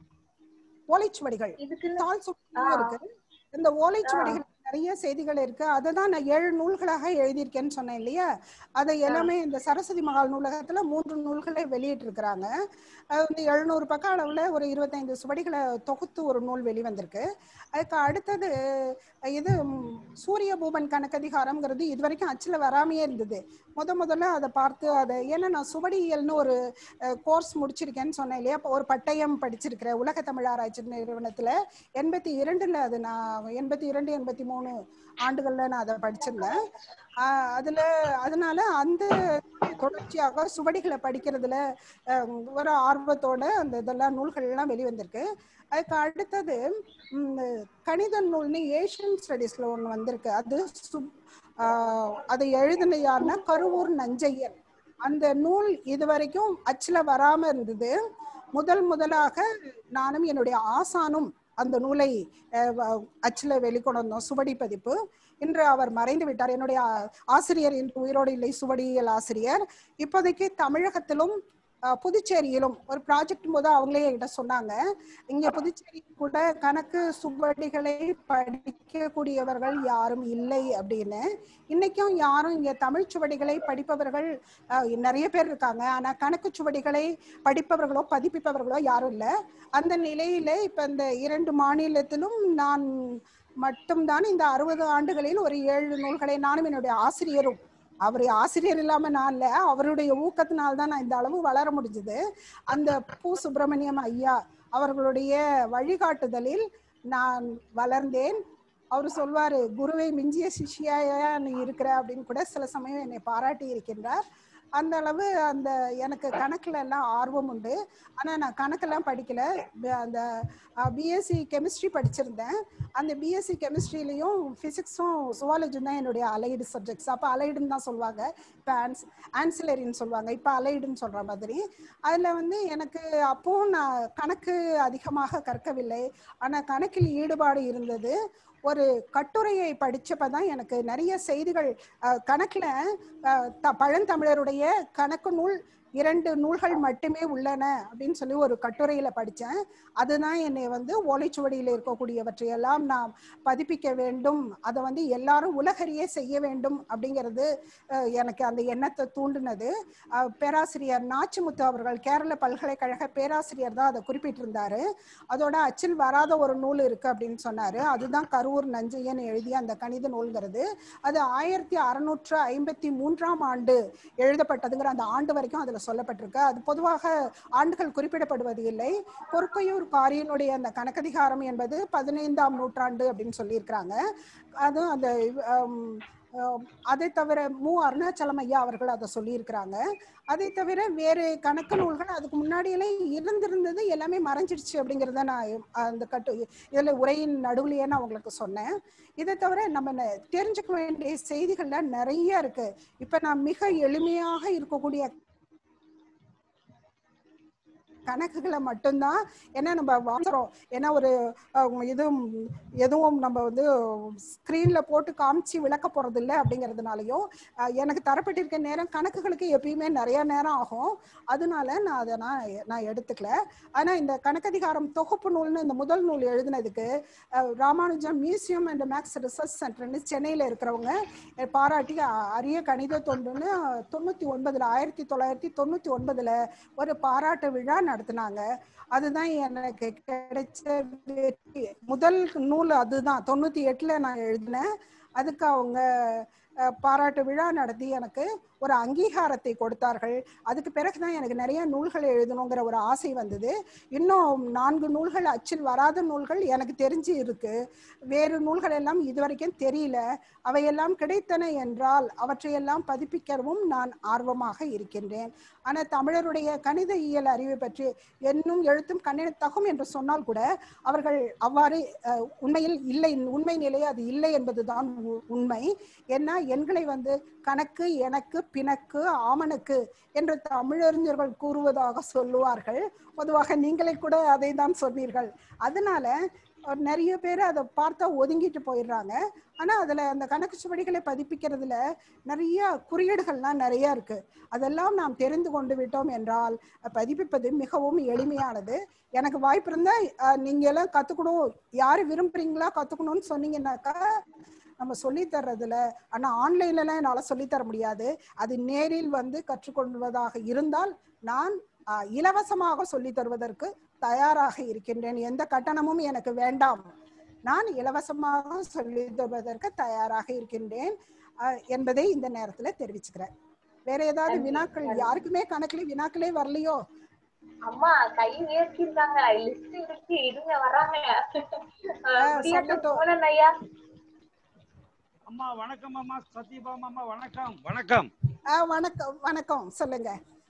G: ஓலைச்சுவடிகள்
C: இதுக்குன்னு
G: தாள் சுவடிகளும் இருக்கு இந்த ஓலைச்சுவடிகள் நிறைய செய்திகள் இருக்கு அதை தான் நான் ஏழு நூல்களாக எழுதியிருக்கேன்னு சொன்னேன் இல்லையா அதை எல்லாமே இந்த சரஸ்வதி மகால் நூலகத்துல மூன்று நூல்களை வெளியிட்டு இருக்கிறாங்க அது வந்து எழுநூறு பக்க அளவுல ஒரு இருபத்தைந்து சுவடிகளை தொகுத்து ஒரு நூல் வெளிவந்திருக்கு அதுக்கு அடுத்தது இது ம், சூரிய பூமன் கணக்கதிகாரம்ங்கிறது இது வரைக்கும் அச்சுல வராமையே இருந்தது முத முதல்ல அதை பார்த்து அதை ஏன்னா நான் சுவடியியல்னு ஒரு கோர்ஸ் முடிச்சிருக்கேன்னு சொன்னேன் இல்லையா அப்ப ஒரு பட்டயம் படிச்சிருக்கிறேன் உலக தமிழ் ஆராய்ச்சி நிறுவனத்துல எண்பத்தி இரண்டுல அது நான் எண்பத்தி இரண்டு எண்பத்தி மூணு ஆண்டுகள்ல நான் அதை படிச்சிருந்தேன் ஆஹ் அதுல அதனால அந்த தொடர்ச்சியாக சுவடிகளை படிக்கிறதுல அஹ், ஒரு ஆர்வத்தோட அந்த இதெல்லாம் நூல்கள் எல்லாம் வெளிவந்திருக்கு அதுக்கு அடுத்தது ம், கணித நூல்னு ஏஷியன் ஸ்டடீஸ்ல ஒண்ணு வந்திருக்கு அது சு- ஆஹ், அதை எழுதின யாருன்னா கருவூர் நஞ்சையர் அந்த நூல் இது வரைக்கும் அச்சுல வராம இருந்தது முதல் முதலாக நானும் என்னுடைய ஆசானும் அந்த நூலை அஹ், வ- அச்சுல வெளிக்கொண்டு வந்தோம் சுவடி பதிப்பு இன்று அவர் மறைந்து விட்டார் என்னுடைய ஆ- ஆசிரியர் இன்று உயிரோடு இல்லை சுவடியியல் ஆசிரியர் இப்போதைக்கு தமிழகத்திலும் அஹ், புதுச்சேரியிலும் ஒரு ப்ராஜெக்ட் போது அவங்களே என்கிட்ட சொன்னாங்க இங்க புதுச்சேரி கூட கணக்கு சுவடிகளை படிக்கக்கூடியவர்கள் யாரும் இல்லை அப்படின்னு இன்னைக்கும் யாரும் இங்க தமிழ் சுவடிகளை படிப்பவர்கள் அஹ், நிறைய பேர் இருக்காங்க ஆனா கணக்கு சுவடிகளை படிப்பவர்களோ பதிப்பிப்பவர்களோ யாரும் இல்லை அந்த நிலையில இப்ப இந்த இரண்டு மாநிலத்திலும் நான் மட்டும்தான் இந்த அறுபது ஆண்டுகளில் ஒரு ஏழு நூல்களை நானும் என்னுடைய ஆசிரியரும் அவர் ஆசிரியர் இல்லாம நான் இல்ல அவருடைய ஊக்கத்தினால்தான் தான் நான் இந்த அளவு வளர முடிஞ்சது அந்த பூ சுப்பிரமணியம் ஐயா அவர்களுடைய வழிகாட்டுதலில் நான் வளர்ந்தேன் அவர் சொல்வாரு குருவை மிஞ்சிய சிஷ்யாயா நீ இருக்கிற அப்படின்னு கூட சில சமயம் என்னை பாராட்டி இருக்கின்றார் அந்த அளவு அந்த எனக்கு கணக்குல எல்லாம் ஆர்வம் உண்டு ஆனா நான் கணக்கெல்லாம் படிக்கல ப- அந்த பிஎஸ்சி கெமிஸ்ட்ரி படிச்சிருந்தேன் அந்த பிஎஸ்சி கெமிஸ்ட்ரிலையும் ஃபிசிக்ஸும் சுவாலஜியும் தான் என்னுடைய அலைடு சப்ஜெக்ட்ஸ் அப்போ அலைடுன்னு தான் சொல்லுவாங்க இப்போ ஆன்ஸ் ஆன்சிலரின்னு சொல்லுவாங்க இப்போ அலைடுன்னு சொல்ற மாதிரி அதில் வந்து எனக்கு அப்பவும் நான் கணக்கு அதிகமாக கற்கவில்லை ஆனால் கணக்கில் ஈடுபாடு இருந்தது ஒரு கட்டுரையை படிச்சப்ப தான் எனக்கு நிறைய செய்திகள் அஹ், கணக்குல அஹ், த- பழந்தமிழருடைய கணக்கு நூல் இரண்டு நூல்கள் மட்டுமே உள்ளன அப்படின்னு சொல்லி ஒரு கட்டுரையில படிச்சேன் அதுதான் என்னை வந்து ஓலைச்சுவடியில் இருக்கக்கூடியவற்றையெல்லாம் நாம் பதிப்பிக்க வேண்டும் அதை வந்து எல்லாரும் உலகறிய செய்ய வேண்டும் அப்படிங்கிறது அஹ், எனக்கு அந்த எண்ணத்தை தூண்டினது அஹ், பேராசிரியர் நாச்சிமுத்து அவர்கள் கேரள பல்கலைக்கழக பேராசிரியர் தான் அதை குறிப்பிட்டிருந்தாரு அதோட அச்சில் வராத ஒரு நூல் இருக்கு அப்படின்னு சொன்னாரு அதுதான் கரூர் நஞ்சையன் எழுதிய அந்த கணித நூல்ங்கிறது அது ஆயிரத்தி அறுநூற்று ஐம்பத்தி மூன்றாம் ஆண்டு எழுதப்பட்டதுங்கிற அந்த ஆண்டு வரைக்கும் அதுல சொல்லப்பட்டிருக்கு அது பொதுவாக ஆண்டுகள் குறிப்பிடப்படுவது இல்லை பொற்கையூர் காரியினுடைய அந்த கணக்கதிகாரம் என்பது பதினைந்தாம் நூற்றாண்டு அப்படின்னு சொல்லியிருக்கிறாங்க அதுவும் அந்த ஆம், ஆம், அதை தவிர மு அருணாச்சலம் ஐயா அவர்கள் அதை சொல்லியிருக்கிறாங்க அதை தவிர வேறு கணக்கு நூல்கள் அதுக்கு முன்னாடியெல்லாம் இருந்திருந்தது எல்லாமே மறைஞ்சிடுச்சு அப்படிங்கிறத நான் அந்த கட்டு இதுல உரையின் நடுவுலயே நான் உங்களுக்கு சொன்னேன் இதை தவிர நம்ம நெ- தெரிஞ்சுக்க வேண்டிய செய்திகள்ல நிறைய இருக்கு இப்ப நான் மிக எளிமையாக இருக்கக்கூடிய கணக்குகளை மட்டும்தான் ஏன்னா நம்ம வாங்குறோம் ஏன்னா ஒரு அஹ், இதுவும் எதுவும் நம்ம வந்து ஸ்க்ரீன்ல போட்டு காமிச்சு விளக்க போறது இல்லை அப்படிங்கிறதுனாலயும் அஹ், எனக்கு தரப்பட்டிருக்க நேரம் கணக்குகளுக்கு எப்பயுமே நிறைய நேரம் ஆகும் அதனால நான் அதை நான் நான் எடுத்துக்கல ஆனா இந்த கணக்கதிகாரம் தொகுப்பு நூல்னு இந்த முதல் நூல் எழுதினதுக்கு அஹ், Ramanujam museum and maths research சென்டர்னு சென்னையில இருக்கிறவங்க அஹ், பாராட்டி அ- அரிய கணித தொண்டுன்னு தொண்ணூத்தி ஒன்பதுல ஆயிரத்தி தொள்ளாயிரத்தி தொண்ணூத்தி ஒன்பதுல ஒரு பாராட்டு விழா நடத்தினாங்க அதுதான் எனக்கு கிடைச்ச வெற்றி முதல் நூல் அதுதான் தொண்ணூத்தி எட்டுல நான் எழுதினேன் அதுக்கு அவங்க அஹ், பாராட்டு விழா நடத்தி எனக்கு ஒரு அங்கீகாரத்தை கொடுத்தார்கள் அதுக்கு பிறகுதான் எனக்கு நிறைய நூல்கள் எழுதணுங்கிற ஒரு ஆசை வந்தது இன்னும் நான்கு நூல்கள் அச்சில் வராத நூல்கள் எனக்கு தெரிஞ்சு இருக்கு வேறு நூல்கள் எல்லாம் இதுவரைக்கும் தெரியல அவையெல்லாம் கிடைத்தன என்றால் அவற்றையெல்லாம் பதிப்பிக்கவும் நான் ஆர்வமாக இருக்கின்றேன் ஆனா தமிழருடைய கணித இயல் அறிவை பற்றி என்னும் எழுத்தும் கண்ணினத்தகும் என்று சொன்னால் கூட அவர்கள் அவ்வாறு அஹ், உண்மையில் இல்லை உண்மை நிலை அது இல்லை என்பதுதான் உ- உண்மை ஏன்னா எண்களை வந்து கணக்கு எனக்கு பிணக்கு ஆமணக்கு என்று தமிழறிஞர்கள் கூறுவதாக சொல்லுவார்கள் பொதுவாக நீங்களே கூட அதை தான் சொன்னீர்கள் அதனால ஒரு நிறைய பேர் அதை பார்த்தா ஒதுங்கிட்டு போயிடுறாங்க ஆனா அதுல அந்த கணக்கு சுவடிகளை பதிப்பிக்கிறதுல நிறைய குறியீடுகள்லாம் நிறைய இருக்கு அதெல்லாம் நாம் தெரிந்து கொண்டு விட்டோம் என்றால் பதிப்பிப்பது மிகவும் எளிமையானது எனக்கு வாய்ப்பு இருந்தா அஹ், நீங்க எல்லாம் கத்துக்கணும் யாரு விரும்புறீங்களா கத்துக்கணும்னு சொன்னீங்கன்னாக்கா நம்ம சொல்லி தர்றதுல ஆனா ஆன்லைன்லலாம் என்னால சொல்லி தர முடியாது அது நேரில் வந்து கற்றுக்கொள்வதாக இருந்தால் நான் அஹ், இலவசமாக சொல்லி தருவதற்கு தயாராக இருக்கின்றேன் எந்த கட்டணமும் எனக்கு வேண்டாம் நான் இலவசமாக சொல்லி தருவதற்கு தயாராக இருக்கின்றேன் அஹ், என்பதை இந்த நேரத்துல தெரிவிச்சுக்கிறேன் வேற ஏதாவது
C: நன்றி.
G: வினாக்கள் யாருக்குமே கணக்குல வினாக்களே வரலையோ
C: அம்மா கை உயர்த்திருக்காங்க லிஸ்ட் இருக்கு இருங்க வராங்க அஹ், முடியட்டும் மோகன் ஐயா
J: அம்மா வணக்கம் அம்மா சத்யபாமா அம்மா வணக்கம் வணக்கம்
G: அஹ், வணக்கம் வணக்கம் சொல்லுங்க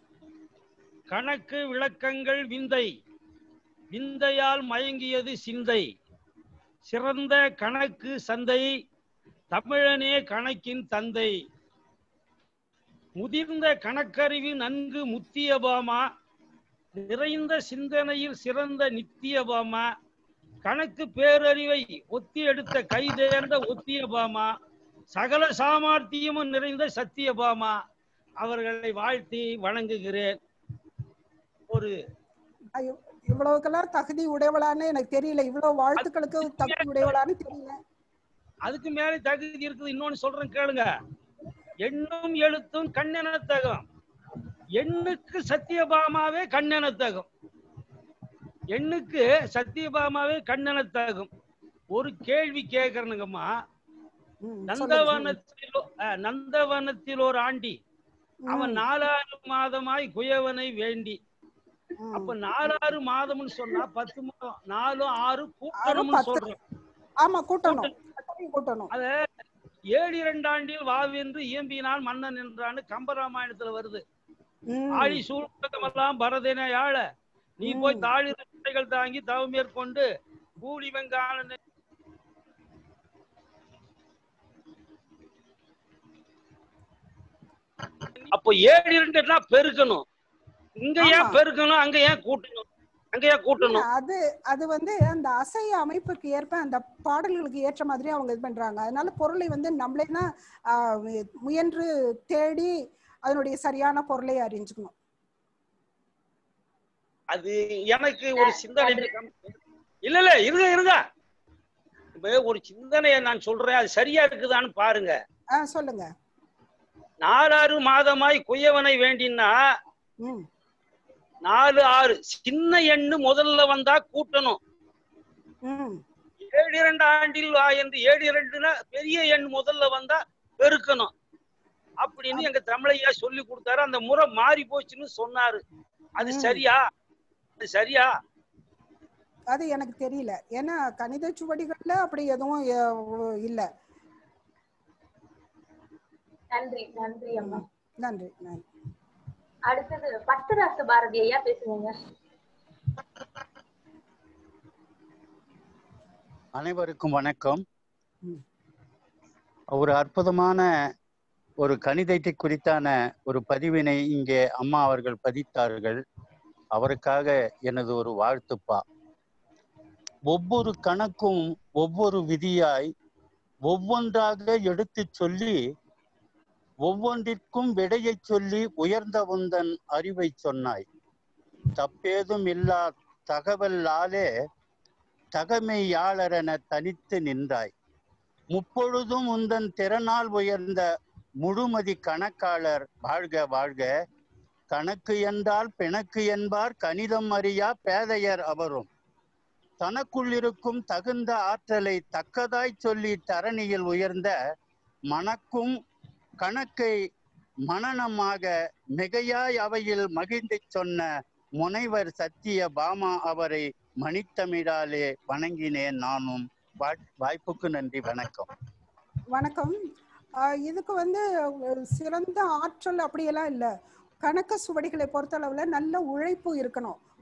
J: கணக்கு விளக்கங்கள் விந்தை விந்தையால் மயங்கியது சிந்தை சிறந்த கணக்கு சந்தை தமிழனே கணக்கின் தந்தை முதிர்ந்த கணக்கறிவு நன்கு முத்தியபாமா நிறைந்த சிந்தனையில் சிறந்த நித்தியபாமா கணக்கு பேரறிவை ஒத்தி எடுத்த கை தேர்ந்த ஒத்தியபாமா சகல சாமர்த்தியமும் நிறைந்த சத்தியபாமா அவர்களை வாழ்த்தி வணங்குகிறேன் ஒரு
G: ஐயோ, இவ்வளவுக்கெல்லாம் தகுதி உடையவளான்னு எனக்கு தெரியல இவ்வளவு வாழ்த்துக்களுக்கு தகுதி உடையவளான்னு தெரியல
J: அதுக்கு மேல தகுதி இருக்குது இன்னொன்னு சொல்றேன் கேளுங்க எண்ணும் எழுத்தும் கண்ணெனத்தகம் எண்ணுக்கு சத்தியபாமாவே கண்ணெனத்தகம் எண்ணுக்கு சத்தியபாமாவே கண்ணெனத்தகம் ஒரு கேள்வி கேக்குறனுங்கம்மா நந்தவனத்தில் அஹ், நந்தவனத்தில் ஒரு ஆண்டி அவன் நாலாறு மாதமாய் குயவனை வேண்டி அப்ப நாலாறு மாதம்னு சொன்னா பத்து மாதம் நாலு ஆறு கூட்டணும்னு
G: பத்து.
J: சொல்றோம்
G: ஆமா கூட்டணும் கூட்டணும்
J: அத ஏழு இரண்டாண்டில் வாவென்று இயம்பினான் மன்னன் என்றான்னு கம்பராமாயணத்துல வருது
G: ம்.
J: ஆழி சூழ்நிலாம் பரதனை ஆள நீ போய் தாழி தட்டைகள் தாங்கி தவம் மேற்கொண்டு கூலி வெங்கான அப்போ ஏழு இரண்டுனா பெருக்கணும் இங்க ஏன்
G: ஆமா.
J: பெருக்கணும் அங்க ஏன் கூட்டணும் அங்க ஏன்
G: இல்ல,
J: கூட்டணும்
G: அது அது வந்து அந்த அசை அமைப்புக்கு ஏற்ப அந்த பாடல்களுக்கு ஏற்ற மாதிரி அவங்க இது பண்றாங்க அதனால பொருளை வந்து நம்மளே தான் ஆஹ், முயன்று தேடி அதனுடைய சரியான பொருளை அறிஞ்சுக்கணும்
J: அது எனக்கு ஒரு சிந்தனை இருக்கு. இல்ல இல்ல இருங்க இருங்க இப்ப ஒரு சிந்தனையை நான் சொல்றேன் அது சரியா இருக்குதான்னு பாருங்க
G: ஆ சொல்லுங்க
J: நாலாறு மாதமாய் குயவனை வேண்டினா
G: ம்
J: நாலு ஆறு சின்ன எண்ணு முதல்ல வந்தா கூட்டணும்
G: ம்
J: ஏழு இரண்டு ஆண்டில் வா என்று ஏழு இரண்டுனா பெரிய எண் முதல்ல வந்தா பெருக்கணும் அப்படின்னு எங்க தமிழையா சொல்லி கொடுத்தாரு அந்த முறை மாறி போச்சுன்னு சொன்னாரு அது சரியா அது சரியா
G: அது எனக்கு தெரியல ஏன்னா கணித சுவடிகள்ல அப்படி எதுவும் அஹ், இல்ல
C: நன்றி நன்றி அம்மா
G: நன்றி நன்றி
C: அடுத்தது பட்டுராச பாரதி ஐயா பேசுங்க
K: அனைவருக்கும் வணக்கம் ஒரு அற்புதமான ஒரு கணிதத்தை குறித்தான ஒரு பதிவினை இங்கே அம்மா அவர்கள் பதித்தார்கள் அவருக்காக எனது ஒரு வாழ்த்துப்பா ஒவ்வொரு கணக்கும் ஒவ்வொரு விதியாய் ஒவ்வொன்றாக எடுத்துச் சொல்லி ஒவ்வொன்றிற்கும் விடையைச் சொல்லி உயர்ந்த உந்தன் அறிவை சொன்னாய் தப்பேதும் இல்லா தகவலாலே தகமையாளரென தனித்து நின்றாய் முப்பொழுதும் உந்தன் திறனால் உயர்ந்த முழுமதி கணக்காளர் வாழ்க வாழ்க கணக்கு என்றால் பிணக்கு என்பார் கணிதம் அறியா பேதையர் அவரும் தனக்குள் இருக்கும் தகுந்த ஆற்றலை தக்கதாய் சொல்லி தரணியில் உயர்ந்த மணக்கும் கணக்கை மனனமாக மிகையாய் அவையில் மகிழ்ந்து சொன்ன முனைவர் சத்திய பாமா அவரை மணித்தமிழாலே வணங்கினேன் நானும் வா- வாய்ப்புக்கு நன்றி வணக்கம்
G: வணக்கம் ஆஹ் இதுக்கு வந்து அஹ், சிறந்த ஆற்றல் அப்படியெல்லாம் இல்லை கணக்கு சுவடிகளை பொறுத்தளவுல நல்ல உழைப்பு இருக்கணும்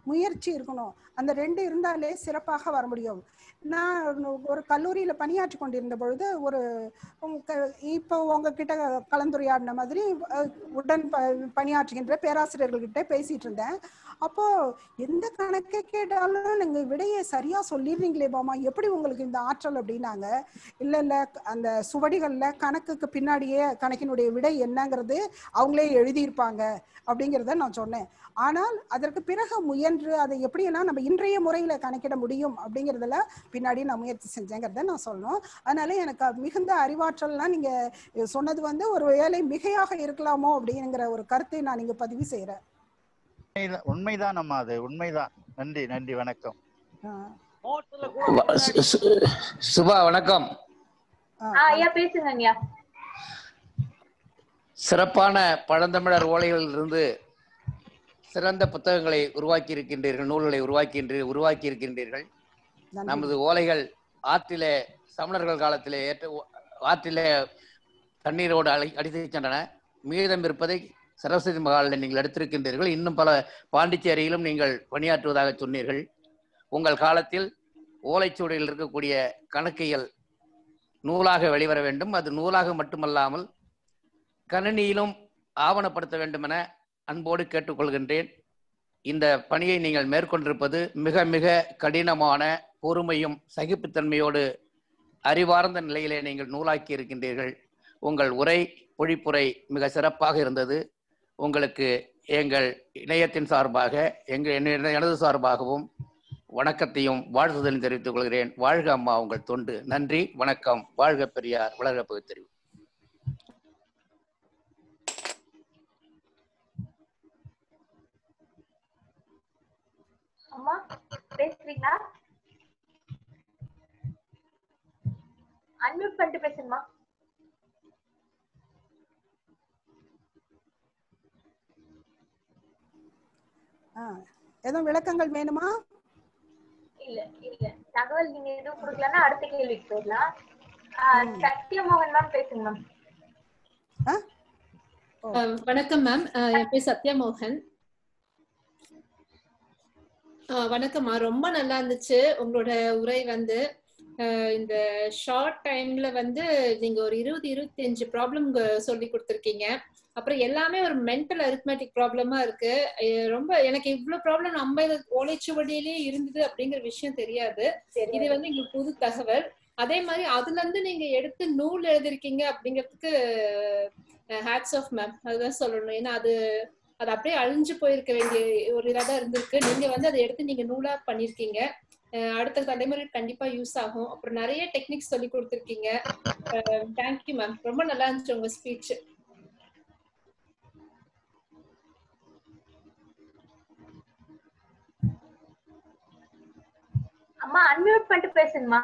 G: முயற்சி இருக்கணும் அந்த ரெண்டு இருந்தாலே சிறப்பாக வர முடியும் நான் ஒரு கல்லூரியில் பணியாற்றி கொண்டிருந்த பொழுது ஒரு உங்க- இப்போ உங்ககிட்ட கலந்துரையாடின மாதிரி அஹ், உடன் ப பணியாற்றுகின்ற பேராசிரியர்கள்கிட்ட பேசிட்டு இருந்தேன் அப்போ எந்த கணக்கை கேட்டாலும் நீங்க விடையை சரியா சொல்லிடுறீங்களே பாமா எப்படி உங்களுக்கு இந்த ஆற்றல் அப்படின்னாங்க இல்ல இல்ல அந்த சுவடிகள்ல கணக்குக்கு பின்னாடியே கணக்கினுடைய விடை என்னங்கிறது அவங்களே எழுதியிருப்பாங்க அப்படிங்கிறத நான் சொன்னேன் ஆனால் அதற்கு பிறகு முயன்று அதை எப்படியெல்லாம் நம்ம இன்றைய முறையில கணக்கிட முடியும் அப்படிங்கிறதுல பின்னாடி நான் முயற்சி செஞ்சேங்கிறத நான் சொல்லணும் அதனால எனக்கு மிகுந்த அறிவாற்றல்லாம் நீங்க சொன்னது வந்து ஒரு வேலை மிகையாக இருக்கலாமோ அப்படிங்கிற ஒரு கருத்தை நான் இங்க பதிவு செய்யறேன்
K: உண்மைதான் உண்மைதான் அம்மா அது உண்மைதான் நன்றி நன்றி வணக்கம்
J: நோட்டுல கூட
L: வ- சு- சு- சுபா வணக்கம்
C: ஆ ஐயா பேசுங்க ஐயா
L: சிறப்பான பழந்தமிழர் ஓலைகளிலிருந்து சிறந்த புத்தகங்களை உருவாக்கி இருக்கின்றீர்கள் நூல்களை உருவாக்கி உருவாக்கி இருக்கின்றீர்கள் நமது ஓலைகள் ஆற்றிலே சமணர்கள் காலத்திலே ஏற்ற ஆற்றிலே தண்ணீரோடு அழை அடித்து சென்றன மீதம் இருப்பதை சரஸ்வதி மகாலில் நீங்கள் எடுத்திருக்கின்றீர்கள் இன்னும் பல பாண்டிச்சேரியிலும் நீங்கள் பணியாற்றுவதாக சொன்னீர்கள் உங்கள் காலத்தில் ஓலைச்சுவடியில் இருக்கக்கூடிய கணக்கியல் நூலாக வெளிவர வேண்டும் அது நூலாக மட்டுமல்லாமல் கணினியிலும் ஆவணப்படுத்த வேண்டும் என அன்போடு கேட்டுக்கொள்கின்றேன் இந்த பணியை நீங்கள் மேற்கொண்டிருப்பது மிக மிக கடினமான பொறுமையும் சகிப்புத்தன்மையோடு அறிவார்ந்த நிலையிலே நீங்கள் நூலாக்கி இருக்கின்றீர்கள் உங்கள் உரை பொழிப்புரை மிக சிறப்பாக இருந்தது உங்களுக்கு எங்கள் இணையத்தின் சார்பாக எங்கள் என்ன- எனது சார்பாகவும் வணக்கத்தையும் வாழ்த்துதலையும் தெரிவித்துக் கொள்கிறேன் வாழ்க அம்மா உங்கள் தொண்டு நன்றி வணக்கம் வாழ்க பெரியார் வளர்க பகுத்தறிவு
C: அம்மா பேசுறீங்களா அன்மியூட் பண்ணிட்டு பேசுங்கம்மா
G: ஆ, எதுவும் விளக்கங்கள் வேணுமா
C: இல்ல இல்ல தகவல் நீங்க எதுவும் கொடுக்கலன்னா அடுத்த கேள்விக்கு போயிடலாம் ஆ, சத்யமோகன் மேம் பேசுங்க மேம்
M: அஹ் வணக்கம் மேம் என் பேர் சத்யமோகன் அஹ் வணக்கம்மா ரொம்ப நல்லா இருந்துச்சு உங்களோட உரை வந்து அஹ் இந்த ஷார்ட் டைம்ல வந்து நீங்க ஒரு இருபது இருபத்தஞ்சு ப்ராப்ளம் சொல்லி கொடுத்துருக்கீங்க அப்புறம் எல்லாமே ஒரு மென்டல் அரித்மெட்டிக் ப்ராப்ளமா இருக்கு அஹ் ரொம்ப எனக்கு இவ்வளவு ப்ராப்ளம் நம்ம ஓலைச்சுவடியிலேயே இருந்தது அப்படிங்கிற விஷயம் தெரியாது இது வந்து எங்களுக்கு புது தகவல் அதே மாதிரி அதுல இருந்து நீங்க எடுத்து நூல் எழுதிருக்கீங்க அப்படிங்கிறதுக்கு ஹேட்ஸ் ஆஃப் மேம் அதுதான் சொல்லணும் ஏன்னா அது அது அப்படியே அழிஞ்சு போயிருக்க வேண்டிய ஒரு இதாக தான் இருந்திருக்கு நீங்க வந்து அதை எடுத்து நீங்க நூலா பண்ணிருக்கீங்க அஹ் அடுத்த தலைமுறை கண்டிப்பா யூஸ் ஆகும் அப்புறம் நிறைய டெக்னிக்ஸ் சொல்லி கொடுத்துருக்கீங்க தேங்க்யூ மேம் ரொம்ப நல்லா இருந்துச்சு உங்க ஸ்பீச்
C: அம்மா அன்மியூட் பண்ணிட்டு பேசுங்கம்மா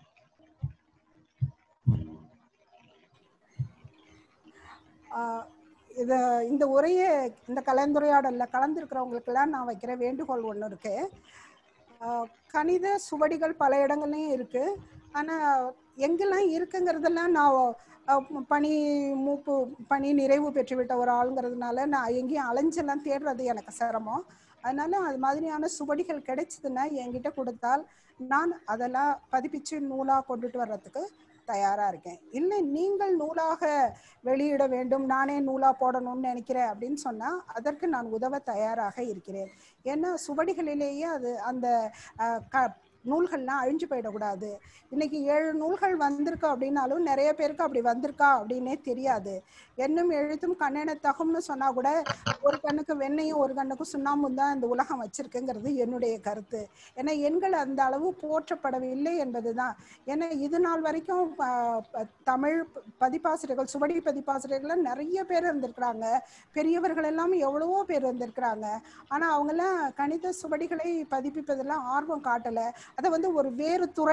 G: ஆஹ் இது இந்த உரையை இந்த கலந்துரையாடல்ல கலந்துருக்கிறவங்களுக்கெல்லாம் நான் வைக்கிற வேண்டுகோள் ஒன்று இருக்கு ஆஹ் கணித சுவடிகள் பல இடங்கள்லையும் இருக்கு ஆனா எங்கெல்லாம் இருக்குங்கிறதெல்லாம் நான் ஆஹ் பணி மூப்பு பணி நிறைவு பெற்றுவிட்ட ஒரு ஆளுங்கிறதுனால நான் எங்கேயும் அலைஞ்செல்லாம் தேடுறது எனக்கு சிரமம் அதனால அது மாதிரியான சுவடிகள் கிடைச்சதுன்னா என்கிட்ட கொடுத்தால் நான் அதெல்லாம் பதிப்பிச்சு நூலா கொண்டுட்டு வர்றதுக்கு தயாரா இருக்கேன் இல்லை நீங்கள் நூலாக வெளியிட வேண்டும் நானே நூலா போடணும்னு நினைக்கிறேன் அப்படின்னு சொன்னா அதற்கு நான் உதவ தயாராக இருக்கிறேன் ஏன்னா சுவடிகளிலேயே அது அந்த அஹ், க நூல்கள்லாம் அழிஞ்சு போயிடக்கூடாது இன்னைக்கு ஏழு நூல்கள் வந்திருக்கு அப்படின்னாலும் நிறைய பேருக்கு அப்படி வந்திருக்கா அப்படின்னே தெரியாது என்னும் எழுத்தும் கண்ணென தகும்னு சொன்னா கூட ஒரு கண்ணுக்கு வெண்ணையும் ஒரு கண்ணுக்கு சுண்ணாம்பும் தான் இந்த உலகம் வச்சிருக்குங்கிறது என்னுடைய கருத்து ஏன்னா எண்கள் அந்த அளவு போற்றப்படவில்லை என்பதுதான் ஏன்னா இது நாள் வரைக்கும் ப- ப- தமிழ் ப- பதிப்பாசிரியர்கள் சுவடி பதிப்பாசிரியர்கள் நிறைய பேர் இருந்திருக்கிறாங்க பெரியவர்கள் எல்லாம் எவ்வளவோ பேர் வந்திருக்கிறாங்க ஆனா அவங்கெல்லாம் கணித சுவடிகளை பதிப்பிப்பதெல்லாம் ஆர்வம் காட்டல அதை வந்து ஒரு வேறு துறை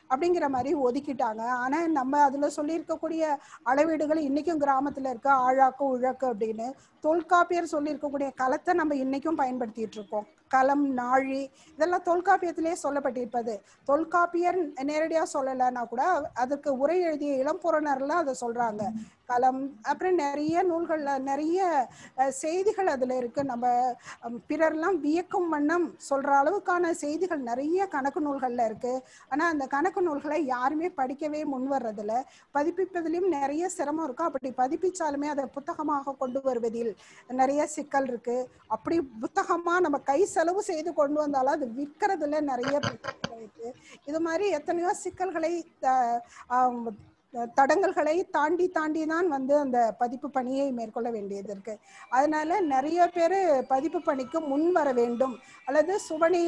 G: அப்படிங்கிற மாதிரி ஒதுக்கிட்டாங்க ஆனா நம்ம அதுல சொல்லியிருக்கக்கூடிய அளவீடுகள் இன்னைக்கும் கிராமத்துல இருக்க ஆழாக்கு உழக்கு அப்படின்னு தொல்காப்பியர் சொல்லியிருக்கக்கூடிய களத்தை நம்ம இன்னைக்கும் பயன்படுத்திட்டு இருக்கோம் களம் நாழி இதெல்லாம் தொல்காப்பியத்திலே சொல்லப்பட்டிருப்பது தொல்காப்பியர் நேரடியா சொல்லலைன்னா கூட அதுக்கு உரை எழுதிய இளம்புறனர்ல அதை சொல்றாங்க களம் அப்புறம் நிறைய நூல்கள்ல நிறைய அஹ், செய்திகள் அதுல இருக்கு நம்ம அம், பிறர்லாம் வியக்கும் வண்ணம் சொல்ற அளவுக்கான செய்திகள் நிறைய கணக்கு நூல்கள்ல இருக்கு ஆனா அந்த கணக்கு நூல்களை யாருமே படிக்கவே முன் வர்றதில்ல பதிப்பிப்பதிலும் நிறைய சிரமம் இருக்கும் அப்படி பதிப்பிச்சாலுமே அதை புத்தகமாக கொண்டு வருவதில் நிறைய சிக்கல் இருக்கு அப்படி புத்தகமா நம்ம கை செலவு செய்து கொண்டு வந்தாலும் அது விற்கிறதுல நிறைய பிரச்சனைகள் இருக்கு இது மாதிரி எத்தனையோ சிக்கல்களை த- ஆம், தடங்கல்களை தாண்டி தாண்டி தான் வந்து அந்த பதிப்பு பணியை மேற்கொள்ள வேண்டியது இருக்கு அதனால நிறைய பேர் பதிப்பு பணிக்கு முன் வர வேண்டும் அல்லது சுவனி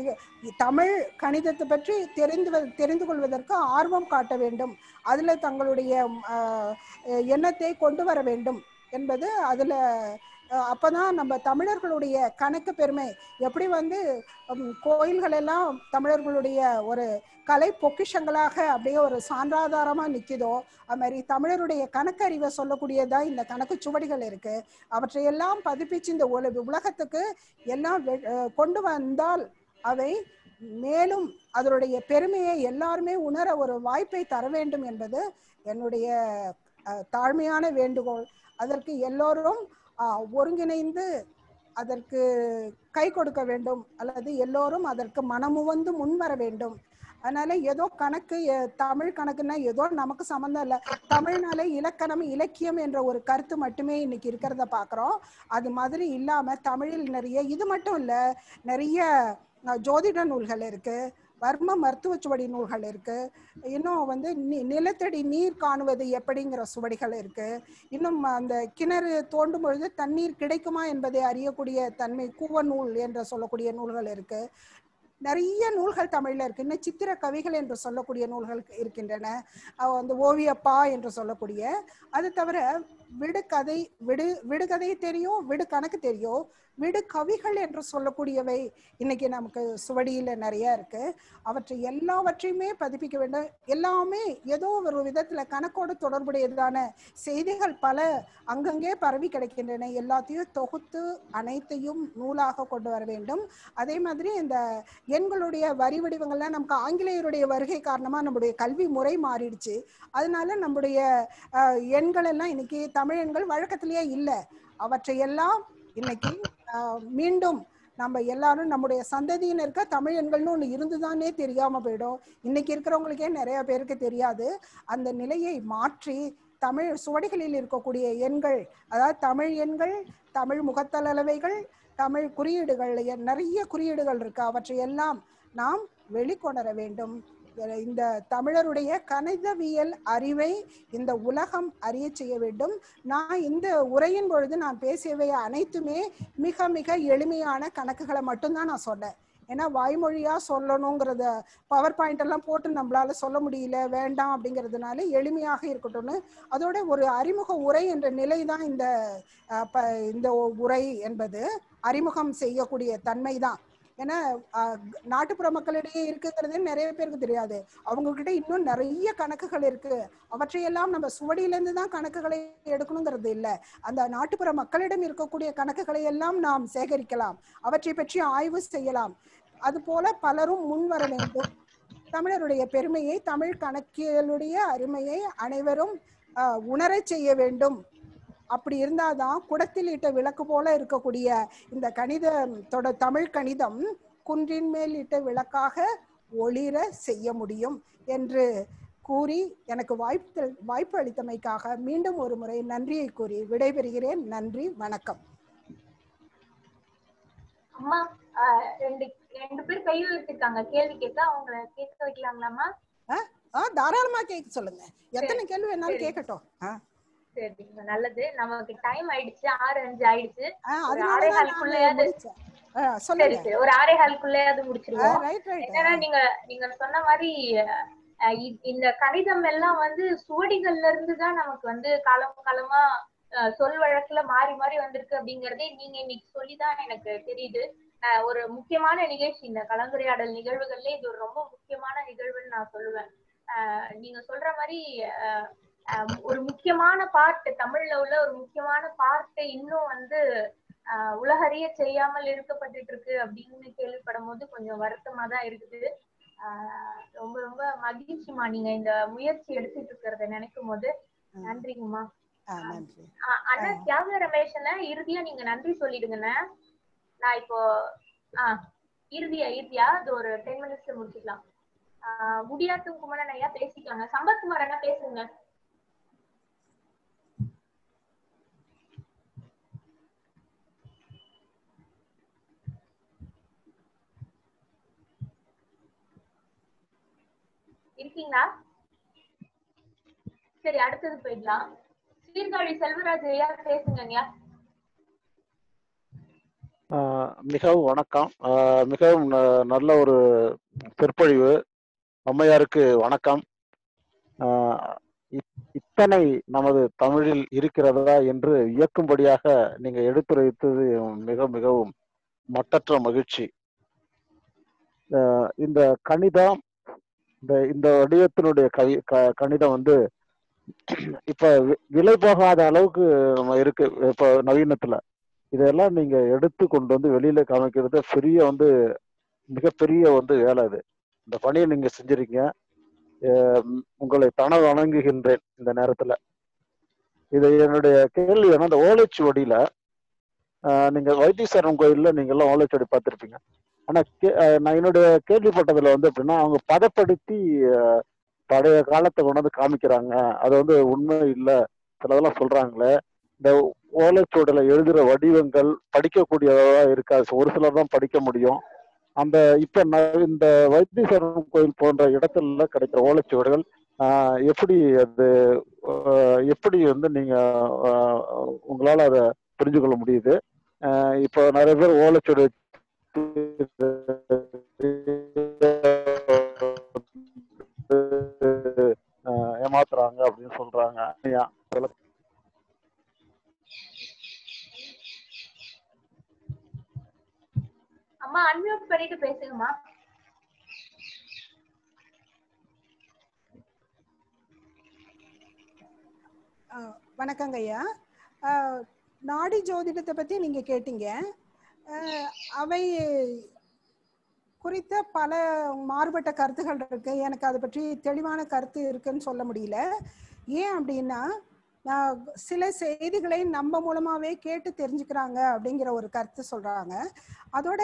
G: தமிழ் கணிதத்தை பற்றி தெரிந்து வ- தெரிந்து கொள்வதற்கு ஆர்வம் காட்ட வேண்டும் அதுல தங்களுடைய ஆஹ், எண்ணத்தை கொண்டு வர வேண்டும் என்பது அதுல அஹ், அப்பதான் நம்ம தமிழர்களுடைய கணக்கு பெருமை எப்படி வந்து உம், கோயில்கள் எல்லாம் தமிழர்களுடைய ஒரு கலை பொக்கிஷங்களாக அப்படியே ஒரு சான்றாதாரமா நிக்குதோ அது மாதிரி தமிழருடைய கணக்கறிவை சொல்லக்கூடியதா இந்த கணக்கு சுவடிகள் இருக்கு அவற்றையெல்லாம் பதிப்பிச்சு இந்த உல உலகத்துக்கு எல்லாம் வெ- அஹ், கொண்டு வந்தால் அவை மேலும் அதனுடைய பெருமையை எல்லாருமே உணர ஒரு வாய்ப்பை தர வேண்டும் என்பது என்னுடைய அஹ், தாழ்மையான வேண்டுகோள் அதற்கு எல்லோரும் அஹ், ஒருங்கிணைந்து அதற்கு கை கொடுக்க வேண்டும் அல்லது எல்லோரும் அதற்கு மனமுவந்து முன் வர வேண்டும் அதனால ஏதோ கணக்கு எ- தமிழ் கணக்குன்னா ஏதோ நமக்கு சம்மந்தம் இல்லை தமிழ்னாலே இலக்கணம் இலக்கியம் என்ற ஒரு கருத்து மட்டுமே இன்னைக்கு இருக்கிறத பார்க்குறோம் அது மாதிரி இல்லாம தமிழில் நிறைய இது மட்டும் இல்லை நிறைய அஹ், ஜோதிட நூல்கள் இருக்கு வர்ம மருத்துவ சுவடி நூல்கள் இருக்கு இன்னும் வந்து நி- நிலத்தடி நீர் காணுவது எப்படிங்கிற சுவடிகள் இருக்கு இன்னும் அந்த கிணறு தோண்டும் பொழுது தண்ணீர் கிடைக்குமா என்பதை அறியக்கூடிய தன்மை கூவ நூல் என்று சொல்லக்கூடிய நூல்கள் இருக்கு நிறைய நூல்கள் தமிழ்ல இருக்கு இன்னும் சித்திர கவிகள் என்று சொல்லக்கூடிய நூல்கள் இருக்கின்றன அஹ் அந்த ஓவியப்பா என்று சொல்லக்கூடிய அது தவிர விடுகதை விடு விடுகதை தெரியும் விடு கணக்கு தெரியும் விடு கவிகள் என்று சொல்லக்கூடியவை இன்னைக்கு நமக்கு சுவடியில நிறைய இருக்கு அவற்றை எல்லாவற்றையுமே பதிப்பிக்க வேண்டும் எல்லாமே ஏதோ ஒரு விதத்துல கணக்கோடு தொடர்புடையதான செய்திகள் பல அங்கங்கே பரவி கிடக்கின்றன எல்லாத்தையும் தொகுத்து அனைத்தையும் நூலாக கொண்டு வர வேண்டும் அதே மாதிரி இந்த எண்களுடைய வரி வடிவங்கள்லாம் நமக்கு ஆங்கிலேயருடைய வருகை காரணமா நம்முடைய கல்வி முறை மாறிடுச்சு அதனால நம்முடைய அஹ், எண்கள் எல்லாம் இன்னைக்கு தமிழ் எண்கள் வழக்கத்திலேயே இல்லை அவற்றையெல்லாம் இன்னைக்கு அஹ், மீண்டும் நம்ம எல்லாரும் நம்முடைய சந்ததியினருக்கு தமிழ் எண்கள்னு ஒன்று இருந்துதானே தெரியாம போயிடும் இன்னைக்கு இருக்கிறவங்களுக்கே நிறைய பேருக்கு தெரியாது அந்த நிலையை மாற்றி தமிழ் சுவடிகளில் இருக்கக்கூடிய எண்கள் அதாவது தமிழ் எண்கள் தமிழ் முகத்தளவைகள் தமிழ் குறியீடுகள் எ- நிறைய குறியீடுகள் இருக்கு அவற்றை எல்லாம் நாம் வெளிக்கொணர வேண்டும் எ- இந்த தமிழருடைய கணிதவியல் அறிவை இந்த உலகம் அறிய செய்ய வேண்டும் நான் இந்த உரையின் பொழுது நான் பேசியவை அனைத்துமே மிக மிக எளிமையான கணக்குகளை மட்டும்தான் நான் சொன்னேன் ஏன்னா வாய்மொழியா சொல்லணுங்கிறத பவர் பாயிண்ட் எல்லாம் போட்டு நம்மளால சொல்ல முடியல வேண்டாம் அப்படிங்கிறதுனால எளிமையாக இருக்கட்டும்னு அதோட ஒரு அறிமுக உரை என்ற நிலை தான் இந்த அஹ், ப- இந்த உரை என்பது அறிமுகம் செய்யக்கூடிய தன்மை தான் ஏன்னா அஹ், நாட்டுப்புற மக்களிடையே இருக்குங்கிறது நிறைய பேருக்கு தெரியாது அவங்க கிட்ட இன்னும் நிறைய கணக்குகள் இருக்கு அவற்றையெல்லாம் நம்ம சுவடியிலேருந்து தான் கணக்குகளை எடுக்கணுங்கிறது இல்லை அந்த நாட்டுப்புற மக்களிடம் இருக்கக்கூடிய கணக்குகளை எல்லாம் நாம் சேகரிக்கலாம் அவற்றை பற்றி ஆய்வு செய்யலாம் அது போல பலரும் முன் வர வேண்டும் தமிழருடைய பெருமையை தமிழ் கணக்கியலுடைய அருமையை அனைவரும் ஆஹ், உணரச் செய்ய வேண்டும் அப்படி இருந்தாதான் குடத்தில் இட்ட விளக்கு போல இருக்கக்கூடிய இந்த கணிதத்தோட தமிழ் கணிதம் குன்றின் மேல் இட்ட விளக்காக ஒளிர செய்ய முடியும் என்று கூறி எனக்கு வாய்ப்பு வாய்ப்பு அளித்தமைக்காக மீண்டும் ஒரு முறை நன்றியை கூறி விடைபெறுகிறேன் நன்றி வணக்கம்
C: அம்மா ஆஹ் ரெண்டு ரெண்டு பேர் கை வச்சிருக்காங்க கேள்வி கேட்க அவங்கள கேட்க வைக்கலாங்களாம்மா
G: ஆ ஆ, தாராளமா கேட்க சொல்லுங்க எத்தனை கேள்வி வேணாலும்
C: சரி.
G: கேட்கட்டும் ஆ
C: சரிங்க நல்லது நமக்கு டைம் ஆயிடுச்சு ஆறு அஞ்சு ஆயிடுச்சு
G: ஆ,
C: ஒரு
G: அதனால
C: ஆறே
G: தான் நான்
C: காலுக்குள்ளேயாவது
G: முடிச்சேன். ஆ,
C: சரி
G: சொல்லுங்க
C: சரி ஒரு ஆறே காலுக்குள்ளேயாவது முடிச்சிருவோம்
G: ரைட் ரைட்
C: என்னன்னா நீங்க நீங்க சொன்ன மாதிரி அஹ், இ- இந்த கணிதம் எல்லாம் வந்து சுவடிகள்ல இருந்து தான் நமக்கு வந்து காலம் காலமா அஹ், சொல் வழக்குல மாறி மாறி வந்திருக்கு அப்படிங்கறதே நீங்க இன்னைக்கு சொல்லிதான் எனக்கு தெரியுது அஹ், ஒரு முக்கியமான நிகழ்ச்சி இந்த கலந்துரையாடல் நிகழ்வுகள்ல இது ஒரு ரொம்ப முக்கியமான நிகழ்வுன்னு நான் சொல்லுவேன் அஹ், நீங்க சொல்ற மாதிரி அஹ், அஹ், ஒரு முக்கியமான பார்ட் தமிழ்ல உள்ள ஒரு முக்கியமான பார்ட்டை இன்னும் வந்து ஆஹ் உலகறிய செய்யாமல் இருக்கப்பட்டுட்டு இருக்கு அப்படின்னு கேள்விப்படும் போது கொஞ்சம் வருத்தமா தான் இருக்குது ஆஹ் ரொம்ப ரொம்ப மகிழ்ச்சிமா நீங்க இந்த முயற்சி எடுத்துட்டு இருக்கிறத நினைக்கும் போது நன்றிங்கம்மா
G: ஆ, நன்றி
C: ஆஹ் அண்ணா தியாக ரமேஷன இறுதியா நீங்க நன்றி சொல்லிடுங்கண்ணே நான் இப்போ ஆஹ் இறுதியா இறுதியா அது ஒரு டென் மினிட்ஸ்ல முடிச்சுக்கலாம் ஆஹ் முடியாட்டும் குமரன் ஐயா பேசிக்கலாங்க சம்பத்குமார் அண்ணா பேசுங்க இருக்கீங்களா சரி அடுத்தது போயிடலாம் சீர்காழி செல்வராஜ் ஐயா பேசுங்க ஐயா
N: ஆஹ் மிகவும் வணக்கம் ஆஹ் மிகவும் ந- நல்ல ஒரு சொற்பொழிவு அம்மையாருக்கு வணக்கம் ஆஹ் இத்- இத்தனை நமது தமிழில் இருக்கிறதா என்று வியக்கும்படியாக நீங்க எடுத்துரைத்தது மிக மிகவும் மட்டற்ற மகிழ்ச்சி ஆஹ் இந்த கணிதம் இந்த இந்த வடிவத்தினுடைய கவி க கணிதம் வந்து இப்ப வி- விலை போகாத அளவுக்கு நம்ம இருக்கு இப்ப நவீனத்துல இதெல்லாம் நீங்க எடுத்து கொண்டு வந்து வெளியில காமிக்கிறது பெரிய வந்து மிகப்பெரிய வந்து வேலை அது இந்த பணியை நீங்க செஞ்சிருக்கீங்க அஹ் உம் உங்களை தன வணங்குகின்றேன் இந்த நேரத்துல இது என்னுடைய கேள்வி என்ன இந்த ஓலைச்சுவடியில ஆஹ் நீங்க வைத்தீஸ்வரன் கோயில்ல நீங்க எல்லாம் ஓலைச்சுவடி பார்த்திருப்பீங்க ஆனா கே- ஆஹ் நான் என்னுடைய கேள்விப்பட்டதுல வந்து எப்படின்னா அவங்க பதப்படுத்தி ஆஹ் பழைய காலத்தை கொண்டு வந்து காமிக்கிறாங்க அது வந்து உண்மை இல்லை சிலதெல்லாம் சொல்றாங்களே இந்த ஓலைச்சுவடியில எழுதுற வடிவங்கள் படிக்கக்கூடியதா இருக்காது ஒரு சிலர் தான் படிக்க முடியும் அந்த இப்ப ந- இந்த வைத்தீஸ்வரன் கோயில் போன்ற இடத்துல கிடைக்கிற ஓலைச்சுவடிகள் ஆஹ் எப்படி அது ஆஹ் எப்படி வந்து நீங்க ஆஹ் உங்களால அதை புரிஞ்சு கொள்ள முடியுது ஆஹ் இப்போ நிறைய பேர் ஓலைச்சுவடி ஆஹ் ஏமாத்துறாங்க அப்படின்னு சொல்றாங்க ஐயா, அதெல்லாம்
C: அம்மா அன்மியூட் பண்ணிட்டு பேசுங்கம்மா
G: ஆ, வணக்கங்க ஐயா ஆ, நாடி ஜோதிடத்தை பற்றி நீங்கள் கேட்டீங்க ஆ, அவை குறித்த பல மாறுபட்ட கருத்துகள் இருக்கு எனக்கு அதை பற்றி தெளிவான கருத்து இருக்குன்னு சொல்ல முடியல ஏன் அப்படின்னா நான் சில செய்திகளை நம்ம மூலமாவே கேட்டு தெரிஞ்சுக்கிறாங்க அப்படிங்கிற ஒரு கருத்து சொல்றாங்க அதோட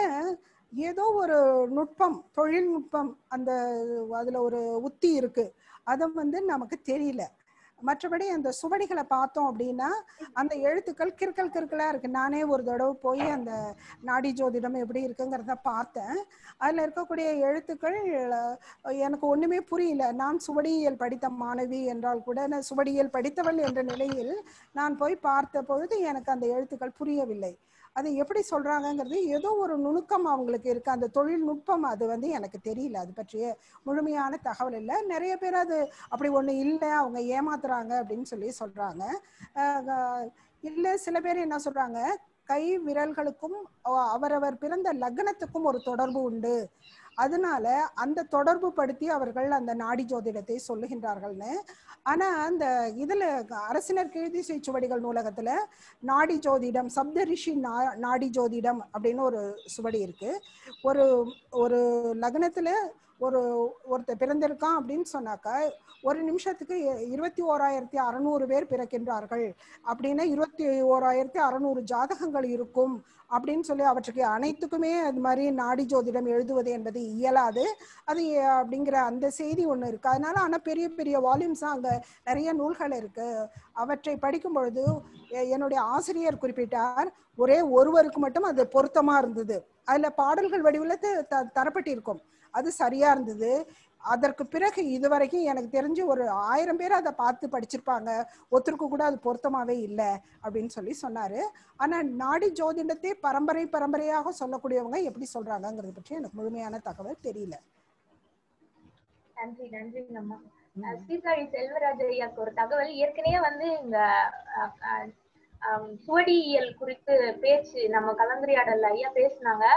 G: ஏதோ ஒரு நுட்பம் தொழில்நுட்பம் அந்த அதுல ஒரு உத்தி இருக்கு அது வந்து நமக்கு தெரியல மற்றபடி அந்த சுவடிகளை பார்த்தோம் அப்படின்னா அந்த எழுத்துக்கள் கிறுக்கல் கிறுக்கலா இருக்கு நானே ஒரு தடவை போய் அந்த நாடி ஜோதிடம் எப்படி இருக்குங்கிறத பார்த்தேன் அதுல இருக்கக்கூடிய எழுத்துக்கள் அஹ், எனக்கு ஒண்ணுமே புரியல நான் சுவடியியல் படித்த மாணவி என்றால் கூட நான் சுவடியியல் படித்தவள் என்ற நிலையில் நான் போய் பார்த்த பொழுது எனக்கு அந்த எழுத்துக்கள் புரியவில்லை அது எப்படி சொல்றாங்கங்கிறது ஏதோ ஒரு நுணுக்கம் அவங்களுக்கு இருக்கு அந்த தொழில்நுட்பம் அது வந்து எனக்கு தெரியல அது பற்றிய முழுமையான தகவல் இல்லை நிறைய பேர் அது அப்படி ஒண்ணு இல்லை அவங்க ஏமாத்துறாங்க அப்படின்னு சொல்லி சொல்றாங்க அஹ் இல்ல சில பேர் என்ன சொல்றாங்க கை விரல்களுக்கும் அ- அவரவர் பிறந்த லக்னத்துக்கும் ஒரு தொடர்பு உண்டு அதனால அந்த தொடர்பு படுத்தி அவர்கள் அந்த நாடி ஜோதிடத்தை சொல்லுகின்றார்கள்னு ஆனா அந்த இதுல அரசினர் கீழ்திசை சுவடிகள் நூலகத்துல நாடி ஜோதிடம் சப்த ரிஷி நா- நாடி ஜோதிடம் அப்படின்னு ஒரு சுவடி இருக்கு ஒரு ஒரு லக்னத்துல ஒரு ஒருத்தர் பிறந்திருக்கான் அப்படின்னு சொன்னாக்கா ஒரு நிமிஷத்துக்கு இ- இருபத்தி ஓராயிரத்தி அறநூறு பேர் பிறக்கின்றார்கள் அப்படின்னா இருபத்தி ஓராயிரத்தி அறநூறு ஜாதகங்கள் இருக்கும் அப்படின்னு சொல்லி அவற்றுக்கு அனைத்துக்குமே அது மாதிரி நாடி ஜோதிடம் எழுதுவது என்பது இயலாது அது எ- அப்படிங்கிற அந்த செய்தி ஒன்று இருக்கு அதனால ஆனால் பெரிய பெரிய வால்யூம்ஸ் அங்கே நிறைய நூல்கள் இருக்கு அவற்றை படிக்கும் பொழுது எ- என்னுடைய ஆசிரியர் குறிப்பிட்டார் ஒரே ஒருவருக்கு மட்டும் அது பொருத்தமா இருந்தது அதுல பாடல்கள் வடிவில் த- த- தரப்பட்டிருக்கும் அது சரியா இருந்தது அதற்கு பிறகு இதுவரைக்கும் எனக்கு தெரிஞ்சு ஒரு ஆயிரம் பேர் அதை பார்த்து படிச்சிருப்பாங்க ஒருத்தருக்கு கூட அது பொருத்தமாவே இல்லை அப்படின்னு சொல்லி சொன்னாரு ஆனா நாடி ஜோதிடத்தை பரம்பரை பரம்பரையாக சொல்லக்கூடியவங்க எப்படி சொல்றாங்கங்கிறத பற்றி எனக்கு முழுமையான தகவல் தெரியல
C: நன்றி நன்றி அம்மா அஹ் சீர்காழி செல்வராஜ் ஐயாக்கு ஒரு தகவல் ஏற்கனவே வந்து இந்த அஹ், அஹ், அஹ், சுவடியியல் குறித்து பேச்சு நம்ம கலந்துரையாடல்ல ஐயா பேசுனாங்க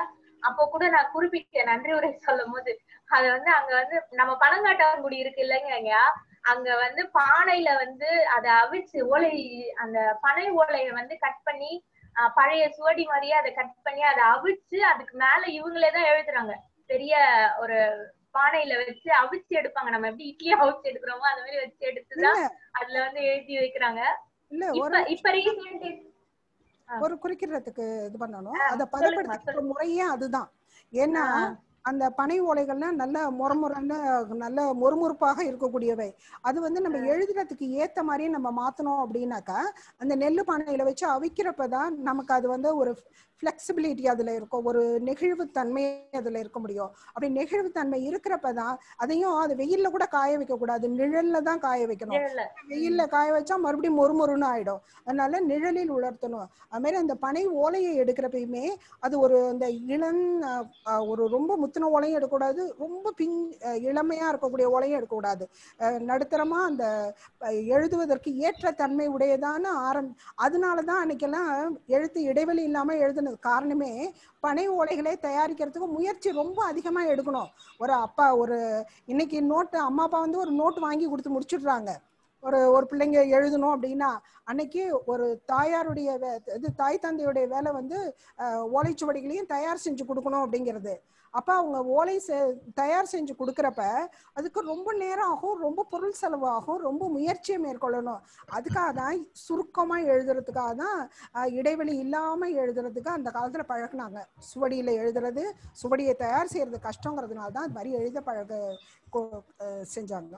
C: அப்போ கூட நான் குறிப்பிட்டேன் நன்றி உரை சொல்லும் போது அது வந்து அங்க வந்து நம்ம பனங்காட்டாங்குடி இருக்கு இல்லைங்க ஐயா அங்க வந்து பானையில வந்து அதை அவிச்சு ஓலை அந்த பனை ஓலையை வந்து கட் பண்ணி ஆஹ் பழைய சுவடி மாதிரியே அதை கட் பண்ணி அதை அவிச்சு அதுக்கு மேல இவங்களே தான் எழுதுறாங்க பெரிய ஒரு பானையில வச்சு அவிச்சு எடுப்பாங்க நம்ம எப்படி இட்லி அவிச்சு எடுக்கிறோமோ அந்த மாதிரி வச்சு எடுத்துதான் அதுல வந்து எழுதி வைக்கிறாங்க
G: இல்ல
C: இப்ப
G: ஒரு
C: இப்ப ரீசெண்ட்
G: ஒரு குறிக்கிறதுக்கு இது பண்ணணும்
C: ஆ,
G: அதை
C: சொல்லுங்கம்மா,
G: பதப்படுத்திக்கிற முறையே அதுதான் ஏன்னா அந்த பனை ஓலைகள்லாம் நல்ல முறமுறன்னு நல்ல மொறுமொறுப்பாக இருக்கக்கூடியவை அது வந்து நம்ம எழுதுறதுக்கு ஏத்த மாதிரி நம்ம மாத்தணும் அப்படின்னாக்கா அந்த நெல்லு பானையில வச்சு அவிக்கிறப்ப தான் நமக்கு அது வந்து ஒரு ஃப்ளெக்சிபிலிட்டி அதுல இருக்கும் ஒரு நெகிழ்வுத்தன்மை அதுல இருக்க முடியும் அப்படி நெகிழ்வுத்தன்மை இருக்கிறப்ப தான் அதையும் அது வெயில்ல கூட காய வைக்க கூடாது நிழல்ல தான் காய வைக்கணும்
C: நிழல்ல.
G: வெயில்ல காய வச்சா மறுபடியும் மொறுமொறுன்னு ஆயிடும் அதனால நிழலில் உலர்த்தணும் அது மாதிரி அந்த பனை ஓலையை எடுக்கிறப்பயுமே அது ஒரு இந்த இளம் அஹ், அஹ், ஒரு ரொம்ப முத்தின ஓலையும் எடுக்கக்கூடாது ரொம்ப பின் அஹ், இளமையா இருக்கக்கூடிய ஓலையும் எடுக்கக்கூடாது அஹ், நடுத்தரமா அந்த அஹ், எழுதுவதற்கு ஏற்ற தன்மை உடையதான ஆரம் அதனால தான் அன்னைக்கெல்லாம் எழுத்து இடைவெளி இல்லாம எழுதுனது காரணமே பனை ஓலைகளை தயாரிக்கிறதுக்கு முயற்சி ரொம்ப அதிகமா எடுக்கணும் ஒரு அப்பா ஒரு இன்னைக்கு நோட்டு அம்மா அப்பா வந்து ஒரு நோட்டு வாங்கி கொடுத்து முடிச்சிடுறாங்க ஒரு ஒரு பிள்ளைங்க எழுதணும் அப்படின்னா அன்னைக்கு ஒரு தாயாருடைய வே- இது தாய் தந்தையுடைய வேலை வந்து அஹ், ஓலைச்சுவடிகளையும் தயார் செஞ்சு கொடுக்கணும் அப்படிங்கிறது அப்ப அவங்க ஓலை செ- தயார் செஞ்சு கொடுக்கறப்ப அதுக்கு ரொம்ப நேரம் ஆகும் ரொம்ப பொருள் செலவு ஆகும் ரொம்ப முயற்சியை மேற்கொள்ளணும் அதுக்காக தான் சுருக்கமா எழுதுறதுக்காக தான் அஹ், இடைவெளி இல்லாம எழுதுறதுக்கு அந்த காலத்துல பழகுனாங்க சுவடியில எழுதுறது சுவடியை தயார் செய்யறது கஷ்டங்கிறதுனால தான் அது மாதிரி எழுத பழக கொ- அஹ், செஞ்சாங்க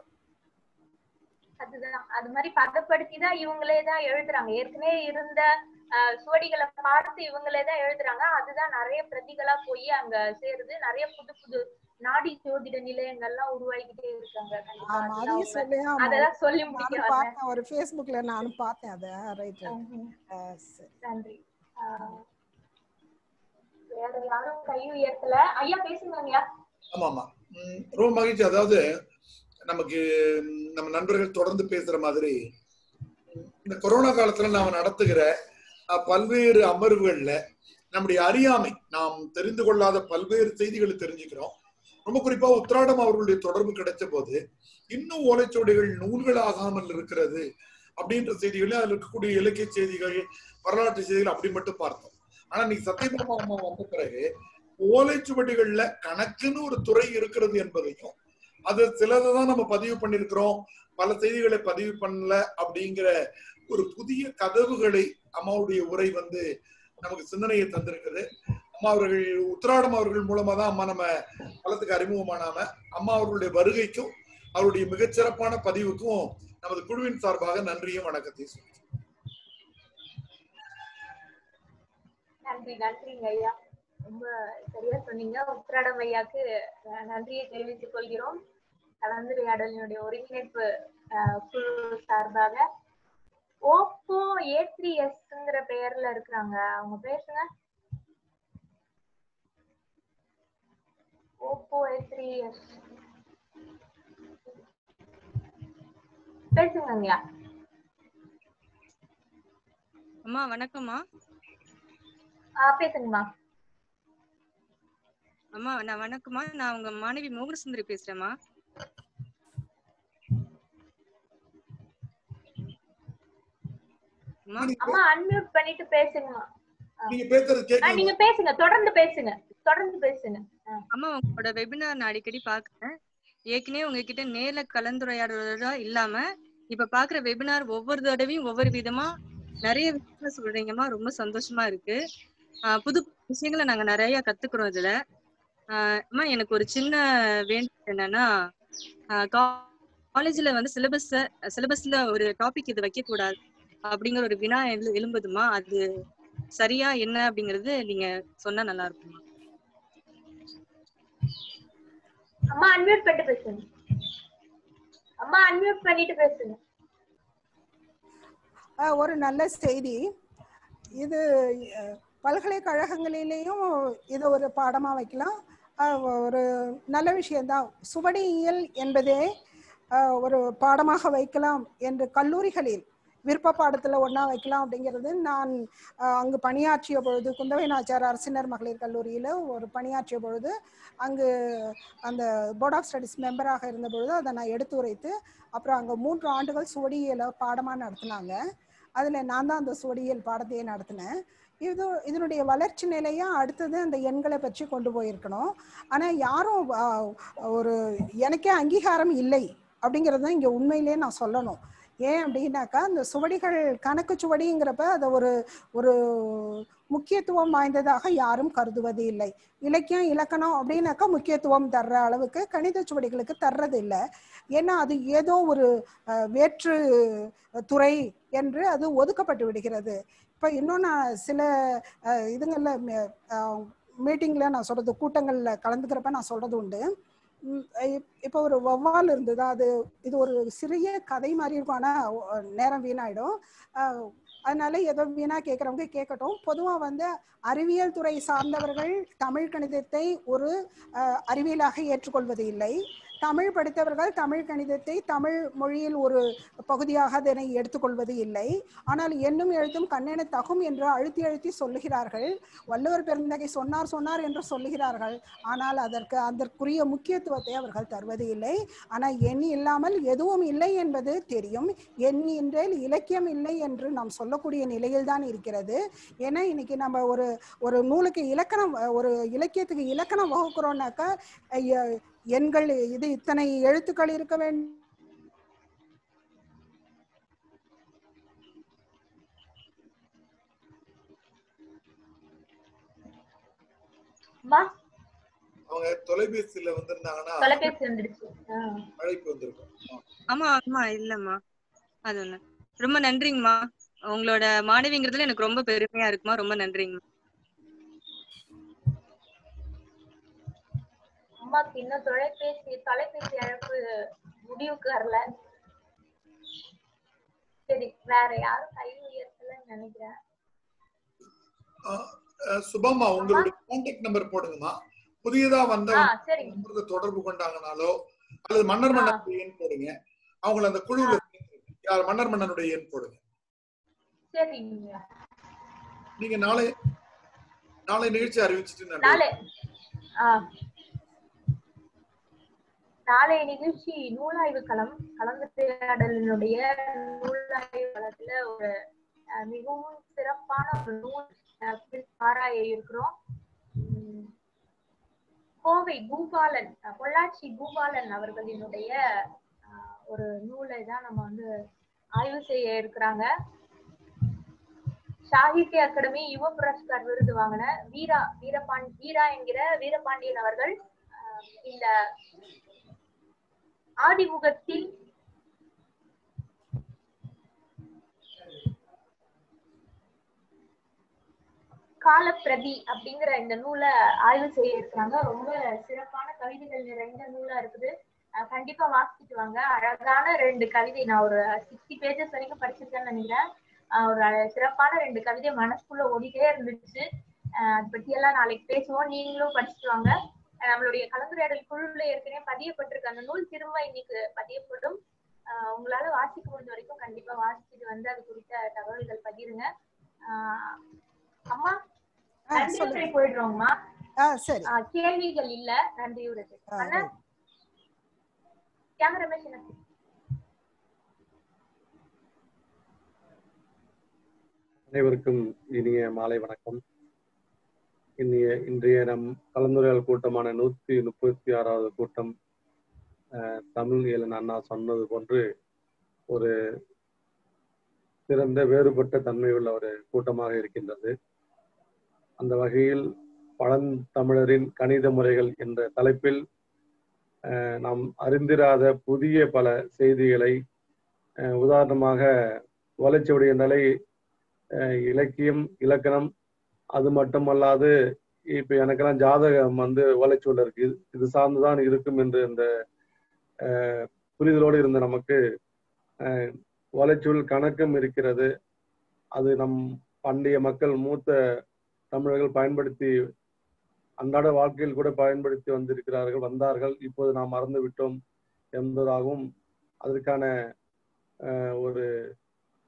C: அதுதான் அது மாதிரி பதப்படுத்தி தான் இவங்களே தான் எழுதுறாங்க ஏற்கனவே இருந்த ஆஹ், சுவடிகளை பார்த்து இவங்களே தான் எழுதுறாங்க அதுதான் நிறைய பிரதிகளா போய் அங்க சேருது நிறைய புது புது நாடி ஜோதிட நிலையங்கள்லாம் உருவாகிக்கிட்டே இருக்காங்க கண்டிப்பா
G: ஆமா
C: அதெல்லாம்
G: அதையும் சொல்லி
C: அவங்க-
G: ஆமா
C: அதெல்லாம் சொல்லி முடிக்க
G: நானும்
C: வந்தேன்
G: பார்த்தேன் ஒரு ஃபேஸ்புக்ல நானும் பார்த்தேன் அதை ரைட்
C: ம்ஹும்.
G: சரி
C: நன்றி ஆஹ், வேற யாரும் கை உயர்த்தல ஐயா பேசுங்க ஐயா
O: ஆமா ஆமா உம் ரொம்ப மகிழ்ச்சி அதாவது நமக்கு உம், நம்ம நண்பர்கள் தொடர்ந்து பேசுற மாதிரி உம், இந்த கொரோனா காலத்துல நாம நடத்துகிற அஹ், பல்வேறு அமர்வுகள்ல நம்முடைய அறியாமை நாம் தெரிந்து கொள்ளாத பல்வேறு செய்திகளை தெரிஞ்சுக்கிறோம் ரொம்ப குறிப்பா உத்ராடம் அவர்களுடைய தொடர்பு கிடைச்ச போது இன்னும் ஓலைச்சுவடிகள் நூல்கள் ஆகாமல் இருக்கிறது அப்படின்ற செய்திகளை அதுல இருக்கக்கூடிய இலக்கிய செய்திகள் வரலாற்று செய்திகள் அப்படி மட்டும் பார்த்தோம் ஆனா இன்னைக்கு சத்யபாமா அம்மா வந்த பிறகு ஓலைச்சுவடிகள்ல கணக்குன்னு ஒரு துறை இருக்கிறது என்பதையும் அது சிலதை தான் நம்ம பதிவு பண்ணியிருக்கிறோம் பல செய்திகளை பதிவு பண்ணல அப்படிங்கிற ஒரு புதிய கதவுகளை அம்மாவுடைய உரை வந்து நமக்கு சிந்தனையை தந்திருக்குது அம்மா அவர்கள் உத்திராடம் அவர்கள் மூலமா தான் அம்மா நம்ம களத்துக்கு அறிமுகமானாம அம்மா அவர்களுடைய வருகைக்கும் அவருடைய மிகச்சிறப்பான பதிவுக்கும் நமது குழுவின் சார்பாக நன்றியும் வணக்கத்தையும் சொல்றேன்.
C: நன்றி நன்றிங்க ஐயா ரொம்ப சரியா சொன்னீங்க உத்திராடம் ஐயாக்கு அஹ், நன்றியை தெரிவித்துக் கொள்கிறோம் கலந்துரையாடலினுடைய ஒருங்கிணைப்பு அஹ், குழு சார்பாக ஓப்போ ஏ த்ரீ எஸ்ங்கிற பெயர்ல இருக்கிறாங்க அவங்க பேசுங்க ஓப்போ ஏ த்ரீ எஸ் பேசுங்க ஐயா
P: அம்மா வணக்கம்மா
C: ஆஹ் பேசுங்கம்மா
P: அம்மா நான் வணக்கம்மா நான் உங்க மாணவி மோகனசுந்தரி பேசுறேம்மா அம்மா
C: அம்மா அன்மியூட் பண்ணிட்டு பேசுங்கம்மா
O: நீங்க பேசுறது
C: ஆ,
O: கேட்கல
C: நீங்க பேசுங்க தொடர்ந்து பேசுங்க தொடர்ந்து பேசுங்க ஆ.
P: அம்மா உங்களோட வெபினார் நான் அடிக்கடி பாக்குறேன் ஏற்கனவே உங்ககிட்ட நேர்ல கலந்துரையாடுறதா இல்லாம இப்ப பாக்குற வெபினார் ஒவ்வொரு தடவையும் ஒவ்வொரு விதமா நிறைய விஷயங்கள் சொல்றீங்கம்மா ரொம்ப சந்தோஷமா இருக்கு ஆஹ் புது புது விஷயங்களை நாங்க நிறைய கத்துக்கிறோம் இதுல ஆஹ் அம்மா எனக்கு ஒரு சின்ன வேண்டுகோள் என்னன்னா காலேஜ்ல வந்து சிலபஸ் சிலபஸ்ல ஒரு டாபிக் இது வைக்க கூடாது அப்படிங்கிற ஒரு வினா எழு எழும்புதுமா அது சரியா என்ன அப்படிங்கறது நீங்க சொன்னா நல்லா இருக்குமா
C: அம்மா அன்மியூட் பண்ணிட்டு பேசுங்க அம்மா அன்மியூட் பண்ணிட்டு பேசுங்க
G: அஹ் ஒரு நல்ல செய்தி இது அஹ், பல்கலைக்கழகங்களிலேயும் இதை ஒரு பாடமா வைக்கலாம் அஹ், ஒரு நல்ல விஷயம்தான் சுவடியியல் என்பதே அஹ், ஒரு பாடமாக வைக்கலாம் என்று கல்லூரிகளில் விருப்ப பாடத்துல ஒண்ணா வைக்கலாம் அப்படிங்கிறது நான் அஹ், அங்கு பணியாற்றிய பொழுது குந்தவை நாச்சார் அரசினர் மகளிர் கல்லூரியில ஒரு பணியாற்றிய பொழுது அங்கு அந்த போர்ட் ஆஃப் ஸ்டடீஸ் மெம்பராக இருந்த பொழுது அதை நான் எடுத்து உரைத்து அப்புறம் அங்க மூன்று ஆண்டுகள் சுவடியியல பாடமா நடத்தினாங்க அதுல நான் தான் அந்த சுவடியியல் பாடத்தையே நடத்தினேன் இது இதனுடைய வளர்ச்சி நிலையா அடுத்தது அந்த எண்களை பற்றி கொண்டு போயிருக்கணும் ஆனா யாரும் ஆஹ், ஒரு எனக்கே அங்கீகாரம் இல்லை அப்படிங்கிறது தான் இங்க உண்மையிலேயே நான் சொல்லணும் ஏன் அப்படின்னாக்கா இந்த சுவடிகள் கணக்கு சுவடிங்கிறப்ப அதை ஒரு ஒரு முக்கியத்துவம் வாய்ந்ததாக யாரும் கருதுவது இல்லை இலக்கியம் இலக்கணம் அப்படின்னாக்கா முக்கியத்துவம் தர்ற அளவுக்கு கணித சுவடிகளுக்கு தர்றது இல்லை ஏன்னா அது ஏதோ ஒரு அஹ், வேற்று துறை என்று அது ஒதுக்கப்பட்டு விடுகிறது இப்போ இன்னும் நான் சில அஹ், இதுங்கள்ல மீட்டிங்கில் நான் சொல்றது கூட்டங்களில் கலந்துக்கிறப்ப நான் சொல்றது உண்டு ம், இப்- இப்போ ஒரு வௌவால் இருந்தது அது இது ஒரு சிறிய கதை மாதிரி இருக்கும் ஆனால் நேரம் வீணாயிடும் அஹ், அதனால ஏதோ வீணா கேட்குறவங்க கேட்கட்டும் பொதுவாக வந்து அறிவியல் துறை சார்ந்தவர்கள் தமிழ் கணிதத்தை ஒரு அஹ், அறிவியலாக ஏற்றுக்கொள்வது இல்லை தமிழ் படித்தவர்கள் தமிழ் கணிதத்தை தமிழ் மொழியில் ஒரு பகுதியாக அதனை எடுத்துக்கொள்வது இல்லை ஆனால் எண்ணும் எழுத்தும் கண்ணென தகும் என்று அழுத்தி அழுத்தி சொல்லுகிறார்கள் வள்ளுவர் பெருந்தகை சொன்னார் சொன்னார் என்று சொல்லுகிறார்கள் ஆனால் அதற்கு அதற்குரிய முக்கியத்துவத்தை அவர்கள் தருவது இல்லை ஆனால் எண் இல்லாமல் எதுவும் இல்லை என்பது தெரியும் எண் என்றேல் இலக்கியம் இல்லை என்று நாம் சொல்லக்கூடிய நிலையில் தான் இருக்கிறது ஏன்னா இன்னைக்கு நம்ம ஒரு ஒரு நூலுக்கு இலக்கணம் ஒரு இலக்கியத்துக்கு இலக்கணம் வகுக்கிறோம்னாக்கா ஐய, எண்கள் இது இத்தனை எழுத்துக்கள் இருக்க வேண்டும்
C: அம்மா
O: அவங்க தொலைபேசியில வந்திருந்தாங்கன்னா
C: தொலைபேசி வந்துடுச்சு ஆ.
O: அழைப்பு வந்திருக்கும்
P: ஆமா ஆமா இல்லம்மா அது ஒண்ணு ரொம்ப நன்றிங்கம்மா உங்களோட மாணவிங்கிறதுல எனக்கு ரொம்ப பெருமையா இருக்குமா ரொம்ப நன்றிங்கம்மா
C: அம்மாக்கு இன்னும் தொலைபேசி தொலைபேசி அழைப்பு முடிவுக்கு வரல சரி வேற யாரும் கை உயர்த்தலன்னு நினைக்கிறேன்
O: அஹ், அஹ், சுபம்மா உங்களுடைய கான்டாக்ட் நம்பர் போடுங்கம்மா புதியதா
C: ஆ
O: வந்தவங்க
C: சரிங்க
O: நம்பருக்கு தொடர்பு கொண்டாங்கனாலோ அல்லது மன்னர் மன்னனுடைய எண் போடுங்க அவங்கள அந்த குழுவுல சேர்த்துருங்க. யார் மன்னர் மன்னனுடைய எண் போடுங்க
C: சரிங்க
O: நீங்க நாளை நாளை நிகழ்ச்சி அறிவிச்சிட்டு நான்
C: நாளை ஆ நாளைய நிகழ்ச்சி நூலாய்வு களம் கலந்துரையாடலினுடைய நூலாய்வு களத்துல ஒரு அஹ், மிகவும் சிறப்பான ஒரு நூல் அஹ், குறித்து ஆராய இருக்கிறோம் உம், கோவை பூபாலன் அஹ், பொள்ளாச்சி பூபாலன் அவர்களினுடைய அஹ், ஒரு நூலை தான் நம்ம வந்து ஆய்வு செய்ய இருக்கிறாங்க சாகித்ய அகாடமி யுவ புரஸ்கார் விருது வாங்கின வீரா வீரபாண் வீரா என்கிற வீரபாண்டியன் அவர்கள் அஹ், இந்த ஆதிமுகத்தில் காலப்பிரதி அப்படிங்கிற இந்த நூலை ஆய்வு செய்ய இருக்காங்க ரொம்ப சிறப்பான கவிதைகள் நிறைந்த நூலா இருக்குது அஹ் கண்டிப்பா வாசிச்சுட்டு வாங்க அழகான ரெண்டு கவிதை நான் ஒரு சிக்ஸ்டி பேஜஸ் வரைக்கும் படிச்சிருக்கேன்னு நினைக்கிறேன் அஹ் ஒரு அழ- சிறப்பான ரெண்டு கவிதை மனசுக்குள்ள ஓடிட்டே இருந்துச்சு அஹ் அதை பத்தி எல்லாம் நாளைக்கு பேசுவோம் நீங்களும் படிச்சுட்டு வாங்க அஹ் நம்மளுடைய கலந்துரையாடல் குழுல ஏற்கனவே பதியப்பட்டிருக்க அந்த நூல் திரும்ப இன்னைக்கு பதியப்படும் அஹ் உங்களால வாசிக்க முடிஞ்ச வரைக்கும் கண்டிப்பா வாசிச்சுட்டு வந்து அது குறித்த தகவல்கள் பகிருங்க அஹ் அம்மா
G: ஆ,
C: நன்றியுரை
G: சொல்லுங்க.
C: போயிடுறோம்மா
G: ஆ சரி
C: அஹ் கேள்விகள் இல்ல நன்றியுரை அண்ணா கேமராமேன் என்ன
H: அனைவருக்கும் இனிய மாலை வணக்கம் இன்றைய இன்றைய நம் கலந்துரையாடல் கூட்டமான நூத்தி முப்பத்தி ஆறாவது கூட்டம் அஹ், தமிழ் இயலன் அண்ணா சொன்னது போன்று ஒரு சிறந்த வேறுபட்ட தன்மையுள்ள ஒரு கூட்டமாக இருக்கின்றது அந்த வகையில் பழந்தமிழரின் கணித முறைகள் என்ற தலைப்பில் அஹ், நாம் அறிந்திராத புதிய பல செய்திகளை அஹ், உதாரணமாக ஓலைச்சுவடி என்றாலே அஹ் இலக்கியம் இலக்கணம் அது மட்டுமல்லாது இப்ப எனக்கெல்லாம் ஜாதகம் வந்து ஓலைச்சுவடில் இருக்கு இது- இது சார்ந்துதான் இருக்கும் என்று இந்த அஹ், புரிதலோடு இருந்த நமக்கு அஹ், ஓலைச்சுவடில் கணக்கும் இருக்கிறது அது நம் பண்டைய மக்கள் மூத்த தமிழர்கள் பயன்படுத்தி அன்றாட வாழ்க்கையில் கூட பயன்படுத்தி வந்திருக்கிறார்கள் வந்தார்கள் இப்போது நாம் மறந்து விட்டோம் என்பதாகவும் அதற்கான அஹ், ஒரு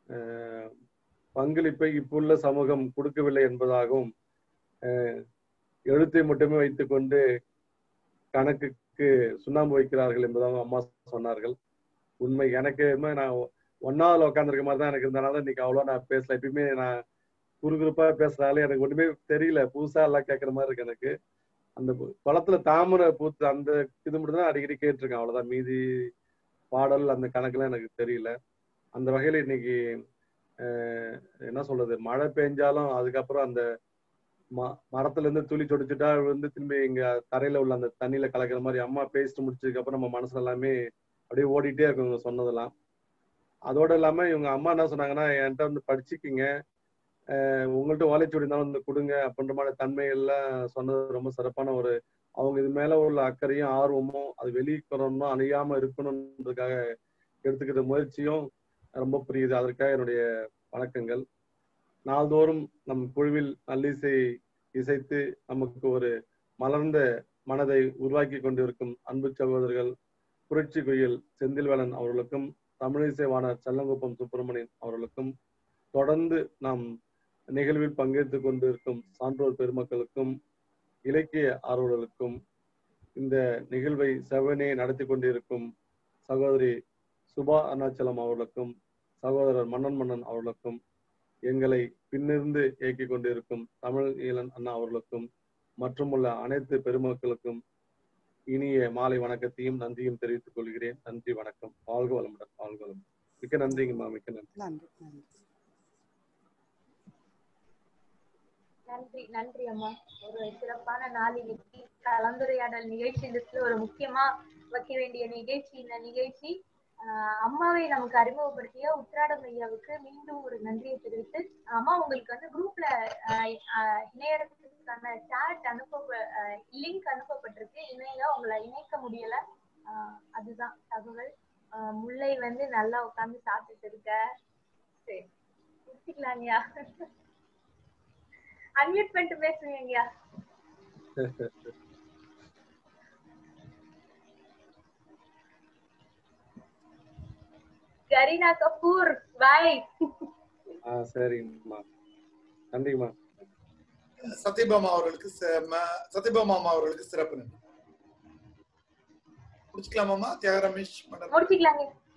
H: அஹ், பங்களிப்பை இப்புள்ள சமூகம் கொடுக்கவில்லை என்பதாகவும் அஹ், எழுத்தை மட்டுமே வைத்துக்கொண்டு கணக்குக்கு சுண்ணாம்பு வைக்கிறார்கள் என்பதாகவும் அம்மா சொன்னார்கள் உண்மை எனக்கு என்ன நான் ஒன்னாவதுல உட்காந்துருக்க மாதிரி தான் எனக்கு இருந்தனால இன்னைக்கு அவ்வளோ நான் பேசல எப்பயுமே நான் குறுகுறுப்பா பேசுறாலே எனக்கு ஒண்ணுமே தெரியல புதுசா எல்லாம் கேட்கற மாதிரி இருக்கு எனக்கு அந்த பு- குளத்துல தாமரை பூத்து அந்த இது மட்டும் தான் அடிக்கடி கேட்டிருக்கேன் அவ்வளவுதான் மீதி பாடல் அந்த கணக்குலாம் எனக்கு தெரியல அந்த வகையில இன்னைக்கு அஹ், என்ன சொல்றது மழை பெஞ்சாலும் அதுக்கப்புறம் அந்த ம மரத்துல இருந்து துளி சொடிச்சுட்டா வந்து திரும்பி இங்க தரையில உள்ள அந்த தண்ணியில கலக்கிற மாதிரி அம்மா பேசிட்டு முடிச்சதுக்கு அப்புறம் நம்ம மனசுல எல்லாமே அப்படியே ஓடிட்டே இருக்கும் இவங்க சொன்னதெல்லாம் அதோட இல்லாம இவங்க அம்மா என்ன சொன்னாங்கன்னா என்கிட்ட வந்து படிச்சுக்கிங்க அஹ் உங்கள்ட்ட ஓலைச்சுவடி இருந்தாலும் வந்து கொடுங்க அப்படின்ற மாதிரி தன்மை எல்லாம் சொன்னது ரொம்ப சிறப்பான ஒரு அவங்க இது மேல உள்ள அக்கறையும் ஆர்வமும் அது வெளிக்கொறணும் அழியாம இருக்கணுன்றதுக்காக எடுத்துக்கிற முயற்சியும் ரொம்ப புரியுது அதற்காக என்னுடைய வணக்கங்கள் நாள்தோறும் நம் குழுவில் நல்லிசை இசைத்து நமக்கு ஒரு மலர்ந்த மனதை உருவாக்கி கொண்டிருக்கும் அன்பு சகோதரர்கள் புரட்சி குயில் செந்தில்வேலன் அவர்களுக்கும் தமிழிசைவாணர் செல்லங்குப்பம் சுப்பிரமணியன் அவர்களுக்கும் தொடர்ந்து நாம் நிகழ்வில் பங்கேற்றுக் கொண்டிருக்கும் சான்றோர் பெருமக்களுக்கும் இலக்கிய ஆர்வலர்களுக்கும் இந்த நிகழ்வை செவனே நடத்தி கொண்டிருக்கும் சகோதரி சுபா அருணாச்சலம் அவர்களுக்கும் சகோதரர் மன்னன் மன்னன் அவர்களுக்கும் எங்களை பின்னிருந்து இயக்கிக் கொண்டிருக்கும் தமிழ் ஈழன் அண்ணா அவர்களுக்கும் மற்றும் உள்ள அனைத்து பெருமக்களுக்கும் இனிய மாலை வணக்கத்தையும் நன்றியும் தெரிவித்துக் கொள்கிறேன் நன்றி வணக்கம் வாழ்க வளமுடன் வாழ்க வளமுடன் மிக்க நன்றிங்கம்மா மிக்க நன்றி
G: நன்றி நன்றி
C: நன்றி நன்றி அம்மா ஒரு சிறப்பான நாள் இன்னைக்கு கலந்துரையாடல் நிகழ்ச்சி லிஸ்ட்ல ஒரு முக்கியமா வைக்க வேண்டிய நிகழ்ச்சி இந்த நிகழ்ச்சி ஆஹ் அம்மாவை நமக்கு அறிமுகப்படுத்திய உத்ராடம் ஐயாவுக்கு மீண்டும் ஒரு நன்றியை தெரிவித்து அம்மா உங்களுக்கு வந்து குரூப்ல இணையறதுக்கான சாட் அனுப்ப லிங்க் அனுப்பப்பட்டிருக்கு இணைய உங்களை இணைக்க முடியல ஆஹ் அதுதான் தகவல் ஆஹ் முல்லை வந்து நல்லா உட்கார்ந்து சாப்பிட்டுட்டு இருக்க சரி முடிச்சுக்கலாங்கய்யா அன்மியூட் பண்ணிட்டு பேசுவீங்கய்யா கரீனா கபூர் பாய்
H: ஆ சரிங்கம்மா நன்றிங்கம்மா
O: சத்யபாமா அவர்களுக்கு ச- ம- சத்யபாமா அம்மா அவர்களுக்கு சிறப்பு நன்றி முடிச்சுக்கலாமாம்மா தியாக ரமேஷ் மேடம்
C: முடிச்சுக்கலாங்க